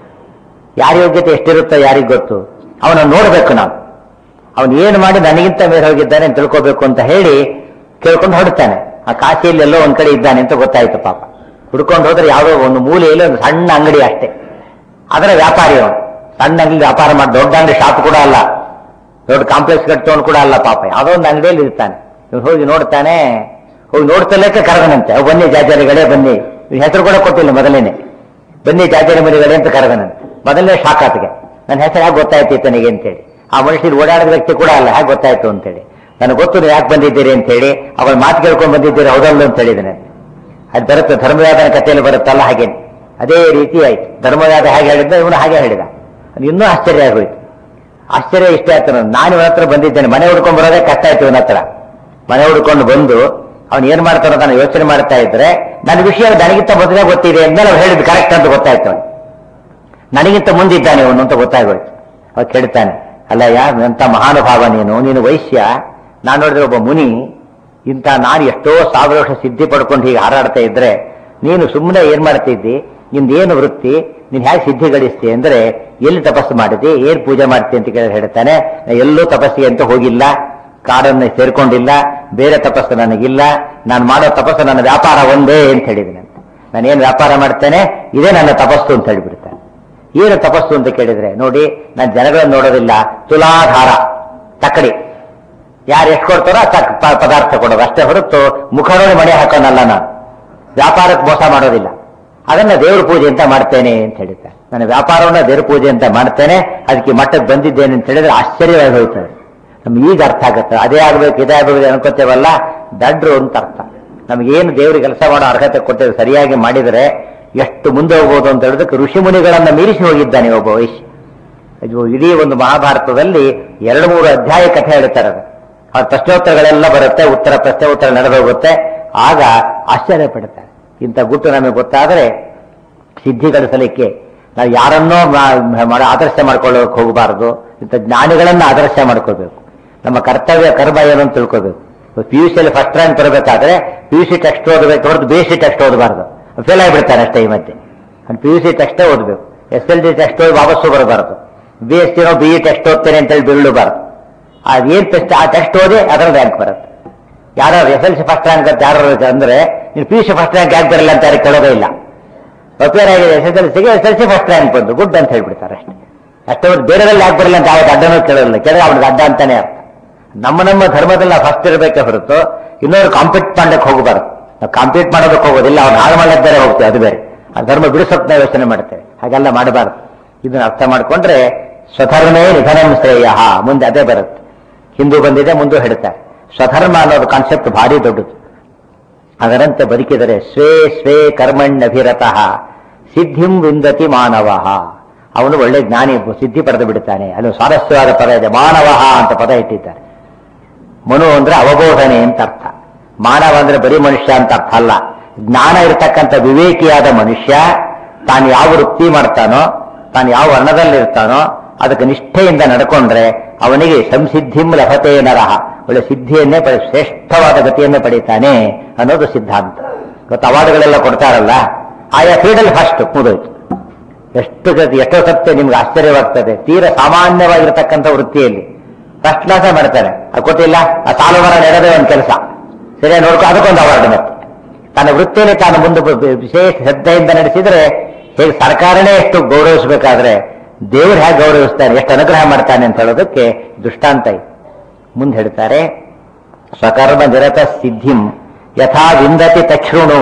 ಯಾರ ಯೋಗ್ಯತೆ ಎಷ್ಟಿರುತ್ತೋ ಯಾರಿಗ್ ಗೊತ್ತು ಅವನನ್ನು ನೋಡ್ಬೇಕು ನಾವು ಅವನು ಏನು ಮಾಡಿ ನನಗಿಂತ ಮೇಲೆ ಹೋಗಿದ್ದಾನೆ ಅಂತ ತಿಳ್ಕೋಬೇಕು ಅಂತ ಹೇಳಿ ಕೇಳ್ಕೊಂಡು ಹೊರಡ್ತಾನೆ ಆ ಕಾಶಿಯಲ್ಲಿ ಎಲ್ಲೋ ಒಂದ್ ಕಡೆ ಇದ್ದಾನೆ ಅಂತ ಗೊತ್ತಾಯ್ತು ಪಾಪ ಹುಡ್ಕೊಂಡು ಹೋದ್ರೆ ಯಾವುದೋ ಒಂದು ಮೂಲೆಯಲ್ಲಿ ಒಂದು ಸಣ್ಣ ಅಂಗಡಿ ಅಷ್ಟೇ ಅದರ ವ್ಯಾಪಾರಿ ಅವನು ಸಣ್ಣ ಅಂಗಡಿ ವ್ಯಾಪಾರ ಮಾಡಿ ದೊಡ್ಡ ಅಂಗಡಿ ಶಾಪ್ ಕೂಡ ಅಲ್ಲ ದೊಡ್ಡ ಕಾಂಪ್ಲೆಕ್ಸ್ ಕಟ್ಟೋನು ಕೂಡ ಅಲ್ಲ ಪಾಪ ಯಾವುದೋ ಒಂದು ಅಂಗಡಿಯಲ್ಲಿ ಇರ್ತಾನೆ ಇವ್ನು ಹೋಗಿ ನೋಡ್ತಾನೆ ಹೋಗಿ ನೋಡ್ತಲಕ್ಕೆ ಕರೆದನಂತೆ ಅವ್ ಬನ್ನಿ ಜಾಜರಿಗಳೇ ಬನ್ನಿ ಇವ್ನ ಹೆಸರು ಕೂಡ ಕೊಟ್ಟಿಲ್ಲ ಮೊದಲೇನೆ ಬನ್ನಿ ಜಾಜರಿ ಮರಿಗಳೇ ಅಂತ ಕರೆದನಂತೆ ಮೊದಲನೇ ಶಾಕ್ ಆತಗೆ ನನ್ನ ಹೆಸರು ಹೇಗೆ ಗೊತ್ತಾಯ್ತು ಈತನಿಗೆ ಅಂತೇಳಿ ಆ ಮನುಷ್ಯರು ಓಡಾಡಿದ ವ್ಯಕ್ತಿ ಕೂಡ ಅಲ್ಲ ಹೇಗೆ ಗೊತ್ತಾಯ್ತು ಅಂತೇಳಿ ನನಗೆ ಗೊತ್ತು ನೀವು ಯಾಕೆ ಬಂದಿದ್ದೀರಿ ಅಂತ ಹೇಳಿ ಅವಳ ಮಾತು ಕೇಳ್ಕೊಂಡು ಬಂದಿದ್ದೀರಿ ಹೌದಲ್ಲ ಅಂತ ಹೇಳಿದ್ದಾನೆ ಅದು ಬರುತ್ತೆ ಧರ್ಮವ್ಯಾದನ ಕಥೆಯಲ್ಲಿ ಬರುತ್ತಲ್ಲ ಹಾಗೆ ಅದೇ ರೀತಿ ಆಯ್ತು ಧರ್ಮವ್ಯಾದ ಹೇಗೆ ಹೇಳಿದ್ದ ಇವನು ಹಾಗೆ ಹೇಳಿದ ಅದು ಇನ್ನೂ ಆಶ್ಚರ್ಯ ಆಗೋಯ್ತು ಆಶ್ಚರ್ಯ ಇಷ್ಟ ಆಯ್ತು ನಾನು ನಾನು ಇವನ ಹತ್ರ ಬಂದಿದ್ದೇನೆ ಮನೆ ಹುಡ್ಕೊಂಡು ಬರೋದೇ ಕಷ್ಟ ಆಯ್ತು ಇವನ ಹತ್ರ ಮನೆ ಹುಡ್ಕೊಂಡು ಬಂದು ಅವನು ಏನ್ ಮಾಡ್ತಾನೋ ನಾನು ಯೋಚನೆ ಮಾಡ್ತಾ ಇದ್ರೆ ನನ್ನ ವಿಷಯ ನನಗಿಂತ ಮೊದಲೇ ಗೊತ್ತಿದೆ ಅಂದ್ಮೇಲೆ ಅವ್ರು ಹೇಳಿದ್ದು ಕರೆಕ್ಟ್ ಅಂತ ಗೊತ್ತಾಯ್ತು ಅವನು ನನಗಿಂತ ಮುಂದಿದ್ದಾನೆ ಇವನು ಅಂತ ಗೊತ್ತಾಗೋಯ್ತು ಅವಾಗ ಕೇಳ್ತಾನೆ ಅಲ್ಲ ಯಾ ಎಂತ ಮಹಾನುಭಾವ ನೀನು ನೀನು ವೈಶ್ಯ ನಾನು ನೋಡಿದ್ರೆ ಒಬ್ಬ ಮುನಿ ಇಂಥ ನಾನು ಎಷ್ಟೋ ಸಾವಿರ ವರ್ಷ ಸಿದ್ಧಿ ಪಡ್ಕೊಂಡು ಹೀಗೆ ಹಾರಾಡ್ತಾ ಇದ್ರೆ ನೀನು ಸುಮ್ಮನೆ ಏನ್ ಮಾಡ್ತಿದ್ದಿ ನಿಂದೇನು ವೃತ್ತಿ ನೀನ್ ಹೇಗೆ ಸಿದ್ಧಿ ಗಳಿಸ್ತಿ ಅಂದ್ರೆ ಎಲ್ಲಿ ತಪಸ್ಸು ಮಾಡಿದಿ ಏನ್ ಪೂಜೆ ಮಾಡ್ತಿ ಅಂತ ಕೇಳಿ ಹೇಳ್ತಾನೆ ನಾ ಎಲ್ಲೂ ತಪಸ್ಸಿಗೆ ಅಂತ ಹೋಗಿಲ್ಲ ಕಾಡನ್ನು ಸೇರ್ಕೊಂಡಿಲ್ಲ ಬೇರೆ ತಪಸ್ಸು ನನಗಿಲ್ಲ ನಾನು ಮಾಡೋ ತಪಸ್ಸು ನನ್ನ ವ್ಯಾಪಾರ ಒಂದೇ ಅಂತ ಹೇಳಿದ್ದೀನಿ ನಾನೇನು ವ್ಯಾಪಾರ ಮಾಡ್ತೇನೆ ಇದೇ ನನ್ನ ತಪಸ್ಸು ಅಂತ ಹೇಳಿಬಿಡ್ತಾನೆ ಏನು ತಪಸ್ಸು ಅಂತ ಕೇಳಿದ್ರೆ ನೋಡಿ ನಾನು ಜನಗಳನ್ನು ನೋಡೋದಿಲ್ಲ ತುಲಾಧಾರ ತಕ್ಕಡಿ ಯಾರು ಎಷ್ಟು ಕೊಡ್ತಾರೋ ಅಷ್ಟ ಪ- ಪದಾರ್ಥ ಕೊಡೋದು ಅಷ್ಟೇ ಹೊರತು ಮುಖ ನೋಡಿ ಮಣೆ ಹಾಕೋನಲ್ಲ ನಾನು ವ್ಯಾಪಾರಕ್ಕೆ ಮೋಸ ಮಾಡೋದಿಲ್ಲ ಅದನ್ನ ದೇವ್ರ ಪೂಜೆ ಅಂತ ಮಾಡ್ತೇನೆ ಅಂತ ಹೇಳಿದ್ದಾರೆ ನನ್ನ ವ್ಯಾಪಾರವನ್ನ ದೇವ್ರ ಪೂಜೆ ಅಂತ ಮಾಡ್ತೇನೆ ಅದಕ್ಕೆ ಮಟ್ಟಕ್ಕೆ ಬಂದಿದ್ದೇನೆ ಅಂತ ಹೇಳಿದ್ರೆ ಆಶ್ಚರ್ಯವಾಗಿ ಹೋಯ್ತದೆ ನಮ್ಗೆ ಈಗ ಅರ್ಥ ಆಗುತ್ತೆ ಅದೇ ಆಗ್ಬೇಕು ಇದೇ ಆಗ್ಬೇಕು ಅನ್ಕೋತೇವಲ್ಲ ದಡ್ರು ಅಂತ ಅರ್ಥ ನಮಗೇನು ದೇವ್ರಿಗೆ ಕೆಲಸ ಮಾಡೋ ಅರ್ಹತೆ ಕೊಟ್ಟಿದ್ರೆ ಸರಿಯಾಗಿ ಮಾಡಿದರೆ ಎಷ್ಟು ಮುಂದೆ ಹೋಗ್ಬೋದು ಅಂತ ಹೇಳಿದಕ್ಕೆ ಋಷಿ ಮುನಿಗಳನ್ನ ಮೀರಿಸಿ ಹೋಗಿದ್ದಾನೆ ಒಬ್ಬ ವೈಶ್ಯ ಇದು ಇಡೀ ಒಂದು ಮಹಾಭಾರತದಲ್ಲಿ ಎರಡು ಮೂರು ಅಧ್ಯಾಯ ಕಥೆ ಹೇಳ್ತಾರೆ ಅದು ಆ ಪ್ರಶ್ನೋತ್ತರಗಳೆಲ್ಲ ಬರುತ್ತೆ ಉತ್ತರ ಪ್ರಶ್ನೆ ಉತ್ತರ ನಡೆದು ಹೋಗುತ್ತೆ ಆಗ ಆಶ್ಚರ್ಯ ಪಡ್ತಾರೆ ಇಂಥ ಗುಟ್ಟು ನಮಗೆ ಗೊತ್ತಾದರೆ ಸಿದ್ಧಿ ಗಳಿಸಲಿಕ್ಕೆ ನಾವು ಯಾರನ್ನೋ ಮಾ- ಮಾಡ- ಆದರ್ಶ ಮಾಡ್ಕೊಳ್ಳೋಕೆ ಹೋಗಬಾರದು ಇಂಥ ಜ್ಞಾನಿಗಳನ್ನ ಆದರ್ಶ ಮಾಡ್ಕೋಬೇಕು ನಮ್ಮ ಕರ್ತವ್ಯ ಕರ್ಮ ಏನು ಅಂತ ತಿಳ್ಕೋಬೇಕು ಪಿ ಯು ಸಿಯಲ್ಲಿ ಫಸ್ಟ್ ರ್ಯಾಂಕ್ ಬರಬೇಕಾದ್ರೆ ಪಿ ಯು ಸಿ ಟೆಕ್ಸ್ಟ್ ಓದಬೇಕು ಹೊರತು ಬಿ ಎಸ್ ಸಿ ಟೆಕ್ಸ್ಟ್ ಓದಬಾರ್ದು ಫೇಲ್ ಆಗಿಬಿಡ್ತಾರೆ ಅಷ್ಟೇ ಈ ಮಧ್ಯೆ ಪಿ ಯು ಸಿ ಟೆಕ್ಸ್ಟೇ ಓದಬೇಕು ಎಸ್ ಎಲ್ ಡಿ ಟೆಕ್ಸ್ಟ್ ಓದಿ ವಾಪಸ್ಸು ಬರಬಾರದು ಬಿ ಎಸ್ ಸಿನೋ ಬಿ ಇ ಟೆಕ್ಸ್ಟ್ ಓದ್ತೇನೆ ಅಂತ ಹೇಳಿ ಬೀಳಬಾರದು ಅದೇನ್ ಟೆಸ್ಟ್ ಆ ಟೆಸ್ಟ್ ಓದಿ ಅದರ ರ್ಯಾಂಕ್ ಬರುತ್ತೆ ಯಾರು S L C first rank ಅಂತ ಯಾರು ಅಂದ್ರೆ ನೀನು P U C first rank ಯಾಕೆ ಬರಲ್ಲ ಅಂತ ಯಾರಿಗೆ ಕೇಳೋದೇ ಇಲ್ಲ ಅಪೇರ್ ಆಗಿದೆ ಎಸ್ ಎಸ್ ಎಲ್ ಸಿಗೆ S L C first rank ಬಂದು ಗುಡ್ ಅಂತ ಹೇಳ್ಬಿಡ್ತಾರೆ ಅಷ್ಟೇ ಅಷ್ಟೇ ಹೊರ್ತು ಬೇರೆದಲ್ಲಿ ಯಾಕೆ ಬರಲ್ಲ ಅಂತ ಯಾವತ್ತು ಅಡ್ಡನೂ ಕೇಳೋದಿಲ್ಲ ಕೇಳಿದ್ರೆ ಅವ್ನಿಗೆ ಅಡ್ಡ ಅಂತಾನೆ ಅರ್ಥ ನಮ್ಮ ನಮ್ಮ ಧರ್ಮದಲ್ಲಿ ನಾವು ಫಸ್ಟ್ ಇರಬೇಕೆ ಹೊರತು ಇನ್ನೊಂದು ಕಾಂಪೀಟ್ ಮಾಡಕ್ಕೆ ಹೋಗಬಾರ್ದು ನಾವು ಕಾಂಪೀಟ್ ಮಾಡೋದಕ್ಕೆ ಹೋಗೋದಿಲ್ಲ ಅವ್ನು ಹಾಳು ಮಾಡಲಿದ್ದಾರೆ ಹೋಗ್ತೀವಿ ಅದು ಬೇರೆ ಆ ಧರ್ಮ ಬಿಡಿಸೋಕ್ ನಾವು ಯೋಚನೆ ಮಾಡ್ತೇವೆ ಹಾಗೆಲ್ಲ ಮಾಡಬಾರ್ದು ಇದನ್ನ ಅರ್ಥ ಮಾಡ್ಕೊಂಡ್ರೆ ಸ್ವಧರ್ಮೇ ನಿಧನಂ ಶ್ರೇಯ ಮುಂದೆ ಅದೇ ಬರುತ್ತೆ ಹಿಂದೂ ಬಂದಿದೆ ಮುಂದೆ ಹೇಳ್ತಾರೆ ಸ್ವಧರ್ಮ ಅನ್ನೋದು ಕಾನ್ಸೆಪ್ಟ್ ಭಾರಿ ದೊಡ್ಡದು ಅದರಂತೆ ಬದುಕಿದರೆ ಸ್ವೇ ಸ್ವೇ ಕರ್ಮಣ್ಣಭಿರತಃ ಸಿದ್ಧಿಂ ವಿಂದತಿ ಮಾನವ ಅವನು ಒಳ್ಳೆ ಜ್ಞಾನಿ ಸಿದ್ಧಿ ಪಡೆದು ಬಿಡುತ್ತಾನೆ ಅಲ್ಲಿ ಸ್ವಾರಸ್ಯವಾದ ಪದ ಇದೆ ಮಾನವ ಅಂತ ಪದ ಇಟ್ಟಿದ್ದಾರೆ ಮನು ಅಂದ್ರೆ ಅವಬೋಧನೆ ಅಂತ ಅರ್ಥ ಮಾನವ ಅಂದ್ರೆ ಬರೀ ಮನುಷ್ಯ ಅಂತ ಅರ್ಥ ಅಲ್ಲ ಜ್ಞಾನ ಇರತಕ್ಕಂಥ ವಿವೇಕಿಯಾದ ಮನುಷ್ಯ ತಾನು ಯಾವ ವೃತ್ತಿ ಮಾಡ್ತಾನೋ ತಾನು ಯಾವ ವರ್ಣದಲ್ಲಿರ್ತಾನೋ ಅದಕ್ಕೆ ನಿಷ್ಠೆಯಿಂದ ನಡ್ಕೊಂಡ್ರೆ ಅವನಿಗೆ ಸಂಸಿದ್ಧಿಂ ಲಭತೆ ನರಹ ಒಳ್ಳೆ ಸಿದ್ಧಿಯನ್ನೇ ಪಡೆ ಶ್ರೇಷ್ಠವಾದ ಗತಿಯನ್ನೇ ಪಡೀತಾನೆ ಅನ್ನೋದು ಸಿದ್ಧಾಂತ ಇವತ್ತು ಅವಾರ್ಡ್ಗಳೆಲ್ಲ ಕೊಡ್ತಾರಲ್ಲ ಆಯಾ ಫೀಲ್ಡಲ್ಲಿ ಫಸ್ಟ್ ಮುಗಿದೋಯ್ತು ಎಷ್ಟು ಗತಿ ಎಷ್ಟೋ ಸತ್ಯ ನಿಮ್ಗೆ ಆಶ್ಚರ್ಯವಾಗ್ತದೆ ತೀರ ಸಾಮಾನ್ಯವಾಗಿರ್ತಕ್ಕಂಥ ವೃತ್ತಿಯಲ್ಲಿ ಫಸ್ಟ್ ಕ್ಲಾಸೇ ಮಾಡ್ತಾನೆ ಅದು ಕೊಟ್ಟಿಲ್ಲ ಆ ಸಾಲು ಮರ ನೆಡದೆ ಒಂದು ಕೆಲಸ ಸರಿಯಾಗಿ ನೋಡ್ಕೊ ಅದಕ್ಕೊಂದು ಅವಾರ್ಡ್ ಮತ್ತೆ ತನ್ನ ವೃತ್ತಿಯಲ್ಲಿ ತಾನು ಮುಂದೆ ಬ- ಬ- ವಿಶೇಷ ಶ್ರದ್ಧೆಯಿಂದ ನಡೆಸಿದ್ರೆ ಹೇಗೆ ಸರ್ಕಾರನೇ ಎಷ್ಟು ಗೌರವಿಸಬೇಕಾದ್ರೆ ದೇವರು ಹೇಗೆ ಗೌರವಿಸ್ತಾನೆ ಎಷ್ಟು ಅನುಗ್ರಹ ಮಾಡ್ತಾನೆ ಅಂತ ಹೇಳೋದಕ್ಕೆ ದೃಷ್ಟಾಂತ ಇದೆ ಮುಂದೆ ಹೇಳ್ತಾರೆ ಸ್ವಕರ್ಮ ನಿರತ ಸಿದ್ಧಿಂ ಯಥಾ ವಿಂದತಿ ತಕ್ಷೃಣು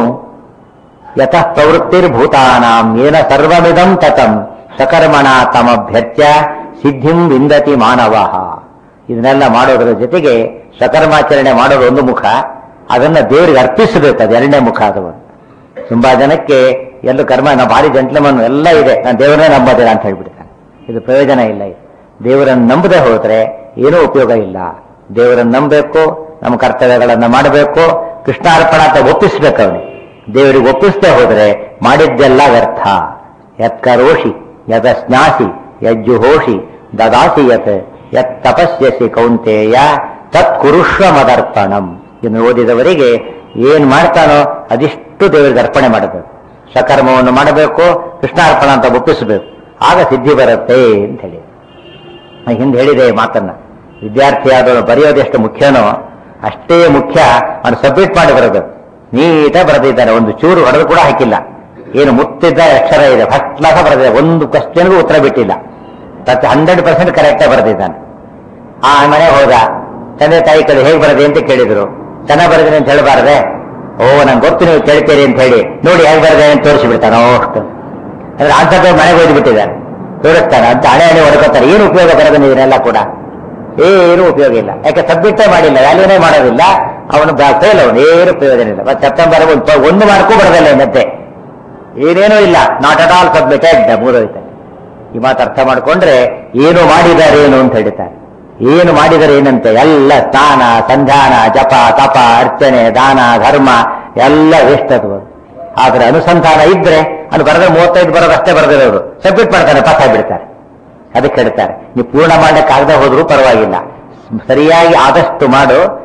ಯತಃ ಪ್ರವೃತ್ತಿರ್ಭೂತಾನಾಂ ಏನ ಸರ್ವಮಿದಂ ತತಂ ಸಕರ್ಮಣ ತಮಭ್ಯರ್ಚ್ಯ ಸಿದ್ಧಿಂ ವಿಂದತಿ ಮಾನವ ಇದನ್ನೆಲ್ಲ ಮಾಡೋದ್ರ ಜೊತೆಗೆ ಸ್ವಕರ್ಮಾಚರಣೆ ಮಾಡೋದು ಒಂದು ಮುಖ ಅದನ್ನ ದೇವರಿಗೆ ಅರ್ಪಿಸಬೇಕು ಅದು ಎರಡನೇ ಮುಖ ಅದು ಒಂದು. ತುಂಬಾ ಜನಕ್ಕೆ ಎಲ್ಲೂ ಕರ್ಮ ನಾವು ಭಾರಿ ಜಂಟ್ಲಮನ್ ಎಲ್ಲ ಇದೆ ನಾನು ದೇವರನ್ನೇ ನಂಬೋದಿಲ್ಲ ಅಂತ ಹೇಳ್ಬಿಡ್ತಾನೆ ಇದು ಪ್ರಯೋಜನ ಇಲ್ಲ ಇದು ದೇವರನ್ನು ನಂಬದೆ ಹೋದ್ರೆ ಏನೂ ಉಪಯೋಗ ಇಲ್ಲ ದೇವರನ್ನು ನಂಬಬೇಕು ನಮ್ಮ ಕರ್ತವ್ಯಗಳನ್ನ ಮಾಡಬೇಕು ಕೃಷ್ಣಾರ್ಪಣ ಅಂತ ಒಪ್ಪಿಸ್ಬೇಕು ಅವನಿಗೆ ದೇವರಿಗೆ ಒಪ್ಪಿಸದೆ ಹೋದ್ರೆ ಮಾಡಿದ್ದೆಲ್ಲ ವ್ಯರ್ಥ ಯತ್ಕರೋಷಿ ಯದ ಸ್ನಾಸಿ ಯಜ್ಜುಹೋಷಿ ದದಾಸಿ ಯತ್ ಯತ್ ತಪಸ್ಯಸಿ ಕೌಂತೇಯ ತತ್ ಕುರುಷ್ವ ಮದರ್ಪಣಂ ಇನ್ನು ಓದಿದವರಿಗೆ ಏನ್ ಮಾಡ್ತಾನೋ ಅದಿಷ್ಟು ದೇವರಿಗೆ ಅರ್ಪಣೆ ಮಾಡಬೇಕು ಸಕರ್ಮವನ್ನು ಮಾಡಬೇಕು ಕೃಷ್ಣಾರ್ಪಣ ಅಂತ ಒಪ್ಪಿಸಬೇಕು ಆಗ ಸಿದ್ಧಿ ಬರುತ್ತೆ ಅಂತ ಹೇಳಿ ನಾನು ಹಿಂದೆ ಹೇಳಿದೆ ಈ ಮಾತನ್ನ ವಿದ್ಯಾರ್ಥಿಯಾದವನು ಬರೆಯೋದೆಷ್ಟು ಮುಖ್ಯನೋ ಅಷ್ಟೇ ಮುಖ್ಯ ಅವನು ಸಬ್ಮಿಟ್ ಮಾಡಿ ಬರಬೇಕು ನೀಟ ಬರೆದಿದ್ದಾನೆ ಒಂದು ಚೂರು ಹೊಡೆದು ಕೂಡ ಹಾಕಿಲ್ಲ ಏನು ಮುತ್ತಿದ್ದ ಅಕ್ಷರ ಇದೆ ಫಸ್ಟ್ ಕ್ಲಾಸ ಬರೆದಿದೆ ಒಂದು ಕ್ವಶನ್ಗೂ ಉತ್ತರ ಬಿಟ್ಟಿಲ್ಲ ಪ್ರತಿ ಹಂಡ್ರೆಡ್ ಪರ್ಸೆಂಟ್ ಕರೆಕ್ಟಾಗಿ ಬರೆದಿದ್ದಾನೆ ಆ ಮನೆ ಹೋದ ತಂದೆ ತಾಯಿ ಕಡೆ ಹೇಗೆ ಬರದೆ ಅಂತ ಕೇಳಿದ್ರು ಚೆನ್ನಾಗಿ ಬರೆದಿದೆ ಅಂತ ಹೇಳಬಾರದೆ ಓ ನಂಗೆ ಗೊತ್ತು ನೀವು ಕೇಳ್ತೀರಿ ಅಂತ ಹೇಳಿ ನೋಡಿ ಹೇಗೆ ಬರದೆ ಅಂತ ತೋರಿಸಿ ಬಿಡ್ತಾನೆ ಅಷ್ಟು ಅಂದ್ರೆ ಆನ್ಸರ್ ಮನೆಗೆ ಹೋಗಿ ಬಿಟ್ಟಿದ್ದಾನೆ ತೋರಿಸ್ತಾನೆ ಅಂತ ಹಣೆ ಹಣೆ ಹೊಡ್ಕೋತಾರೆ ಏನು ಉಪಯೋಗ ಬರೋದನ್ನ ಇದನ್ನೆಲ್ಲ ಕೂಡ ಏನು ಉಪಯೋಗ ಇಲ್ಲ ಯಾಕೆ ಸಬ್ಮಿಟೇ ಮಾಡಿಲ್ಲ ವ್ಯಾಲ್ಯೂನೇ ಮಾಡೋದಿಲ್ಲ ಅವನು ಫೇಲ್ ಅವನು ಏನು ಪ್ರಯೋಜನ ಇಲ್ಲ ಮತ್ತೆ ಸೆಪ್ಟೆಂಬರ್ ಒಂದು ಒಂದು ಮಾರ್ಕು ಬರೋದಿಲ್ಲ ಮತ್ತೆ ಏನೇನೂ ಇಲ್ಲ ನಾಟ್ ಅಟ್ ಆಲ್ ಸಬ್ಮಿಟೆಡ್ ಮೂರೋಯ್ತಾರೆ ಈ ಮಾತು ಅರ್ಥ ಮಾಡ್ಕೊಂಡ್ರೆ ಏನು ಮಾಡಿದ್ದಾರೆ ಏನು ಅಂತ ಹೇಳ್ತಾರೆ ಏನು ಮಾಡಿದರೆ ಏನಂತೆ ಎಲ್ಲ ಸ್ನಾನ ಸಂಧಾನ ಜಪ ತಪ ಅರ್ಚನೆ ದಾನ ಧರ್ಮ ಎಲ್ಲ ವೇಸ್ಟ್ ಅದು ಆದ್ರೆ ಅನುಸಂಧಾನ ಇದ್ರೆ ಅದು ಬರೆದ್ರೆ ಮೂವತ್ತೈದು ಬರೋದು ಅಷ್ಟೇ ಬರೆದಿರೋದು ಸಬ್ಮಿಟ್ ಮಾಡ್ತಾರೆ ಪಾಸ್ ಆಗಿಬಿಡ್ತಾರೆ ಅದಕ್ಕೆ ಹೇಳ್ತಾರೆ ನೀವು ಪೂರ್ಣ ಮಾಡಕ್ಕಾಗದೆ ಹೋದ್ರೂ ಪರವಾಗಿಲ್ಲ ಸರಿಯಾಗಿ ಆದಷ್ಟು ಮಾಡು